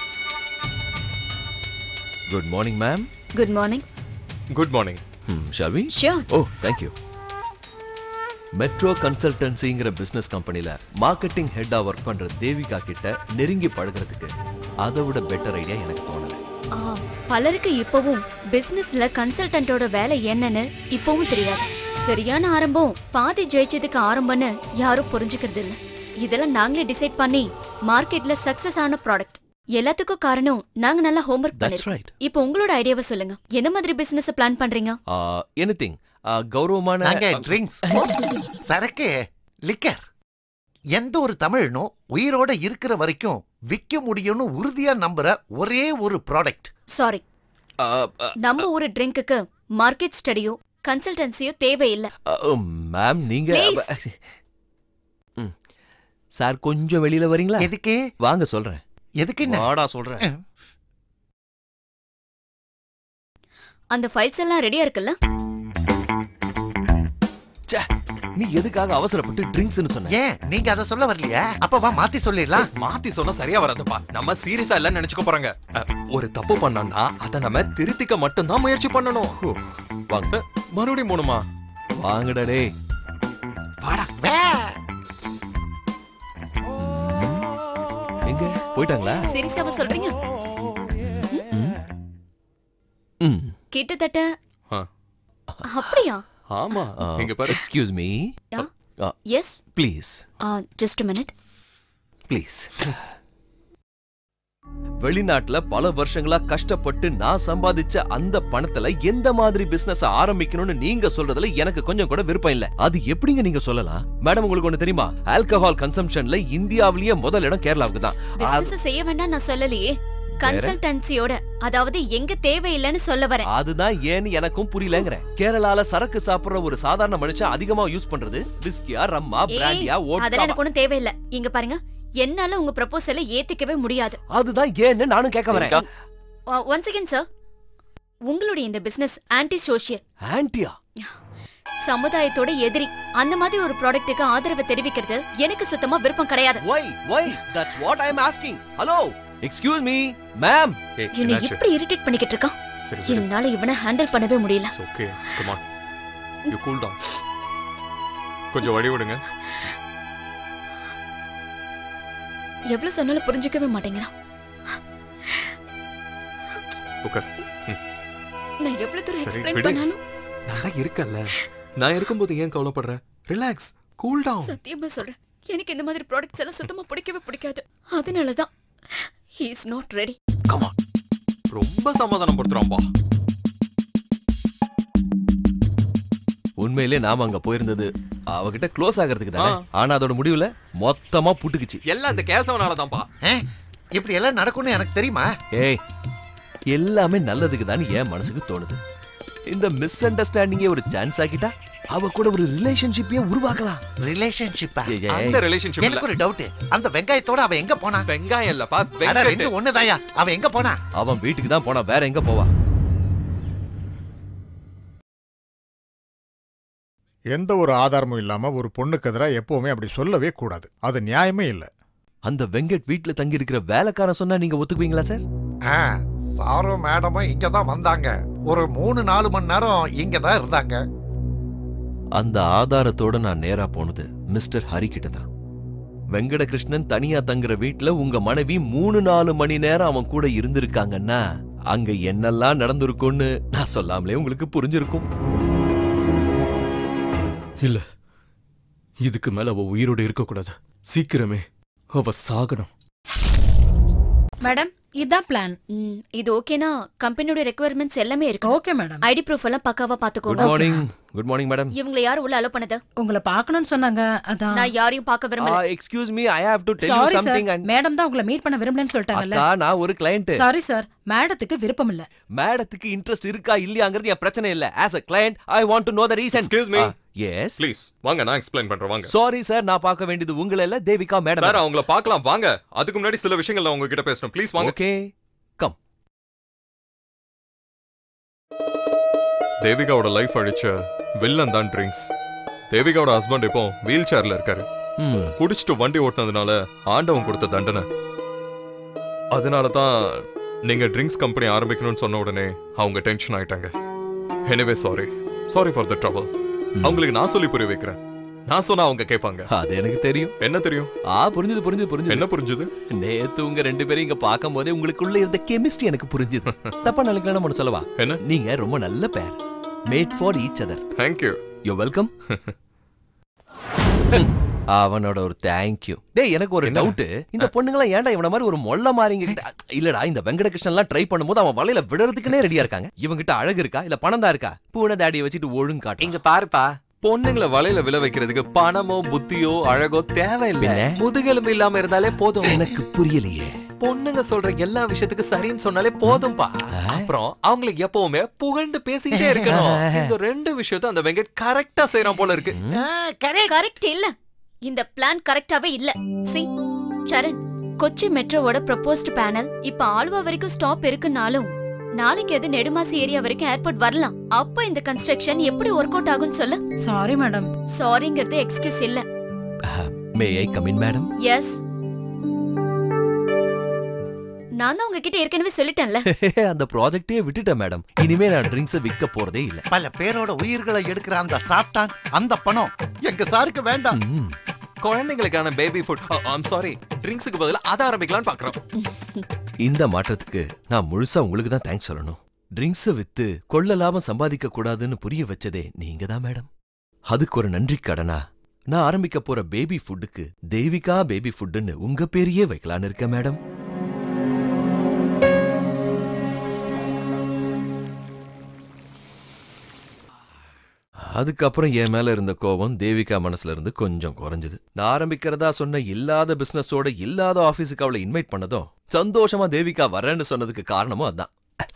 good morning ma'am good morning good morning ம் ஷால் வி ஷியோர் ஓ தேங்க்யூ மெட்ரோ கன்சல்டன்சிங்கிற பிசினஸ் கம்பெனில மார்க்கெட்டிங் ஹெட்டா ஒர்க் பண்ற தேவிகா கிட்ட நெருங்கி பழகுறதுக்கு அதை விட பெட்டர் ஐடியா எனக்கு தோணல ஆ, பலருக்கு இப்பவும் பிசினஸ்ல கன்சல்டன்ட்டோட வேலை என்னன்னு இப்பவும் தெரியாது சரியான ஆரம்பம் பாதி ஜெயிச்சதுக்கு ஆரம்பம்னு யாரும் புரிஞ்சுக்கிறது இல்ல இதெல்லாம் நாங்களே டிசைட் பண்ணி மார்க்கெட்ல சக்சஸ் ஆன ப்ராடக்ட் எல்லாத்துக்கும் காரணம் நாங்க நல்லா ஹோம்ஒர்க் தட்ஸ் பண்ணிருக்கோம் ரைட் இப்போ உங்களோட ஐடியாவை சொல்லுங்க எந்த மாதிரி பிசினஸ் பிளான் பண்றீங்க எனிதிங் கௌரவமான நாங்க ட்ரிங்க்ஸ் சரக்கு லிக்கர் எந்த ஒரு தமிழனும் உயிரோட இருக்கிற வரைக்கும் விற்க முடியும்னு உறுதியா நம்புற ஒரே ஒரு ப்ராடக்ட் சாரி நம்ம ஊரு ட்ரிங்க்குக்கு மார்க்கெட் ஸ்டடியோ கன்சல்டன்சியோ தேவையில்லை மேம் நீங்க Please. ம். சார் கொஞ்சம் வெளியில வரீங்களா எதுக்கு வாங்க சொல்றேன் எதுக்கு என்ன வாடா சொல்றேன் அந்த ஃபைல்ஸ் எல்லாம் ரெடியா இருக்குல்ல ச்சே, நீ எதுக்காக அவசரப்பட்டு ட்ரிங்க்ஸ்னு சொன்ன ஏன் நீங்க அதை சொல்ல வரலையா அப்ப வா மாத்தி சொல்லிடலாம் மாத்தி சொன்னா சரியா வராதுப்பா நம்ம சீரியஸா இல்ல நினைச்சுக்க போறாங்க அ, ஒரு தப்பு பண்ணோம்னா அத நம்ம திருத்திக்க மட்டும்தான் முயற்சி பண்ணணும் ஓ, வாங்க அ, மறுபடியும் போணுமா வாங்கடா டேய் வாடா எங்க போயிட்டாங்களா சீரியஸாவா சொல்றீங்க ம் கிட்டத்தட்ட ஆ. அப்படியா ஆமா இங்க பாரு excuse me yes please just minute please வெளிநாட்டுல பல வருஷங்களா கஷ்டப்பட்டு நான் சம்பாதிச்ச அந்த பணத்துல எந்த மாதிரி பிசினஸ் ஆரம்பிக்கணும்னு நீங்க சொல்றதுல எனக்கு கொஞ்சம் கூட விருப்பம் இல்ல அது எப்படிங்க நீங்க சொல்லலாம் மேடம் உங்களுக்கு ஒண்ணு தெரியுமா ஆல்கஹால் கன்சம்ஷன்ல இந்தியாவிலேயே முதல் இடம் கேரளாவுக்கு தான் பிசினஸ் செய்ய வேண்டாம் நான் சொல்லலையே கன்சல்டன்சியோட அதாவது எங்க தேவையில்லைன்னு சொல்ல வரேன் அதுதான் ஏன்னு எனக்கும் புரியலங்கிறேன் கேரளால சரக்கு சாப்பிடுற ஒரு சாதாரண மனுஷன் அதிகமா யூஸ் பண்றது விஸ்கியா ரம்மா ஏய், பிராண்டியா அதெல்லாம் ஓட்கா எனக்கு ஒண்ணும் தேவையில்லை இங்க பாருங்க என்னால உங்க ப்ரப்போசலை ஏத்துக்கவே முடியாது அதுதான் ஏன்னு நானும் கேட்க வரேன் ஒன்ஸ் அகேன் சார் உங்களுடைய இந்த பிசினஸ் ஆன்டி சோஷியல் ஆன்டியா சமுதாயத்தோட எதிரி அந்த மாதிரி ஒரு ப்ராடக்ட்டுக்கு ஆதரவு தெரிவிக்கிறது எனக்கு சுத்தமா விருப்பம் கிடையாது Why? Why? That's what I'm asking. Hello? Excuse me, ma'am. ஏய், என்னை என்னாச்சு? இப்படி இரிட்டேட் பண்ணிக்கிட்டு இருக்கான் சரி விடு. என்னால இவனை ஹேண்டில் பண்ணவே முடியல It's okay. Come on. You cool down. கொஞ்சம் வழி விடுங்க எவ்வளவு சொன்னாலும் புரிஞ்சுக்கவே மாட்டேங்கிறான் உட்கார் நான் எவ்வளவு தூரம் சரி, எக்ஸ்பிளைன் விடு. பண்ணாலும் நான் தான் இருக்கேன்ல நான் இருக்கும்போது ஏன் கவலைப்படுற ரிலாக்ஸ் கூல் டவுன் சத்தியமா சொல்றேன் எனக்கு இந்த மாதிரி ப்ராடக்ட்ஸ் எல்லாம் சுத்தமா பிடிக்கவே பிடிக்காது அதனாலதான் ஹி இஸ் நாட் ரெடி கமா ரொம்ப சமாதானம் படுத்துறான்பா உண்மையிலே நாம அங்க போயிருந்தது அவகிட்ட க்ளோஸ் ஆகிறதுக்கு தானே ஆ. ஆனா அதோட முடிவுல மொத்தமா புட்டுக்குச்சு எல்லாம் இந்த கேசவனால தான்ப்பா இப்படி எல்லாம் நடக்கும்னு எனக்கு தெரியுமா ஏய் எல்லாமே நல்லதுக்கு தான் என் மனசுக்கு தோணுது இந்த மிஸ் அண்டர்ஸ்டாண்டிங்கே ஒரு சான்ஸ் ஆக்கிட்டா அவ கூட ஒரு ரிலேஷன்ஷிப்பையே உருவாக்கலாம் ரிலேஷன்ஷிப்பா ஏய், ஏய். அந்த ரிலேஷன்ஷிப் எனக்கு ஒரு டவுட் அந்த வெங்காயத்தோட அவ எங்க போனா வெங்காயம் இல்லப்பா அட, வெங்கட் ரெண்டு ஒண்ணுதாயா அவ எங்க போனா அவன் வீட்டுக்கு தான் போனா வேற எங்க போவா எந்த ஒரு ஆதாரமும் இல்லாம ஒரு பொண்ணுக்கு எதிராக எப்பவுமே அப்படி சொல்லவே கூடாது அது நியாயமே இல்ல அந்த வெங்கட் வீட்டுல தங்கி இருக்கிற வேலைக்காரன் சொன்னா நீங்க ஒத்துக்குவீங்களா சார் ஆ, சாரும் மேடமும் இங்க தான் வந்தாங்க ஒரு மூணு நாலு மணி நேரம் இங்க தான் இருந்தாங்க அந்த ஆதாரத்தோட நான் நேரா போனது மிஸ்டர் ஹரி கிட்ட தான் வெங்கடகிருஷ்ணன் தனியா தங்குற வீட்ல உங்க மனைவி மூணு நாலு மணி நேரம் அவன் கூட இருந்திருக்காங்கன்னா அங்க என்னெல்லாம் நடந்திருக்கும்னு நான் சொல்லாமலே உங்களுக்கு புரிஞ்சிருக்கும் இல்ல இதுக்கு மேல அவ உயிரோட இருக்கக்கூடாது சீக்கிரமே அவ சாகணும் மேடம் இதான் பிளான் ம், இது ஓகேனா கம்பெனியோட ரெக்குவயர்மெண்ட்ஸ் எல்லாமே இருக்கு ஓகே மேடம் ஐடி ப்ரூஃப் எல்லாம் பக்காவா குட் பாத்துக்கோங்க மார்னிங் குட் மார்னிங் மேடம் இவங்களை யார் உள்ள அலோ பண்ணது உங்களை பார்க்கணும்னு சொன்னாங்க அதான் நான் யாரையும் பார்க்க விரும்பல excuse me I have to tell you sorry something sir and madam தான் உங்களை மீட் பண்ண விரும்பலன்னு சொல்லிட்டாங்கல்ல அக்கா நான் ஒரு கிளையண்ட் சாரி சார் மேடத்துக்கு விருப்பம் இல்ல மேடத்துக்கு இன்ட்ரெஸ்ட் இருக்கா இல்லையாங்கிறது என் பிரச்சனை இல்ல as a client I want to know the reason Excuse me. Yes please வாங்க நான் எக்ஸ்பிளைன் பண்றேன் வாங்க சாரி சார் நான் பார்க்க வேண்டியது உங்களை இல்ல தேவிகா மேடம் சார் அவங்கள பார்க்கலாம் வாங்க அதுக்கு முன்னாடி சில விஷயங்கள் நான் உங்ககிட்ட பேசணும் ப்ளீஸ் வாங்க ஓகே கம் தேவிகாவோட லைஃப் அழிச்ச வில்லன் தான் ட்ரிங்க்ஸ் தேவிகாவோட ஹஸ்பண்ட் இப்போ வீல் சேர்ல இருக்காரு ம் குடிச்சிட்டு வண்டி ஓட்டுனதுனால ஆண்டவன் கொடுத்த தண்டனை அதனால தான் நீங்க ட்ரிங்க்ஸ் கம்பெனி ஆரம்பிக்கணும்னு சொன்ன உடனே அவங்க டென்ஷன் ஆயிட்டாங்க anyway sorry sorry for the trouble அவங்களுக்கு நான் சொல்லி புரிய வைக்கிறேன் நான் சொன்னா அவங்க கேட்பாங்க அது எனக்கு தெரியும் என்ன தெரியும் ஆ புரிஞ்சது புரிஞ்சது புரிஞ்சது என்ன புரிஞ்சுது நேத்து உங்க ரெண்டு பேரும் இங்க பார்க்கும் போதே உங்களுக்குள்ள இருந்த கெமிஸ்ட்ரி எனக்கு புரிஞ்சுது தப்பா நினைக்கலாம் ஒண்ணு சொல்லவா என்ன நீங்க ரொம்ப நல்ல pair made for each other thank you you welcome அவனோட ஒரு தேங்க்யூ டேய் எனக்கு ஒரு என்ன? டவுட் இந்த பொண்ணுங்களாம் ஏன்டா இவன மாதிரி ஒரு மொள்ள மாறிங்க கிட்ட இல்லடா இந்த வெங்கடகிருஷ்ணன் எல்லாம் ட்ரை பண்ணும்போது அவன் வலையில விடுறதுக்குனே ரெடியா இருக்காங்க இவங்கிட்ட அழகு இருக்கா இல்ல பணம் தான் இருக்கா பூனை தாடியை வச்சுட்டு ஒழுங்கு காட்டு இங்க பாருப்பா பொண்ணுங்களை வலையில விழ வைக்கிறதுக்கு பணமோ புத்தியோ அழகோ தேவையில்லை பின்ன? முதுகெலும்பு இல்லாம இருந்தாலே போதும் எனக்கு புரியலையே பொண்ணுங்க சொல்ற எல்லா விஷயத்துக்கு சரின்னு சொன்னாலே போதும்பா அப்புறம் அவங்களுக்கு எப்பவுமே புகழ்ந்து பேசிக்கிட்டே இருக்கணும் இந்த ரெண்டு விஷயத்த அந்த வெங்கட் கரெக்டா செய்யறான் போல இருக்கு கரெக்ட் இல்ல இந்த பிளான் கரெக்டாவே இல்ல சி சரண் கொச்சி மெட்ரோவோட ப்ரொபோஸ்ட் பேனல் இப்ப ஆலுவா வரைக்கும் ஸ்டாப் இருக்குனாலும் நாளைக்கு அது நெடுமாசி ஏரியா வரைக்கும் ஏர்போர்ட் வரலாம் அப்ப இந்த கன்ஸ்ட்ரக்ஷன் எப்படி ஒர்க் அவுட் ஆகும்னு சொல்ல சாரி மேடம் சாரிங்கிறது எக்ஸ்கியூஸ் இல்ல may I come in madam yes நான் தான் உங்ககிட்ட ஏற்கனவே சொல்லிட்டேன்ல அந்த ப்ராஜெக்டே விட்டுட்டேன் மேடம் இனிமே நான் ட்ரிங்க்ஸ் விற்க போறதே இல்ல பல பேரோட உயிர்களை எடுக்கிற அந்த சாத்தான் அந்த பணம் எங்க சாருக்கு வேண்டாம் குழந்தைங்களுக்கான பேபி ஃபுட் ஐம் சாரி ட்ரிங்க்ஸுக்கு பதிலா அதை ஆரம்பிக்கலாம்னு பாக்குறோம் இந்த மாற்றத்துக்கு நான் முழுசா உங்களுக்கு தான் தேங்க்ஸ் சொல்லணும் ட்ரிங்க்ஸை வித்து கொள்ள லாபம் சம்பாதிக்க கூடாதுன்னு புரிய வச்சதே நீங்க தான் மேடம் அதுக்கு ஒரு நன்றி கடனா நான் ஆரம்பிக்க போற பேபி ஃபுட்டுக்கு தெய்விகா பேபி ஃபுட்டுன்னு உங்க பேரையே வைக்கலான்னு இருக்கேன் மேடம் அதுக்கப்புறம் என் மேல இருந்த கோபம் தேவிகா மனசுல இருந்து கொஞ்சம் குறைஞ்சது நான் ஆரம்பிக்கிறதா சொன்ன இல்லாத பிசினஸோட இல்லாத ஆபீஸுக்கு அவளை இன்வைட் பண்ணதும் சந்தோஷமா தேவிகா வரேன்னு சொன்னதுக்கு காரணமும் அதான்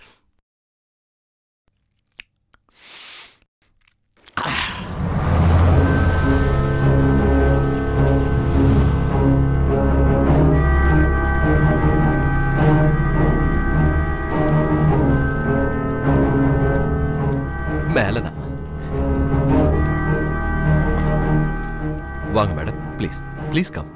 மேலதான் வாங்க madam please please come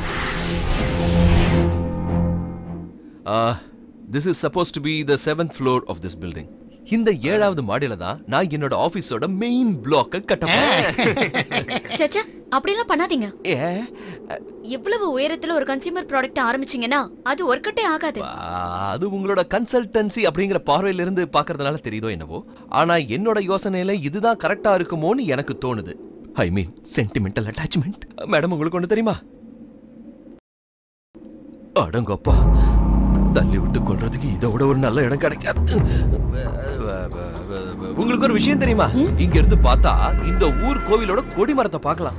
this is suppose to be the seventh floor of this building இந்த ஏழாவது மாடியில தான் நான் என்னோட ஆபீஸோட மெயின் பிளாக்க கட்ட சச்சா அப்படிலாம் பண்ணாதீங்க ஏ இவ்வளவு உயரத்துல ஒரு கன்சியூமர் ப்ராடக்ட் ஆரம்பிச்சீங்கன்னா அது ஒர்க் அவுட்டே ஆகாது அது உங்களோட கன்சல்டன்சி அப்படிங்கிற பார்வையில இருந்து பாக்குறதுனால தெரியுதோ என்னவோ ஆனா என்னோட யோசனையில இதுதான் கரெக்டா இருக்குமோன்னு எனக்கு தோணுது I mean sentimental attachment madam உங்களுக்கு ஒண்ணு தெரியுமா அடங்கப்பா தள்ளி விட்டு கொள்றதுக்கு இதை விட ஒரு நல்ல இடம் கிடைக்காது உங்களுக்கு ஒரு விஷயம் தெரியுமா இங்க இருந்து பார்த்தா இந்த ஊர் கோவிலோட கொடிமரத்தை பார்க்கலாம்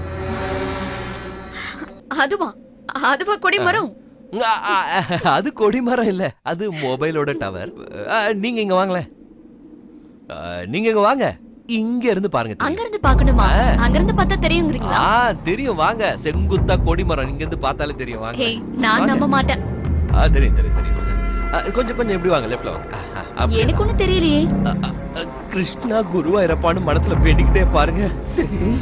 அதுவா அதுவா கொடிமரம் ஆ, ஆ, அது கொடிமரம் இல்ல அது மொபைலோட டவர் நீங்க இங்க வாங்களேன் ஆ, நீங்க இங்க வாங்க இங்க இருந்து பாருங்க தெரியும். அங்க இருந்து பாக்கணுமா அங்க இருந்து பார்த்தா தெரியுங்கிறீங்களா ஆ தெரியும் வாங்க செங்குத்தா கொடிமரம் இங்க இருந்து பார்த்தாலே தெரியும் வாங்க ஹே நான் வாங்க. நம்ப மாட்டேன் ஆ தெரியும் தெரியும் தெரியும் வாங்க. ஆ, கொஞ்சம் கொஞ்சம் எப்படி வாங்க லெஃப்ட்ல வாங்க ஆ, ஆ, அப்படியே எனக்கு ஒண்ணும் தெரியலையே வாங்க. கிருஷ்ணா குருவாயிரப்பான்னு மனசுல வேண்டிக்கிட்டே பாருங்க தெரியும்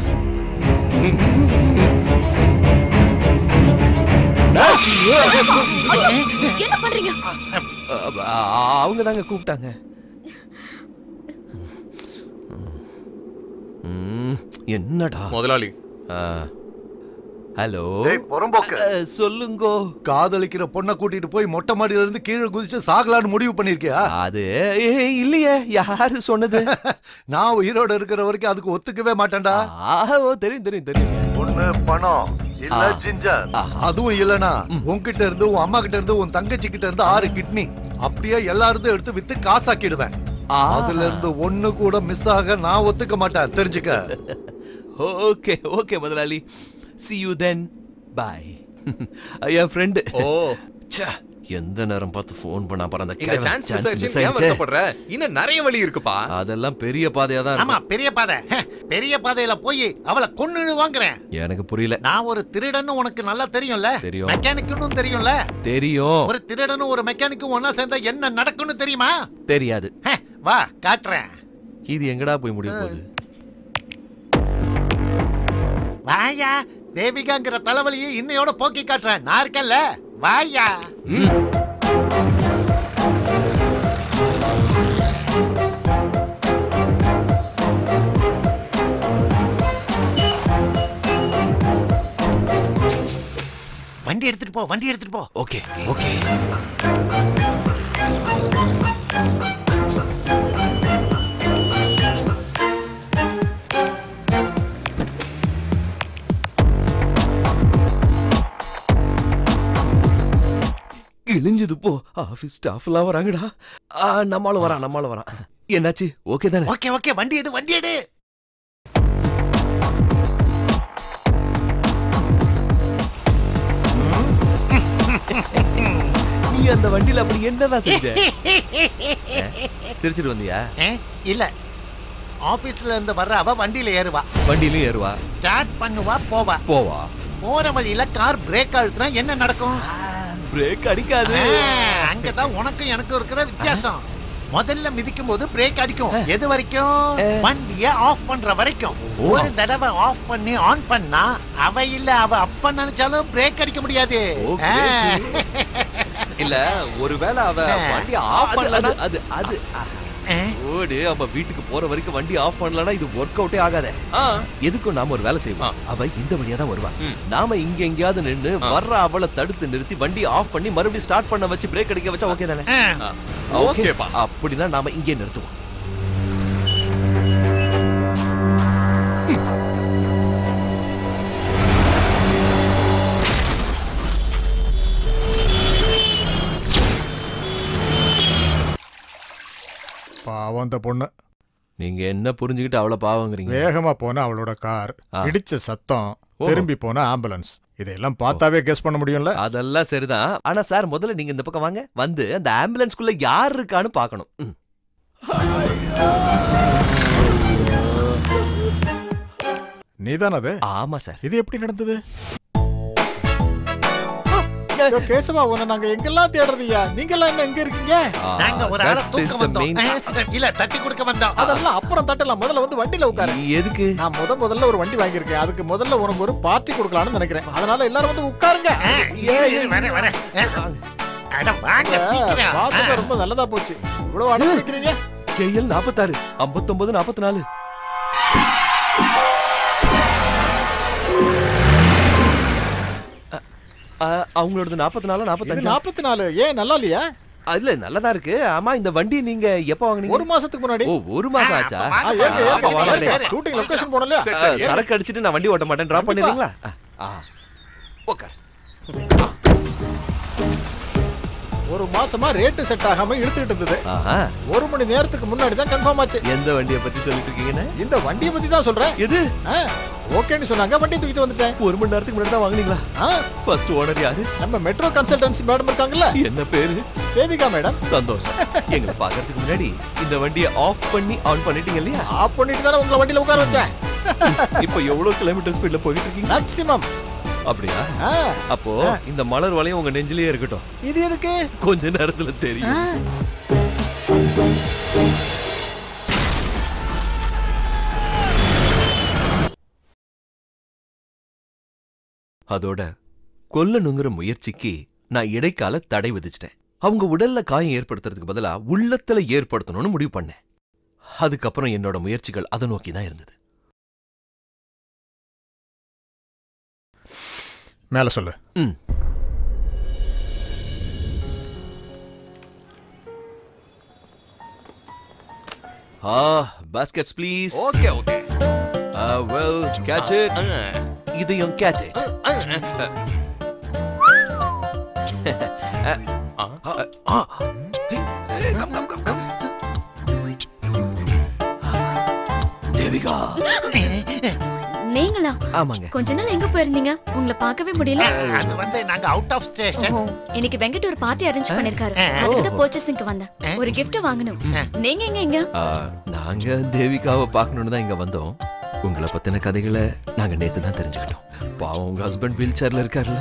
என்ன பண்றீங்க அவங்க தாங்க கூப்பிட்டாங்க ம், என்னடா முதலாளி ஹலோ டேய், புறம்போக்கு. சொல்லுங்கோ காதலிக்கிற பொண்ணை கூட்டிட்டு போய் மொட்டை மாடியில இருந்து கீழே குதிச்சு சாகலான்னு முடிவு பண்ணிருக்கியா அது ஏய், இல்லையே யாரு சொன்னது நான் உயிரோட இருக்கிற வரைக்கும் அதுக்கு ஒத்துக்கவே மாட்டேன்டா ஆ, ஓ, தெரியும் தெரியும் தெரியும் ஒண்ணு பணம் இல்ல ஆ. ஜிஞ்சர் அதுவும் இல்லனா உன்கிட்ட இருந்து உன் அம்மா கிட்ட இருந்து உன் தங்கச்சி கிட்ட இருந்து ஆறு கிட்னி அப்படியே எல்லாரும் எடுத்து வித்து காசாக்கிடுவேன் அதுல இருந்து ஒண்ணு கூட மிஸ் ஆக நான் ஒத்துக்க மாட்டேன் தெரிஞ்சுக்க ஓகே ஓகே முதலாளி see you then bye என் ஃப்ரெண்டு ஓ எந்த நேரம் பார்த்து ஃபோன் பண்ணா பாரு அந்த இந்த கிழவன் சான்ஸ் chance மிஸ் miss ஆயிடுச்சு ஏன் ஆயிடுச்சே. வருத்தப்படுற இன்னும் நிறைய வழி இருக்குப்பா அதெல்லாம் பெரிய பாதையா தான் ஆமா இருக்கும் பெரிய பாதை ஹ, பெரிய பாதையில போய் அவளை கொன்னுன்னு வாங்குறேன் எனக்கு புரியல நான் ஒரு திருடன்னு உனக்கு நல்லா தெரியும்ல தெரியும். மெக்கானிக்குன்னு தெரியும்ல தெரியும் ஒரு திருடனும் ஒரு மெக்கானிக்கும் ஒன்னா சேர்ந்தா என்ன நடக்கும்னு தெரியுமா தெரியாது ஹ, வா காட்டுறேன் இது எங்கடா போய் முடிய போகுது வாயா தேவிகாங்கிற தலைவலியை இன்னையோட போக்கி காட்டுறேன் நான் இருக்கேன்ல வாயா வண்டி எடுத்துட்டு போ வண்டி எடுத்துட்டு போ ஓகே ஓகே கிழிஞ்சது போ ஆபீஸ் ஸ்டாஃப் எல்லாம் வராங்கடா ஆ, நம்மாலும் வரான் நம்மாலும் வரான் என்னாச்சு ஓகே தானே ஓகே ஓகே வண்டி எடு வண்டி எடு அந்த வண்டியில அப்படி என்னதான் செஞ்ச சிரிச்சிட்டு வந்தியா ஏ, இல்ல ஆபீஸ்ல இருந்து வர்ற அவ வண்டியில ஏறுவா வண்டியிலயும் ஏறுவா ஸ்டார்ட் பண்ணுவா போவா போவா போற வழியில கார் பிரேக் அழுத்தினா என்ன நடக்கும் பிரேக் அடிக்காது ஆ, அங்கதான் உனக்கும் எனக்கும் இருக்கிற வித்தியாசம் முதல்ல மிதிக்கும் போது பிரேக் அடிக்கும் எது வரைக்கும் வண்டிய ஆஃப் பண்ற வரைக்கும் ஒரு தடவை ஆஃப் பண்ணி ஆன் பண்ணா அவ இல்ல அவ அப்ப நினைச்சாலும் பிரேக் அடிக்க முடியாது Okay. ஆ. இல்ல ஒருவேளை அவ வண்டி ஆஃப் பண்ணல அது அது ஓடு அவ வீட்டுக்கு போற வரைக்கும் வண்டி ஆஃப் பண்ணலனா இது ஒர்க் அவுட்டே ஆகாதே எதுக்கும் நாம ஒரு வேலை செய்வோம் அவ இந்த வழியா தான் வருவா நாம இங்க எங்கேயாவது நின்னு வர்ற அவளை தடுத்து நிறுத்தி வண்டி ஆஃப் பண்ணி மறுபடியும் ஸ்டார்ட் பண்ண வச்சு பிரேக் அடிக்க வச்சா ஓகே தானே ஓகே அப்படின்னா நாம இங்கே நிறுத்துவோம் பாவம் அந்த பொண்ணு நீங்க என்ன புரிஞ்சுக்கிட்டு அவளை பாவங்கிறீங்க வேகமா போன அவளோட கார் ஆ. இடிச்ச சத்தம் ஓ. திரும்பி போன ஆம்புலன்ஸ் இதெல்லாம் பார்த்தாவே கெஸ் பண்ண முடியும்ல அதெல்லாம் சரிதான் ஆனா சார் முதல்ல நீங்க இந்த பக்கம் வாங்க வந்து அந்த ஆம்புலன்ஸ்குள்ள யார் இருக்கான்னு பார்க்கணும் ம். நீதான் அது ஆமா சார் இது எப்படி நடந்தது ஐயோ, கேசவா உன்னை நாங்க எங்கெல்லாம் தேடுறதுயா நீங்க எல்லாம் என்ன எங்க இருக்கீங்க நாங்க ஒரு ஆளை தூக்க வந்தோம் இல்ல தட்டி கொடுக்க வந்தோம் அதெல்லாம் அப்புறம் தட்டலாம் முதல்ல வந்து வண்டியில உட்காரு எதுக்கு நான் முத முதல்ல ஒரு வண்டி வாங்கியிருக்கேன் அதுக்கு முதல்ல உனக்கு ஒரு பார்ட்டி கொடுக்கலாம்னு நினைக்கிறேன் அதனால எல்லாரும் வந்து உட்காருங்க வரேன் வரேன் அட வாங்க சீக்கிரம் வாசனை ரொம்ப நல்லதா போச்சு இவ்வளவு அடம் வைக்கிறீங்க கேஎல் நாற்பத்தாறு ஐம்பத்தொன்பது நாற்பத்தி நாலு அவங்களோடது நாற்பத்தி நாலு இது நாற்பத்தஞ்சு நாற்பத்தி நாலு ஏன் நல்லா இல்லையா இல்ல நல்லதா இருக்கு ஆமா இந்த வண்டி நீங்க எப்ப வாங்குனீங்க ஒரு மாசத்துக்கு முன்னாடி ஓ ஒரு மாசம் ஆச்சா ஆ, ஏறுங்க, ஏறுங்க, அப்ப வாங்க, ஏறுங்க. ஷூட்டிங் லொகேஷன் போனோம்ல ஆ, சரக்கு அடிச்சிட்டு நான் வண்டி ஓட்ட மாட்டேன் டிராப் கண்டிப்பா. பண்ணிடுறீங்களா ஆ, ஆ. உட்கார் ஒரு மாசமா ரேட்டு செட் ஆகாம இழுத்துக்கிட்டு இருந்தது ஆஹா. ஒரு மணி நேரத்துக்கு முன்னாடி தான் கன்ஃபார்ம் ஆச்சு எந்த வண்டியை பத்தி சொல்லிட்டு இருக்கீங்கன்னு இந்த வண்டியை பத்தி தான் சொல்றேன் எது ஓகேன்னு சொன்னாங்க வண்டியை தூக்கிட்டு வந்துட்டேன் ஒரு மணி நேரத்துக்கு முன்னாடி தான் வாங்குனீங்களா ஃபர்ஸ்ட் ஓனர் யாரு நம்ம மெட்ரோ கன்சல்டன்சி மேடம் இருக்காங்கல்ல என்ன பேரு தேவிகா மேடம் சந்தோஷம் எங்களை பாக்குறதுக்கு முன்னாடி இந்த வண்டியை ஆஃப் பண்ணி ஆன் பண்ணிட்டீங்க இல்லையா ஆஃப் பண்ணிட்டு தானே உங்களை வண்டியில உட்கார வச்சேன் இப்போ எவ்வளவு கிலோமீட்டர் ஸ்பீட்ல போயிட்டு இருக்கீங்க மேக்ஸிமம் அப்படியா அப்போ இந்த மலர் வளையம் உங்க நெஞ்சிலேயே இருக்கட்டும் இது எதுக்கு கொஞ்ச நேரத்துல தெரியும் அதோட கொல்லணுங்கிற முயற்சிக்கு நான் இடைக்கால தடை விதிச்சிட்டேன் அவங்க உடல்ல காயம் ஏற்படுத்துறதுக்கு பதிலா உள்ளத்துல ஏற்படுத்தணும்னு முடிவு பண்ணேன் அதுக்கப்புறம் என்னோட முயற்சிகள் அதை நோக்கி தான் இருந்தது மேல சொல்லு ம் ஆ baskets please okay okay well catch it இதையும் கேட்ச் இட் தேவிகா நீங்களா ஆமாங்க கொஞ்ச நாள் எங்க போயிருந்தீங்க உங்களை பார்க்கவே முடியல அது வந்து நாங்க அவுட் ஆஃப் ஸ்டேஷன் ஓஹோ, இன்னைக்கு வெங்கட் ஒரு பார்ட்டி அரேஞ்ச் பண்ணிருக்காரு ஆ. அதுக்கு தான் பர்ச்சேசிங்க்கு வந்தேன் ஒரு gift வாங்கணும் நீங்க எங்க இங்க ஆ, நாங்க தேவிகாவை பார்க்கணும்னு தான் இங்க வந்தோம் உங்களை பத்தின கதைகளை நாங்க நேத்து தான் தெரிஞ்சுக்கிட்டோம் பாவம் உங்க ஹஸ்பண்ட் வீல் சேர்ல இருக்காருல்ல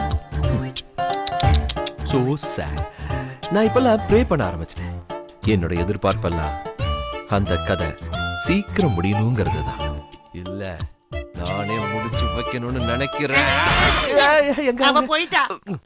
சோ சேட் நான் இப்பெல்லாம் ப்ரே பண்ண ஆரம்பிச்சிட்டேன் என்னோட எதிர்பார்ப்பெல்லாம் அந்த கதை சீக்கிரம் முடியணுங்கிறது தான் இல்ல நானே முடிச்சு வைக்கணும்னு நினைக்கிறேன் எங்க அவ போயிட்டா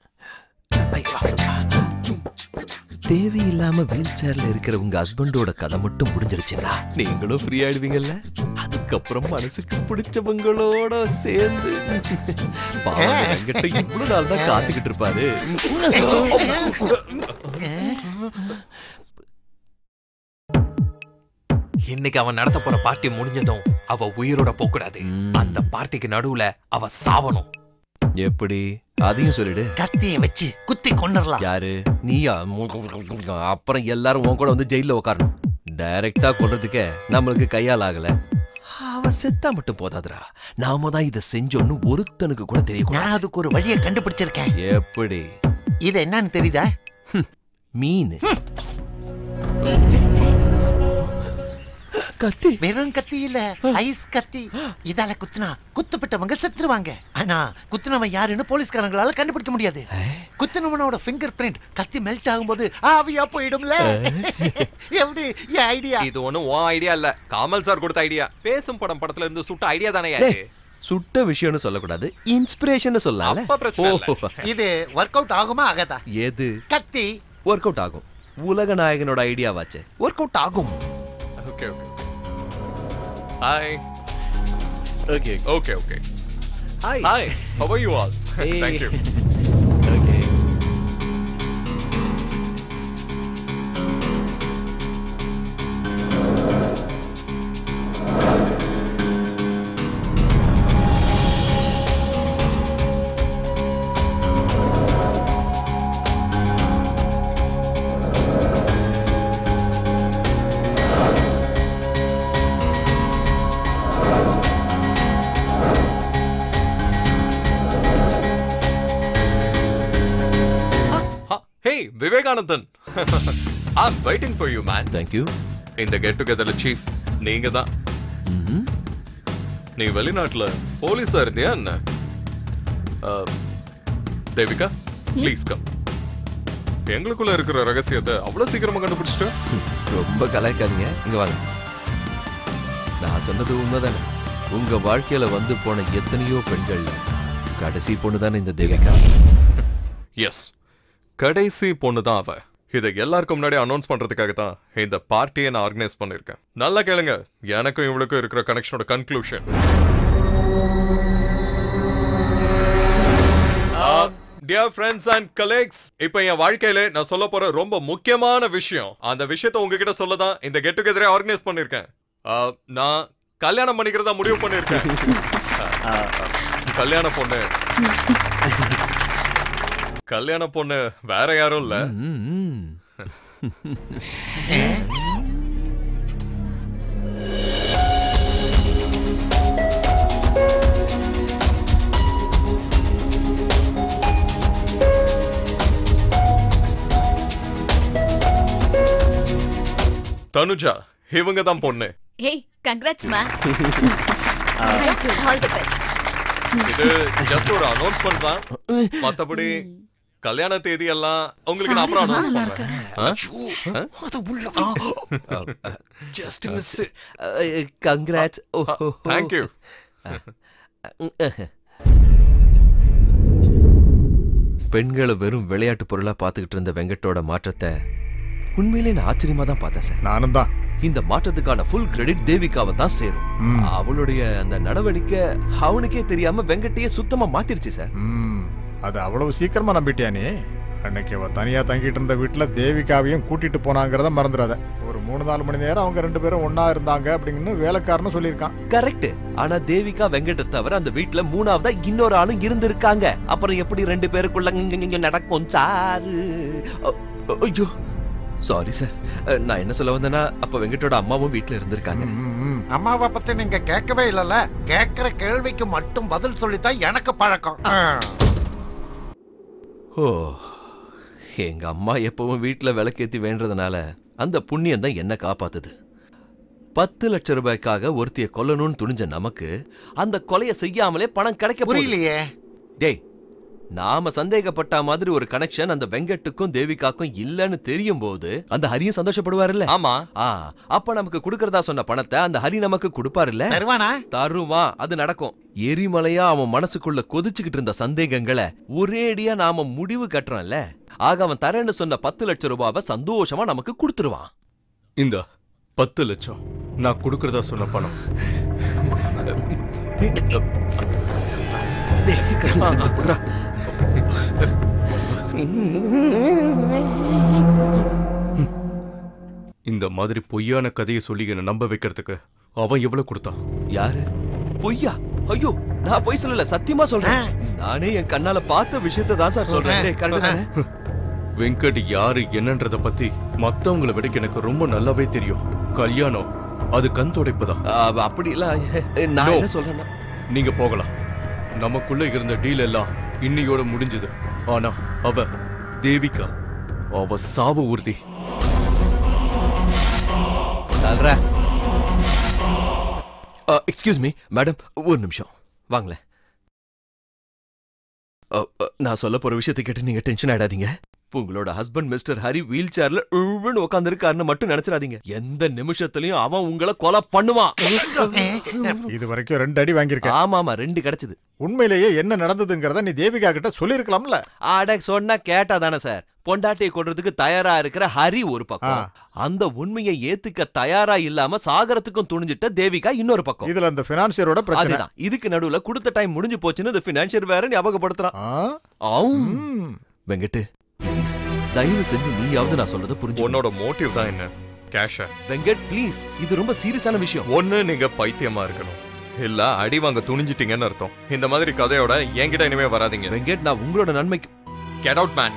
தேவையில்லாம வீல் சேர்ல இருக்கிற உங்க ஹஸ்பண்டோட கதை மட்டும் முடிஞ்சிருச்சுன்னா நீங்களும் ஃப்ரீ ஆயிடுவீங்கல்ல அதுக்கப்புறம் மனசுக்கு பிடிச்சவங்களோட சேர்ந்து பாவம் என்கிட்ட இவ்வளவு நாள் தான் காத்துக்கிட்டு இருப்பாரு இன்னைக்கு அவன் நடத்த போற பார்ட்டி முடிஞ்சதும் அவ உயிரோட போக கூடாது அந்த பார்ட்டிக்கு நடுவுல அவ சாவணும் எப்படி அதையும் சொல்லிடு கத்திய வச்சு குத்தி கொண்டுறலாம் யாரு நீயா அப்புறம் எல்லாரும் உன் கூட வந்து ஜெயில உட்காரணும் டைரக்டா கொல்றதுக்கே நம்மளுக்கு கையால் ஆகல அவ செத்தா மட்டும் போதாதுடா நாம தான் இதை செஞ்சோன்னு ஒருத்தனுக்கு கூட தெரியக்கூடாது நான் அதுக்கு ஒரு வழியை கண்டுபிடிச்சிருக்கேன் எப்படி இது என்னன்னு தெரியுதா மீன் கத்தி வெறும் கத்தி இல்ல ஐஸ் கத்தி இதால குத்துனா குத்துப்பட்டவங்க செத்துருவாங்க ஆனா குத்துனவன் யாருன்னு போலீஸ்காரங்களால கண்டுபிடிக்க முடியாது குத்துனவனோட ஃபிங்கர் பிரிண்ட் கத்தி மெல்ட் ஆகும்போது ஆவியா போயிடும்ல எப்படி என் ஐடியா இது ஒண்ணும் உன் ஐடியா இல்ல கமல் சார் கொடுத்த ஐடியா பேசும் படம் படத்துல இருந்து சுட்ட ஐடியா தானே டேய், சுட்ட விஷயம்னு சொல்லக்கூடாது இன்ஸ்பிரேஷன் சொல்லலாம் அப்ப பிரச்சனை இல்ல. இது ஒர்க் அவுட் ஆகுமா ஆகாதா எது கத்தி ஒர்க் அவுட் ஆகும் உலக நாயகனோட ஐடியாவாச்சு ஒர்க் அவுட் ஆகும் okay okay hi okay okay okay Hi. Hi how are you all Hey. thank you ஓகே hey Vivekanandan i'm waiting for you man thank you இந்த கெட் டுகெதர்ல சீஃப் நீங்க தான் நீ வெளிநாட்டுல போலீஸா இருந்தியா என்ன அஹ், தேவிகா ப்ளீஸ் கம் எங்களுக்குள்ள இருக்கிற ரகசியத்தை அவ்வளவு சீக்கிரமா கண்டுபிடிச்சிட்டு ரொம்ப கலாய்க்காதீங்க இங்க வாங்க நான் சொன்னது உண்மைதானே உங்க வாழ்க்கையில வந்து போன எத்தனையோ பெண்கள்ல கடைசி பொண்ணு தானே இந்த தேவிகா எஸ் கடைசி பொண்ணு தான் அவ இதை எல்லாருக்கும் முன்னாடி அனௌன்ஸ் பண்றதுக்காக தான் இந்த பார்ட்டியை நான் ஆர்கனைஸ் பண்ணிருக்கேன் நல்லா கேளுங்க எனக்கும் இவளுக்கும் இருக்கிற கனெக்ஷனோட conclusion dear friends and colleagues இப்போ என் வாழ்க்கையில நான் சொல்ல போற ரொம்ப முக்கியமான விஷயம் அந்த விஷயத்தை உங்ககிட்ட சொல்ல தான் இந்த கெட் டுகெதரை ஆர்கனைஸ் பண்ணிருக்கேன் Uh, நான் கல்யாணம் பண்ணிக்கிறதா முடிவு பண்ணிருக்கேன் கல்யாண பொண்ணு கல்யாண பொண்ணு வேற யாரும் இல்ல தனுஜா இவங்க தான் பொண்ணு ஏய் கங்க்ராட்ஸ் மா ஆல் தி பெஸ்ட் இது ஜஸ்ட் ஒரு அனௌன்ஸ்மெண்ட் தான் மத்தபடி கல்யாண தேதி எல்லாம் உங்களுக்கு நான் அப்புறம் அனௌன்ஸ் பண்றேன் அது உள்ள just miss congrats Thank you. பெண்களை வெறும் விளையாட்டு பொருளா பார்த்துக்கிட்டு இருந்த வெங்கட்டோட மாற்றத்தை உண்மையிலே நான் ஆச்சரியமா தான் பார்த்தேன் சார் நானும் தான் இந்த மாற்றத்துக்கான ஃபுல் கிரெடிட் தேவிகாவை தான் சேரும் ம். அவளுடைய அந்த நடவடிக்கை அவனுக்கே தெரியாம வெங்கட்டையே சுத்தமா மாத்திருச்சு சார் ம், அது அவ்வளவு சீக்கிரமா நம்பிட்டியா நீ அன்னைக்கு அவ தனியா தங்கிட்டு இருந்த வீட்டுல தேவிகாவையும் கூட்டிட்டு போனாங்கிறத மறந்துடாத ஒரு மூணு நாலு மணி நேரம் அவங்க ரெண்டு பேரும் ஒண்ணா இருந்தாங்க அப்படின்னு வேலைக்காரனும் சொல்லியிருக்கான் கரெக்ட் ஆனா தேவிகா வெங்கட்ட தவிர அந்த வீட்ல மூணாவதா இன்னொரு ஆளும் இருந்திருக்காங்க அப்புறம் எப்படி ரெண்டு பேருக்குள்ள இங்க இங்க நடக்கும் சாரு அ- ஐயோ சாரி சார் நான் என்ன சொல்ல வந்தேன்னா அப்ப வெங்கட்டோட அம்மாவும் வீட்ல இருந்திருக்காங்க அம்மாவை பத்தி நீங்க கேட்கவே இல்லல கேட்கிற கேள்விக்கு மட்டும் பதில் சொல்லித்தான் எனக்கு பழக்கம் ஆ. ஓ எங்க அம்மா எப்பவும் வீட்ல விளக்கேத்தி வேண்டதுனால அந்த புண்ணியம் தான் என்ன காப்பாத்துது பத்து லட்சம் ரூபாய்க்காக ஒருத்திய கொல்லணும்னு துணிஞ்ச நமக்கு அந்த கொலையை செய்யாமலே பணம் கிடைக்க போகுது. புரியலையே. டேய் நாம சந்தேகப்பட்ட மாதிரி ஒரு கனெக்ஷன் அந்த வெங்கட்டுக்கும் தேவிகாக்கும் இல்லன்னு தெரியும் போது அந்த ஹரியும் சந்தோஷப்படுவாருல்ல ஆமா ஆ அப்ப நமக்கு கொடுக்கறதா சொன்ன பணத்தை அந்த ஹரி நமக்கு கொடுப்பாருல்ல தருவானா தருவான் அது நடக்கும் எரிமலையா அவன் மனசுக்குள்ள கொதிச்சுக்கிட்டு இருந்த சந்தேகங்களை ஒரேடியா நாம முடிவு கட்டுறோம்ல ஆக அவன் தரேன்னு சொன்ன பத்து லட்சம் ரூபாவை சந்தோஷமா நமக்கு கொடுத்துருவான் இந்த பத்து லட்சம் நான் கொடுக்கறதா சொன்ன பணம் இந்த மாதிரி பொய்யான கதையை சொல்லி என்ன நம்ப வைக்கிறதுக்கு அவன் எவ்வளவு கொடுத்தான் யாரு பொய்யா ஐயோ நான் பொய் சொல்லல சத்தியமா சொல்றேன் நானே என் கண்ணால பார்த்த விஷயத்தை தான் சார் சொல்றேன் டேய், correct தானே? வெங்கட் யாரு என்னன்றத பத்தி மத்தவங்களை விட எனக்கு ரொம்ப நல்லாவே தெரியும் கல்யாணம் அது கண் துடைப்புதான் அப்படி இல்ல நான் என்ன சொல்றேன்னா நீங்க போகலாம் நமக்குள்ள இருந்த டீல் எல்லாம் இன்னையோட முடிஞ்சது ஆனா அவ தேவிகா அவ சாவு உறுதி சொல்ற எக்ஸ்கியூஸ் மீ மேடம் ஒரு நிமிஷம் வாங்களேன் அ, அ, நான் சொல்ல போற விஷயத்தை கேட்டு நீங்க டென்ஷன் ஆயிடாதீங்க உங்களோட ஹஸ்பண்ட் மிஸ்டர் ஹரி வீல் சேர்ல உட்கார்ந்து இருக்காருன்னு மட்டும் நினைச்சிடாதீங்க எந்த நிமிஷத்துலயும் அவன் உங்களை கொலை பண்ணுவான் இது வரைக்கும் ரெண்டு அடி வாங்கியிருக்க ஆமா ஆமா ரெண்டு கிடைச்சது உண்மையிலேயே என்ன நடந்ததுங்கிறத நீ தேவிகா கிட்ட சொல்லியிருக்கலாம்ல ஆட சொன்னா கேட்டா தானே சார் பொண்டாட்டியை கொள்றதுக்கு தயாரா இருக்கிற ஹரி ஒரு பக்கம் ஆ. அந்த உண்மையை ஏத்துக்க தயாரா இல்லாம சாகரத்துக்கும் துணிஞ்சிட்ட தேவிகா இன்னொரு பக்கம் இதுல அந்த பினான்சியரோட பிரச்சனை அதுதான் இதுக்கு நடுவுல கொடுத்த டைம் முடிஞ்சு போச்சுன்னு இந்த பினான்சியர் வேற ஞாபகப்படுத்துறான் ஆ? ஆவும். ம். வெங்கட்டு ப்ளீஸ் தயவு செஞ்சு நீயாவது நான் சொல்றத புரிஞ்சு உன்னோட மோட்டிவ் தான் என்ன கேஷ வெங்கட் ப்ளீஸ் இது ரொம்ப சீரியஸான விஷயம் ஒண்ணு நீங்க பைத்தியமா இருக்கணும் இல்ல அடி வாங்க துணிஞ்சிட்டீங்கன்னு அர்த்தம் இந்த மாதிரி கதையோட என்கிட்ட இனிமே வராதீங்க வெங்கட் நான் உங்களோட நன்மைக்கு கெட் அவுட் மேன்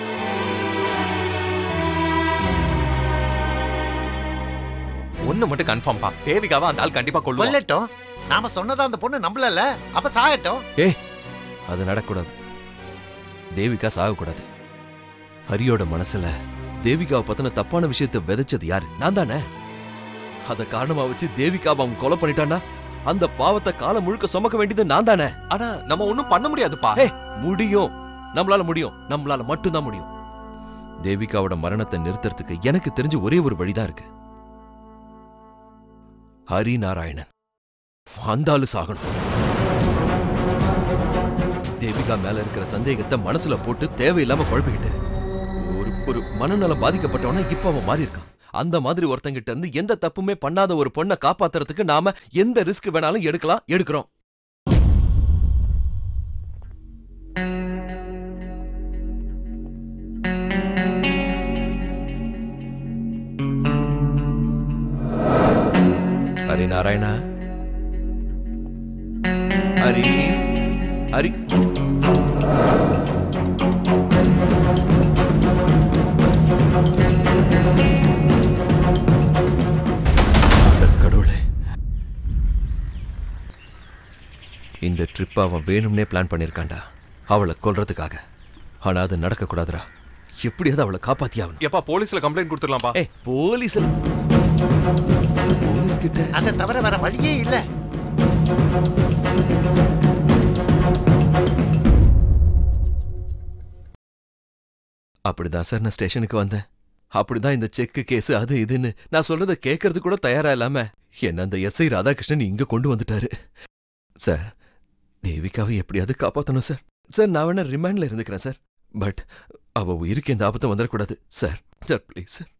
ஒண்ணு மட்டும் கன்ஃபார்ம் பா தேவிகாவை அந்த ஆள் கண்டிப்பா கொல்லுவான் கொல்லட்டும் நாம சொன்னதா அந்த பொண்ணு நம்பலல அப்ப சாகட்டும் ஏய் அது நடக்கூடாது தேவிகா சாகக்கூடாது ஹரியோட மனசுல தேவிகாவை பத்தின தப்பான விஷயத்தை விதைச்சது யாரு நான் தானே அத காரணமா வச்சு தேவிகாவை அவன் கொலை பண்ணிட்டான்னா அந்த பாவத்தை காலம் முழுக்க சுமக்க வேண்டியது நான் தானே ஆனா நம்ம ஒண்ணும் பண்ண முடியாதுப்பா ஏய் முடியும் நம்மளால முடியும் நம்மளால மட்டும்தான் முடியும் தேவிகாவோட மரணத்தை நிறுத்துறதுக்கு எனக்கு தெரிஞ்ச ஒரே ஒரு வழிதான் இருக்கு ஹரி நாராயணன் அந்த ஆளு சாகணும் தேவிகா மேல இருக்கிற சந்தேகத்தை மனசுல போட்டு தேவையில்லாம குழப்பிக்கிட்டு ஒரு ஒரு மனநலம் பாதிக்கப்பட்டவனா இப்ப அவன் மாறி இருக்கான் அந்த மாதிரி ஒருத்தங்கிட்ட இருந்து எந்த தப்புமே பண்ணாத ஒரு பொண்ணை காப்பாத்துறதுக்கு நாம எந்த ரிஸ்க் வேணாலும் எடுக்கலாம் எடுக்கிறோம் ஹரி நாராயணா ஹரி ஹரி அட கடவுளே இந்த ட்ரிப் அவன் வேணும்னே பிளான் பண்ணிருக்கான்டா அவளை கொல்றதுக்காக ஆனா அது நடக்க கூடாதுடா எப்படியாவது அவளை காப்பாத்தி ஆகணும் எப்பா போலீஸ்ல கம்ப்ளைண்ட் கொடுத்துடலாம்ப்பா ஏய் போலீஸ் போலீஸ் கிட்ட அதை தவிர வேற வழியே இல்ல அப்படிதான் சார் நான் ஸ்டேஷனுக்கு வந்தேன் அப்படிதான் இந்த செக்கு கேஸ் அது இதுன்னு நான் சொல்றத கேட்கறது கூட தயாரா இல்லாம என்ன அந்த எஸ்ஐ ராதாகிருஷ்ணன் இங்க கொண்டு வந்துட்டாரு சார் தேவிகாவை எப்படியாவது காப்பாத்தணும் சார் சார் நான் வேணா ரிமாண்ட்ல இருந்துக்கிறேன் சார் பட் அவ உயிருக்கு எந்த ஆபத்தும் வந்துடக்கூடாது சார் சார் ப்ளீஸ் சார்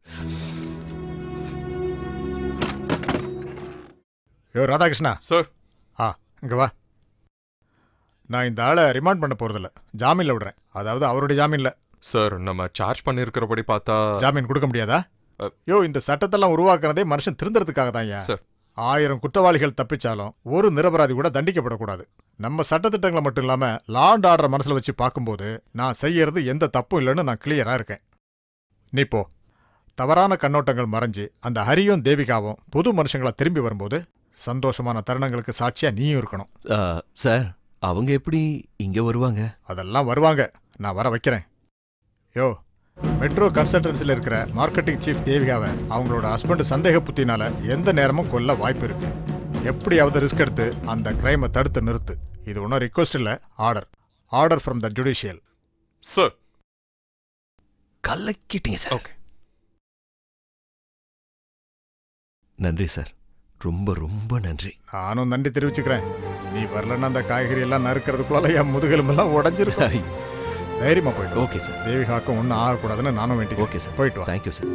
யோ ராதாகிருஷ்ணா சார் ஆ இங்க வா நான் இந்த ஆளை ரிமாண்ட் பண்ண போறதில்ல ஜாமீன்ல விடுறேன் அதாவது அவருடைய ஜாமீன்ல சார் நம்ம சார்ஜ் பண்ணிருக்கிறபடி பார்த்தா ஜாமீன் கொடுக்க முடியாதா அ. யோ இந்த சட்டத்தெல்லாம் உருவாக்குனதே மனுஷன் திருந்துறதுக்காக தான் சார். ஆயிரம் குற்றவாளிகள் தப்பிச்சாலும் ஒரு நிரபராதி கூட தண்டிக்கப்படக்கூடாது நம்ம சட்டத்திட்டங்களை மட்டும் இல்லாம லா அண்ட் ஆர்டர் மனசுல வச்சு பார்க்கும்போது நான் செய்யறது எந்த தப்பும் இல்லைன்னு நான் கிளியரா இருக்கேன் நீ போ தவறான கண்ணோட்டங்கள் மறைஞ்சு அந்த ஹரியும் தேவிகாவும் புது மனுஷங்களா திரும்பி வரும்போது சந்தோஷமான தருணங்களுக்கு சாட்சியா நீயும் இருக்கணும் ஆ, சார் அவங்க எப்படி இங்க வருவாங்க அதெல்லாம் வருவாங்க நான் வர வைக்கிறேன் யோ மெட்ரோ கன்சல்டன்சில இருக்கிற மார்க்கெட்டிங் சீஃப் தேவிகாவை அவங்களோட ஹஸ்பண்ட் சந்தேக புத்தினால எந்த நேரமும் கொல்ல வாய்ப்பு இருக்கு எப்படியாவது ரிஸ்க் எடுத்து அந்த கிரைமை தடுத்து நிறுத்து இது ஒன்றும் ரிக்வஸ்ட் இல்ல order order from the judicial sir கலக்கிட்டீங்க சார் ஓகே நன்றி சார் ரொம்ப ரொம்ப நன்றி நானும் நன்றி தெரிவிச்சுக்கிறேன் நீ வரலன்னா அந்த காய்கறி எல்லாம் நறுக்கிறதுக்குள்ள என் முதுகெலும்பெல்லாம் உடஞ்சிருக்கும் தைரியமா போயிட்டு வா. ஓகே சார் தேவிகாக்கும் ஒன்றும் ஆகக்கூடாதுன்னு நானும் வேண்டிக்கிறேன் ஓகே சார் போயிட்டு வா தேங்க்யூ சார்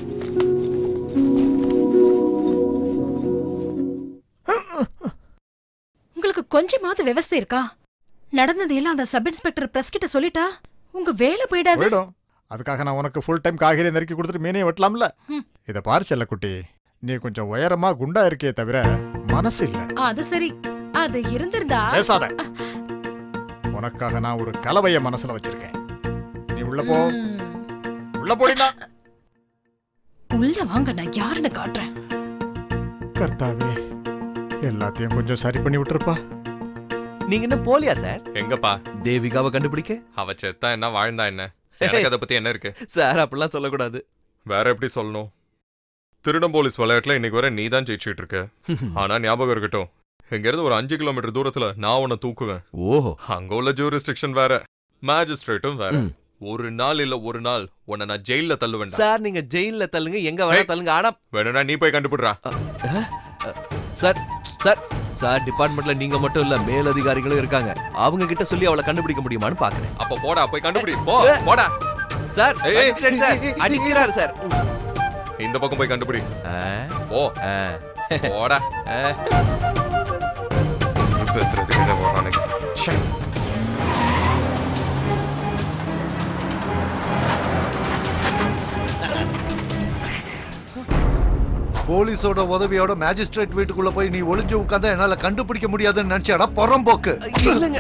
உங்களுக்கு கொஞ்சமாவது விவசாய இருக்கா நடந்தது எல்லாம் அந்த சப் இன்ஸ்பெக்டர் பிரஸ் கிட்ட சொல்லிட்டா உங்க வேலை போயிடாது போயிடும் அதுக்காக நான் உனக்கு ஃபுல் டைம் காய்கறி நறுக்கி கொடுத்துட்டு மீனையும் வெட்டலாம்ல ம். இத பாரு செல்லக்குட்டி நீ கொஞ்சம் உயரமா குண்டா இருக்கே தவிர மனசு இல்ல அது சரி அது இருந்திருந்தா பேசாத உனக்காக நான் ஒரு கலவைய மனசுல வச்சிருக்கேன் நீ உள்ள போ ம். உள்ள போடினா உள்ள வாங்க நான் யாருன்னு காட்டுறேன் கர்த்தாவே எல்லாத்தையும் கொஞ்சம் சரி பண்ணி விட்டுருப்பா நீங்க என்ன போலியா சார் எங்கப்பா தேவிகாவை கண்டுபிடிக்க அவ செத்தா என்ன வாழ்ந்தா என்ன எனக்கு அதை பத்தி என்ன இருக்கு சார் அப்படிலாம் சொல்லக்கூடாது வேற எப்படி சொல்லணும் திருடம் போலீஸ் விளையாட்டுல இன்னைக்கு வரை நீ தான் ஜெயிச்சிட்டு இருக்க ஆனா ஞாபகம் இருக்கட்டும் இங்க இருந்து ஒரு அஞ்சு கிலோமீட்டர் தூரத்துல நான் உன்னை தூக்குவேன் ஓஹோ அங்க உள்ள ஜூரிஸ்டிக்ஷன் வேற மேஜிஸ்ட்ரேட்டும் வேற ம். ஒரு நாள் இல்ல ஒரு நாள் உன்னை நான் ஜெயில தள்ளுவேன் சார் நீங்க ஜெயில்ல தள்ளுங்க எங்க வேணா ஏய். தள்ளுங்க ஆனா வேணும்னா நீ போய் கண்டுபிடுறா சார் சார் சார் டிபார்ட்மெண்ட்ல நீங்க மட்டும் இல்ல மேலதிகாரிகளும் இருக்காங்க அவங்க கிட்ட சொல்லி அவளை கண்டுபிடிக்க முடியுமான்னு பாக்குறேன் அப்ப போடா போய் கண்டுபிடி போ ஏ. போடா சார் ஏய், ஏய். magistrate சார் அடிக்கிறாரு சார் இந்த பக்கம் போய் கண்டுபிடி ஆ, போ ஆ, போடா ஆ. இப்ப எத்துறதுக்கு இதை போடுறானுங்க ச்சே. போலீஸோட உதவியோட மேஜிஸ்ட்ரேட் வீட்டுக்குள்ள போய் நீ ஒளிஞ்சு உட்கார்ந்தா என்னால கண்டுபிடிக்க முடியாதுன்னு நினைச்சாடா புறம்போக்கு இல்லைங்க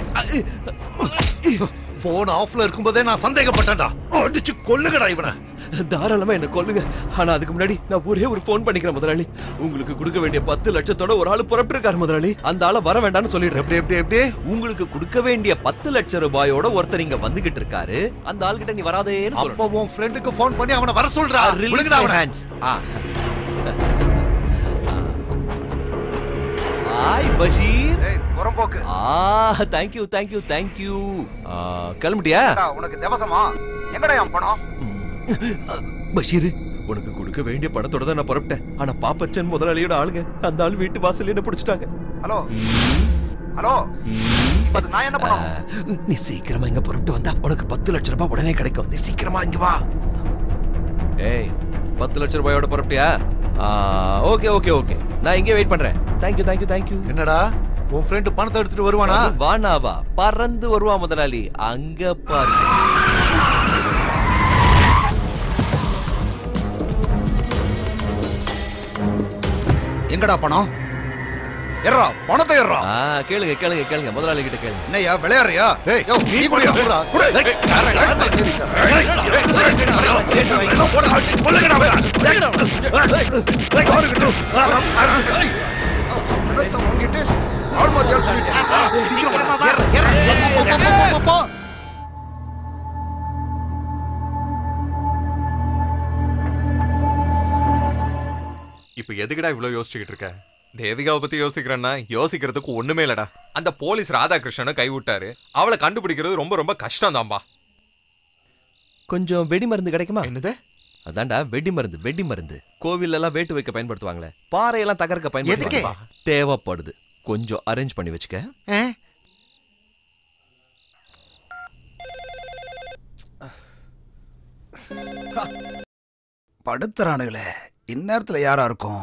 போன் ஆஃப்ல இருக்கும்போதே நான் சந்தேகப்பட்டேன்டா அடிச்சு கொல்லுங்கடா இவனை தாராளமா என்ன கொல்லுங்க ஆனா அதுக்கு முன்னாடி நான் ஒரே ஒரு ஃபோன் பண்ணிக்கிறேன் முதலாளி உங்களுக்கு கொடுக்க வேண்டிய பத்து லட்சத்தோட ஒரு ஆளு புறப்பட்டு இருக்காரு முதலாளி அந்த ஆளை வர வேண்டாம்னு சொல்லிடுறேன் எப்படி எப்படி எப்படி உங்களுக்கு கொடுக்க வேண்டிய பத்து லட்சம் ரூபாயோட ஒருத்தர் இங்க வந்துகிட்டு இருக்காரு அந்த ஆள்கிட்ட நீ வராதேன்னு சொல்லணும் அப்ப உன் ஃப்ரெண்டுக்கு போன் பண்ணி அவனை வர சொல்றா Release விடுங்கடா my அவனை. hands. ஆ. ஹாய் பஷீர் ஏய் புறம்போக்கு ஆ தேங்க்யூ தேங்க்யூ தேங்க்யூ கிளம்பிட்டியா உனக்கு தேவசமா எங்கடா என் பணம் பஷீர் உனக்கு கொடுக்க வேண்டிய பணத்தோட தான் நான் புறப்பட்டேன் ஆனா பாப்பச்சன் முதலாளியோட ஆளுங்க அந்த ஆள் வீட்டு வாசல்ல என்ன பிடிச்சிட்டாங்க ஹலோ ஹலோ இப்ப அது நான் என்ன பண்ணணும் நீ சீக்கிரமா இங்க புறப்பட்டு வந்தா உனக்கு பத்து லட்சம் ரூபாய் உடனே கிடைக்கும் நீ சீக்கிரமா இங்க வா ஏய் பத்து லட்சம் ரூபாயோட புறப்பட்டியா ஓகே ஓகே ஓகே நான் இங்கே வெயிட் பண்றேன் தேங்க்யூ தேங்க்யூ தேங்க்யூ என்னடா உன் ஃப்ரெண்டு பணத்தை எடுத்துட்டு வருவானா வானாவா பறந்து வருவா முதலாளி அங்க பாரு எங்கடா பணம் எர்றா பணத்தை எர்றா ஆ கேளுங்க கேளுங்க கேளுங்க முதலாளி கிட்ட கேளுங்க என்னய்யா விளையாடுறியா டேய் யோ, நீ குடியா குடுறா குடு டேய், பணத்தை வாங்கிட்டு ஆள்மாதியா சொல்லிட்டு சீக்கிரமா வா. போ, போ, போ. இப்ப எதுக்குடா இவ்வளவு யோசிச்சுக்கிட்டு இருக்க தேவிகாவை பத்தி யோசிக்கிறேன்னா யோசிக்கிறதுக்கு ஒண்ணுமே இல்லடா அந்த போலீஸ் ராதாகிருஷ்ணனை கைவிட்டாரு அவளை கண்டுபிடிக்கிறது ரொம்ப ரொம்ப கஷ்டம் தான்பா கொஞ்சம் வெடி மருந்து கிடைக்குமா என்னது அதான்டா வெடி மருந்து வெடி மருந்து கோவில் எல்லாம் வேட்டு வைக்க பயன்படுத்துவாங்களே பாறையெல்லாம் தகர்க்க பயன்படுத்துவாங்க தேவைப்படுது கொஞ்சம் அரேஞ்ச் பண்ணி வச்சுக்க படுத்துறானுங்களே இந்நேரத்துல யாரா இருக்கும்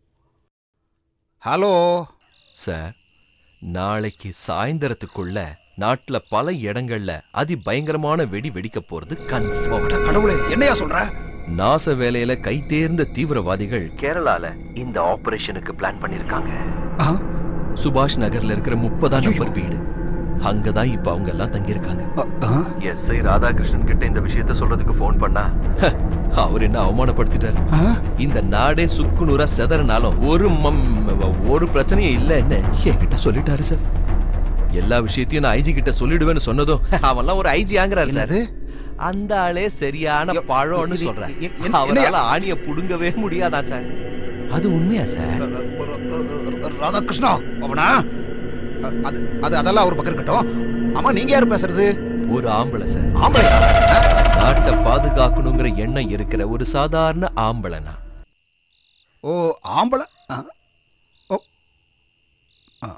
ஹலோ சார் நாளைக்கு சாயந்தரத்துக்குள்ள நாட்டுல பல இடங்கள்ல அதி பயங்கரமான வெடி வெடிக்க போறது கன்ஃபார்ம் கடவுளே என்னையா சொல்ற நாச வேலையில கை தேர்ந்த தீவிரவாதிகள் கேரளால இந்த ஆபரேஷனுக்கு பிளான் பண்ணிருக்காங்க ஆ? சுபாஷ் நகர்ல இருக்கிற முப்பதாம் நம்பர் வீடு அங்கதான் இப்ப அவங்க எல்லாம் தங்கியிருக்காங்க அ, ஆ? எஸ்ஐ ராதாகிருஷ்ணன் கிட்ட இந்த விஷயத்த சொல்றதுக்கு ஃபோன் பண்ணா ஹ, அவர் என்ன அவமானப்படுத்திட்டாரு ஆ? இந்த நாடே சுக்குநூறா செதறனாலும் ஒரு மம் ஒரு பிரச்சனையும் இல்லைன்னு என்கிட்ட சொல்லிட்டாரு சார் எல்லா விஷயத்தையும் நான் ஐஜி கிட்ட சொல்லிடுவேன்னு சொன்னதும் அவன்லாம் ஒரு ஐஜி ஆங்குறாரு சார் என்னது அந்த ஆளே சரியான ஐயோ, பழம்னு இது- சொல்றேன் எ- என்ன- அவரால ஆணிய புடுங்கவே முடியாதா சார் அது உண்மையா சார் ராதாகிருஷ்ணா அவனா அ, அது அது அதெல்லாம் ஒரு பக்கம் இருக்கட்டும் ஆமா நீங்க யாரு பேசுறது ஒரு ஆம்பளை சார் ஆம்பளை நாட்டை பாதுகாக்கணுங்கிற எண்ணம் இருக்கிற ஒரு சாதாரண ஆம்பளைனா ஓ ஆம்பளை ஆ. ஓ ஆ.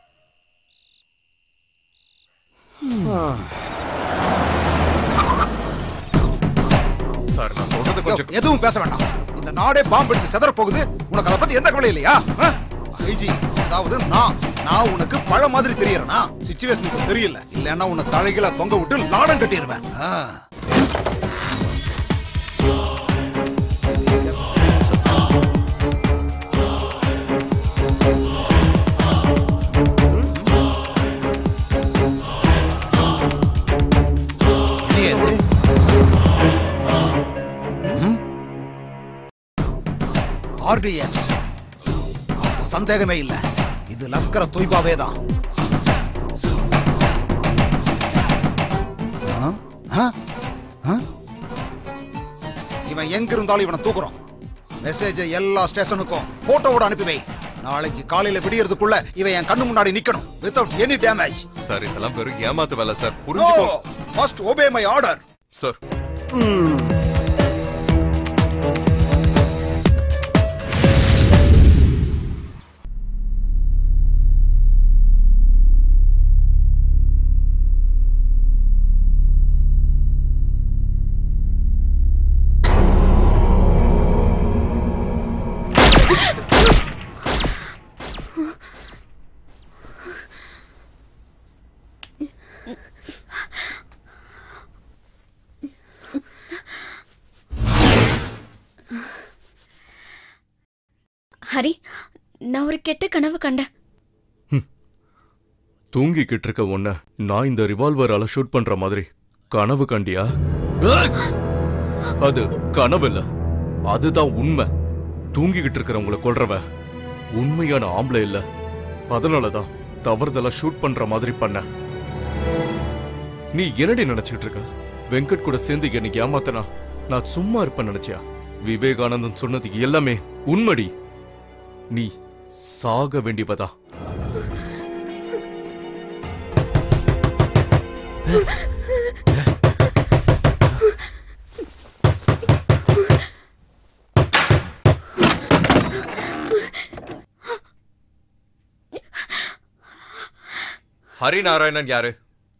சார் நான் சொல்றது யோ, கொஞ்சம் எதுவும் பேச வேண்டாம் இந்த நாடே பாம்பு அடிச்சு செதற போகுது உனக்கு அதை பத்தி எந்த கவலை இல்லையா ஐஜி அதாவது நான் நான் உனக்கு பழ மாதிரி தெரியறேனா சிச்சுவேஷனுக்கு சரியில்லை இல்லைன்னா உன்னை தலைகீழ தொங்க விட்டு லாடம் கட்டிடுவேன் ஆ. என்ன இது? ஆர்டிஎக்ஸ் சந்தேகமே இல்ல இது லஸ்கர தொய்பாவே தான் ஆ? ஆ? ஆ? இவன் எங்க இருந்தாலும் இவனை தூக்குறோம் மெசேஜை எல்லா ஸ்டேஷனுக்கும் போட்டோவோட அனுப்பி வை நாளைக்கு காலையில விடியறதுக்குள்ள இவன் என் கண்ணு முன்னாடி நிக்கணும் வித்வுட் எனி டேமேஜ் சார் இதெல்லாம் வெறும் ஏமாத்து வேலை சார் நோ புரிஞ்சுக்கோ first obey my order sir Hari நான் ஒரு கெட்ட கனவு கண்டேன் தூங்கிக்கிட்டு இருக்க உன்ன நான் இந்த ரிவால்வரால ஷூட் பண்ற மாதிரி கனவு கண்டியா அது கனவு இல்ல அதுதான் உண்மை தூங்கிக்கிட்டு இருக்கிறவங்கள கொல்றவ உண்மையான ஆம்பளை இல்ல அதனாலதான் தவறுதலா ஷூட் பண்ற மாதிரி பண்ண நீ என்னடி நினைச்சுக்கிட்டு இருக்க வெங்கட் கூட சேர்ந்து என்னை ஏமாத்தனா நான் சும்மா இருப்பேன் நினைச்சியா விவேகானந்தன் சொன்னது எல்லாமே உண்மடி நீ சாக வேண்டியவதா ஹரிநாராயணன் யாரு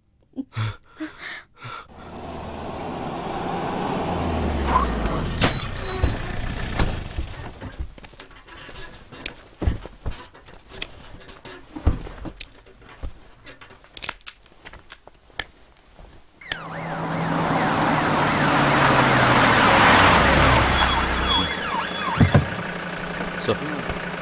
சார்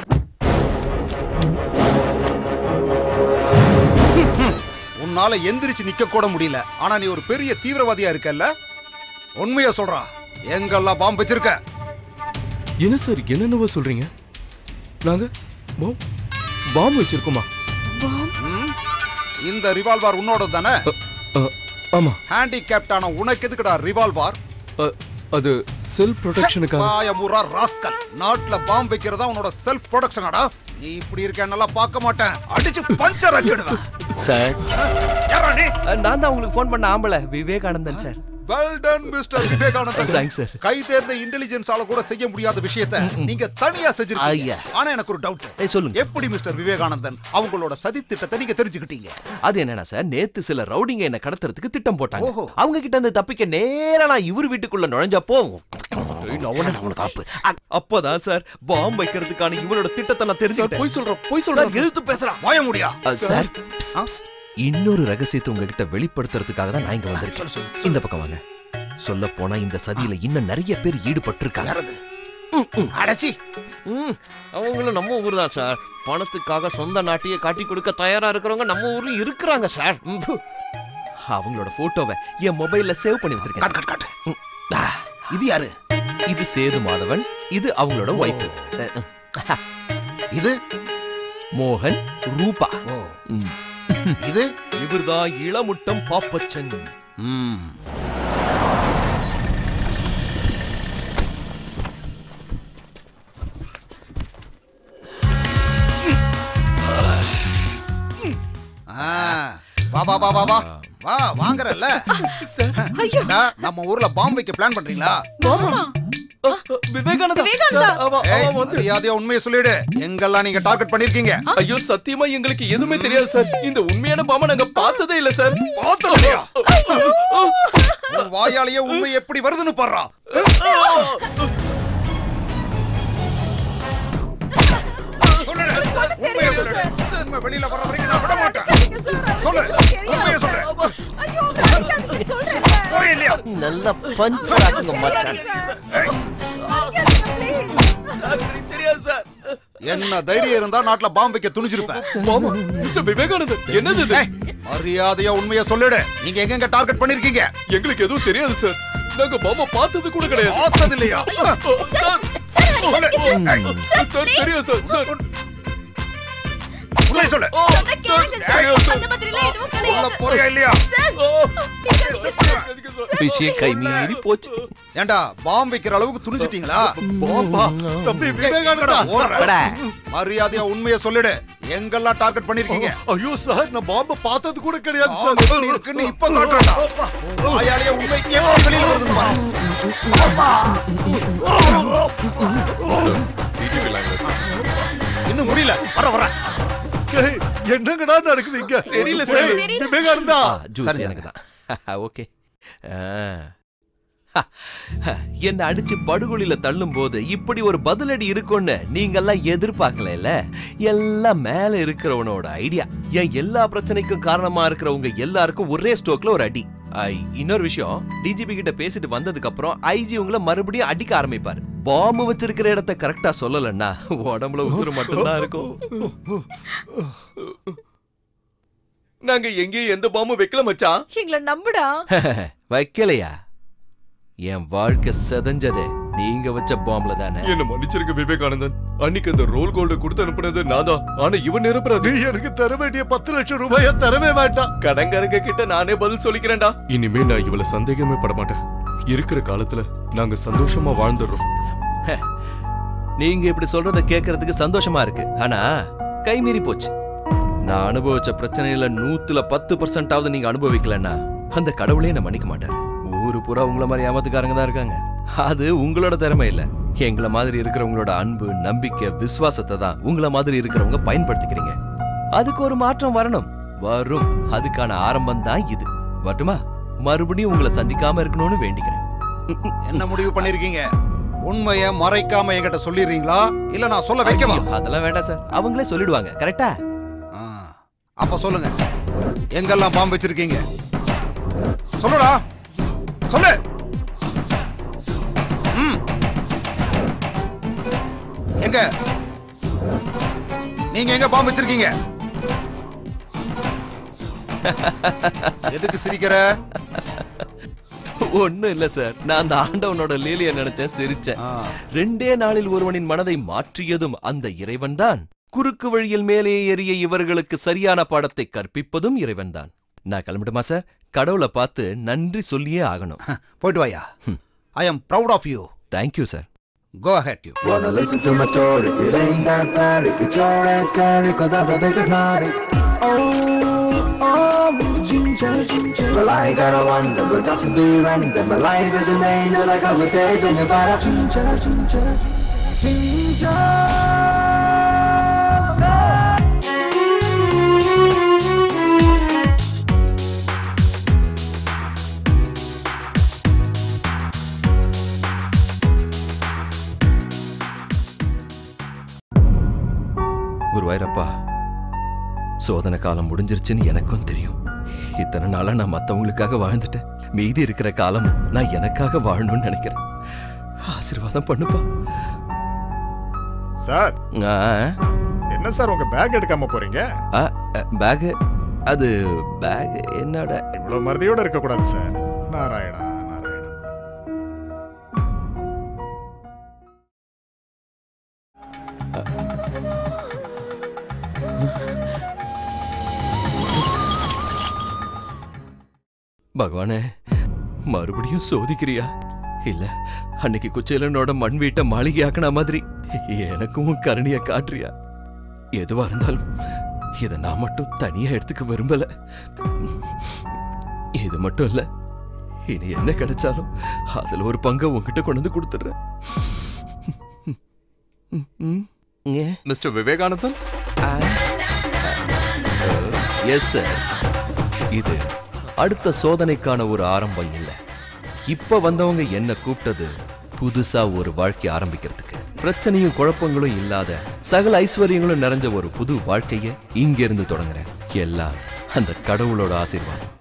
உன்னால எந்திரிச்சு நிக்க கூட முடியல ஆனா நீ ஒரு பெரிய தீவிரவாதியா இருக்கல்ல உண்மைய சொல்றா எங்கெல்லாம் பாம்பு வச்சிருக்க என்ன சார் என்னென்னவோ சொல்றீங்க நாங்க பாம் பாம்பு வச்சிருக்கோமா ம்? இந்த ரிவால்வார் உன்னோட தானே அ, ஆமா ஹேண்டிகேப்டான உனக்கு எதுக்குடா ரிவால்வார் அ, அது செல்ஃப் ப்ரொடெக்ஷனுக்காக பாயமுறா ராஸ்கல் நாட்டுல பாம்பு வைக்கிறதா உன்னோட செல்ஃப் ப்ரொடக்ஷனாடா நீ இப்படி இருக்க நல்லா பார்க்க மாட்டேன் அடிச்சு பஞ்சர் ஆக்கிடுவேன் சார் யாரா நீ நான் தான் உங்களுக்கு ஃபோன் பண்ண ஆம்பளை Vivekanandan sir well done mister Vivekanandan Thanks, sir. கை தேர்ந்த இன்டெலிஜென்ஸால கூட செய்ய முடியாத விஷயத்தை நீங்க தனியா செஞ்சிருக்கீங்க ஐயா. ஆனா எனக்கு ஒரு டவுட் ஏய், சொல்லுங்க எப்படி மிஸ்டர் விவேகானந்தன் அவங்களோட சதி திட்டத்தை நீங்க தெரிஞ்சுக்கிட்டீங்க அது என்னன்னா சார் நேத்து சில ரவுடிங்க என்ன கடத்துறதுக்கு திட்டம் போட்டாங்க ஓஹோ. அவங்க கிட்ட இருந்து தப்பிக்க நேரா நான் இவர் வீட்டுக்குள்ள நுழைஞ்சப்போ நான் உடனே அவனுக்கு ஆப்பு அ- அப்பதான் சார் பாம்பு வைக்கிறதுக்கான இவரோட திட்டத்தை நான் சார் தெரிஞ்சுக்கிட்டேன் போய் சொல்றோம் போய் சார் சொல்றோம் எழுத்து பேசுறான் வாய முடியா அ, சார் பிஸ், பிஸ். இன்னொரு ரகசியத்தை உங்ககிட்ட வெளிப்படுத்துறதுக்காக தான் நான் இங்க வந்திருக்கேன் இந்த பக்கம் வாங்க சொல்ல போனா இந்த சதியில இன்னும் நிறைய பேர் ஈடுபட்டு இருக்காங்க யாரது அடச்சி அவங்களும் நம்ம ஊர் தான் சார் பணத்துக்காக சொந்த நாட்டையே காட்டி கொடுக்க தயாரா இருக்கிறவங்க நம்ம ஊர்ல இருக்கிறாங்க சார் ம், பு. அவங்களோட போட்டோவை என் மொபைல்ல சேவ் பண்ணி வச்சிருக்கேன் காட் காட் காட் ம், ஆ, இது யாரு இது சேது மாதவன் இது அவங்களோட ஒய்ஃப் இது மோகன் ரூபா ஓ ம். இது இவர்தான் இளமுட்டம் பாப்பச்சன் ம் ஆ, வா வா வா வா வா வா வாங்குறல்ல டா, நம்ம ஊர்ல பாம்பு வைக்க பிளான் பண்றீங்களா விவேகானந்தா விவேகானந்தா. சார், ஆமா, ஏய், ஆமா, வந்து மரியாதையா உண்மையை சொல்லிடு எங்கெல்லாம் நீங்க டார்கெட் பண்ணிருக்கீங்க ஐயோ சத்தியமா எங்களுக்கு எதுவுமே தெரியாது சார் இந்த உண்மையான பாம்பை நாங்க பார்த்ததே இல்ல சார் பார்த்தது இல்லையா? உன் வாயாலேயே உண்மை எப்படி வருதுன்னு பாடுறா உண்மையை சொல்லுடு. உண்மை வெளியில வர வரைக்கும் நான் விட மாட்டேன் சொல்லு உண்மையை சொல்லு போய் இல்லையா நல்லா பஞ்சர் ஆக்குங்க மச்சான் தெரியாது சார் என்ன தைரியம் இருந்தா நாட்டுல பாம்பு வைக்க துணிஞ்சிருப்பேன் மாமா மிஸ்டர் விவேகானந்தன் என்னது இது ஏய், மரியாதையா உண்மையை சொல்லிடு நீங்க எங்கெங்க டார்கெட் பண்ணிருக்கீங்க எங்களுக்கு எதுவும் தெரியாது சார் நாங்க பாம்பா பார்த்தது கூட கிடையாது பார்த்தது இல்லையா சார் சொல்லு. ஏய், சார் தெரியாது சார் சார் உண்மையை சொல்லு ஓ, சார் தெரியாது சார் அந்த மாதிரி எல்லாம் எதுவும் உள்ள கிடையாது போறியா இல்லையா சார் ஓ, இங்க நீங்க சார் எதுக்கு விஷயம் கை மீறி போச்சு ஏண்டா பாம்பு வைக்கிற அளவுக்கு துணிஞ்சிட்டீங்களா பாம்பா தம்பி விவேகானந்தா ஓடுற. மரியாதையா உண்மையை சொல்லிடு எங்கெல்லாம் டார்கெட் பண்ணிருக்கீங்க ஐயோ சார் நான் பாம்பை பார்த்தது கூட கிடையாது பாம்பு சார் எப்படி இருக்குன்னு இப்ப காட்டுறேன்டா. வாயாலேயே உண்மை எப்ப வெளியில வருதுன்னு பாரு. இன்னும் முடியல வர வர ஏய், என்னங்கடா நடக்குது இங்க தெரியல சார். ஏய், விவேகானந்தா ஜூஸ் எனக்கு தான் ஓகே என்ன அடிச்சு படுகொலியில தள்ளும் போது இப்படி ஒரு பதிலடி இருக்கும்னு நீங்கெல்லாம் எதிர்பார்க்கல எல்லாம் மேல இருக்கிறவனோட ஐடியா என் எல்லா பிரச்சனைக்கும் காரணமா இருக்கிறவங்க எல்லாருக்கும் ஒரே ஸ்ட்ரோக்ல ஒரு அடி ஐ, இன்னொரு விஷயம் டிஜிபி கிட்ட பேசிட்டு வந்ததுக்கு அப்புறம் ஐஜி உங்களை மறுபடியும் அடிக்க ஆரம்பிப்பாரு பாம்பு வச்சிருக்கிற இடத்த கரெக்டா சொல்லலன்னா உடம்புல உசுறு மட்டும்தான் இருக்கும் நாங்க எங்கேயும் எந்த பாம்பும் வைக்கல மச்சான் எங்களை நம்புடா வைக்கலையா என் வாழ்க்கை செதஞ்சதே நீங்க வச்ச பாம்புல தானே என்ன மன்னிச்சிருக்க விவேகானந்தன் அன்னைக்கு அந்த ரோல் கோல்டு கொடுத்து அனுப்புனது நான் தான் ஆனா இவன் நிரப்புறது நீ எனக்கு தர வேண்டிய பத்து லட்சம் ரூபாய தரவே வேண்டாம் கடங்கரங்க கிட்ட நானே பதில் சொல்லிக்கிறேன்டா இனிமே நான் இவள சந்தேகமே பட மாட்டேன் இருக்கிற காலத்துல நாங்க சந்தோஷமா வாழ்ந்துடுறோம் நீங்க இப்படி சொல்றத கேட்கறதுக்கு சந்தோஷமா இருக்கு ஆனா கை மீறி போச்சு நான் அனுபவிச்ச பிரச்சனையில நூத்துல பத்து பர்சன்டாவது நீங்க அனுபவிக்கலன்னா அந்த கடவுளே என்ன மன்னிக்க மாட்டாரு ஊரு பூரா உங்கள மாதிரி ஏமாத்துக்காரங்க தான் இருக்காங்க அது உங்களோட திறமை இல்ல எங்களை மாதிரி இருக்கிறவங்களோட அன்பு நம்பிக்கை விசுவாசத்தை தான் உங்களை மாதிரி இருக்கிறவங்க பயன்படுத்திக்கிறீங்க அதுக்கு ஒரு மாற்றம் வரணும் வரும் அதுக்கான ஆரம்பம் தான் இது வரட்டுமா மறுபடியும் உங்களை சந்திக்காம இருக்கணும்னு வேண்டிக்கிறேன் என்ன முடிவு பண்ணிருக்கீங்க உண்மைய மறைக்காம என்கிட்ட சொல்லிடுறீங்களா இல்ல நான் சொல்ல வைக்கவா ஐயோ, அதெல்லாம் வேண்டாம் சார் அவங்களே சொல்லிடுவாங்க கரெக்டா ஆ, அப்ப சொல்லுங்க எங்கெல்லாம் பாம்பு வச்சிருக்கீங்க சொல்லுடா சொல்லு ம். எங்க நீங்க எங்க பாம்பு வச்சிருக்கீங்க எதுக்கு சிரிக்கிற ஒண்ணும் இல்ல சார் நான் அந்த ஆண்டவனோட லீலைய நினைச்சேன் சிரிச்சேன் ரெண்டே நாளில் ஒருவனின் மனதை மாற்றியதும் அந்த இறைவன்தான் குறுக்கு வழியில் மேலே ஏறிய இவர்களுக்கு சரியான பாடத்தை கற்பிப்பதும் இறைவன்தான் நான் கிளம்பிட்டுமா சார் கடவுளை பார்த்து நன்றி சொல்லியே ஆகணும் போயிட்டு வாயா I am proud of you thank you sir go ahead you Wanna listen to my story? It ain't that fair if it's your ain't scary, cause I'm the biggest naughty. Oh, oh, ginger, ginger. Well, I gotta wonder, but just to be random. My life is an angel, like I would take on your body. Ginger, ginger, ginger. Guruvayurappa சோதனை காலம் முடிஞ்சிருச்சுன்னு எனக்கும் தெரியும் இத்தனை நாளா நான் மத்தவங்களுக்காக வாழ்ந்துட்டேன் மீதி இருக்கிற காலம் நான் எனக்காக வாழணும்னு நினைக்கிறேன் ஆசீர்வாதம் பண்ணுப்பா சார் ஆ, என்ன சார் உங்க பேக் எடுக்காம போறீங்க ஆ, பேக் அது பேக் என்னோட இவ்வளவு மருதியோட இருக்க கூடாது சார் நாராயணா நாராயணா பகவானே மறுபடியும் சோதிக்கிறியா இல்ல அன்னைக்கு குச்சேலனோட மண் வீட்டை மாளிகையாக்கின மாதிரி எனக்கும் உன் கருணைய காட்டுறியா எதுவா இருந்தாலும் இதை நான் மட்டும் தனியா எடுத்துக்க விரும்பல இது மட்டும் இல்ல இனி என்ன கிடைச்சாலும் அதுல ஒரு பங்கை உன்கிட்ட கொண்டு வந்து கொடுத்துடுறேன் மிஸ்டர் விவேகானந்தன் எஸ் சார் இது அடுத்த சோதனைக்கான ஒரு ஆரம்பம் இல்ல இப்ப வந்தவங்க என்ன கூப்பிட்டது புதுசா ஒரு வாழ்க்கை ஆரம்பிக்கிறதுக்கு பிரச்சனையும் குழப்பங்களும் இல்லாத சகல ஐஸ்வர்யங்களும் நிறைஞ்ச ஒரு புது வாழ்க்கைய இங்க இருந்து தொடங்குறேன் எல்லாம் அந்த கடவுளோட ஆசீர்வாதம்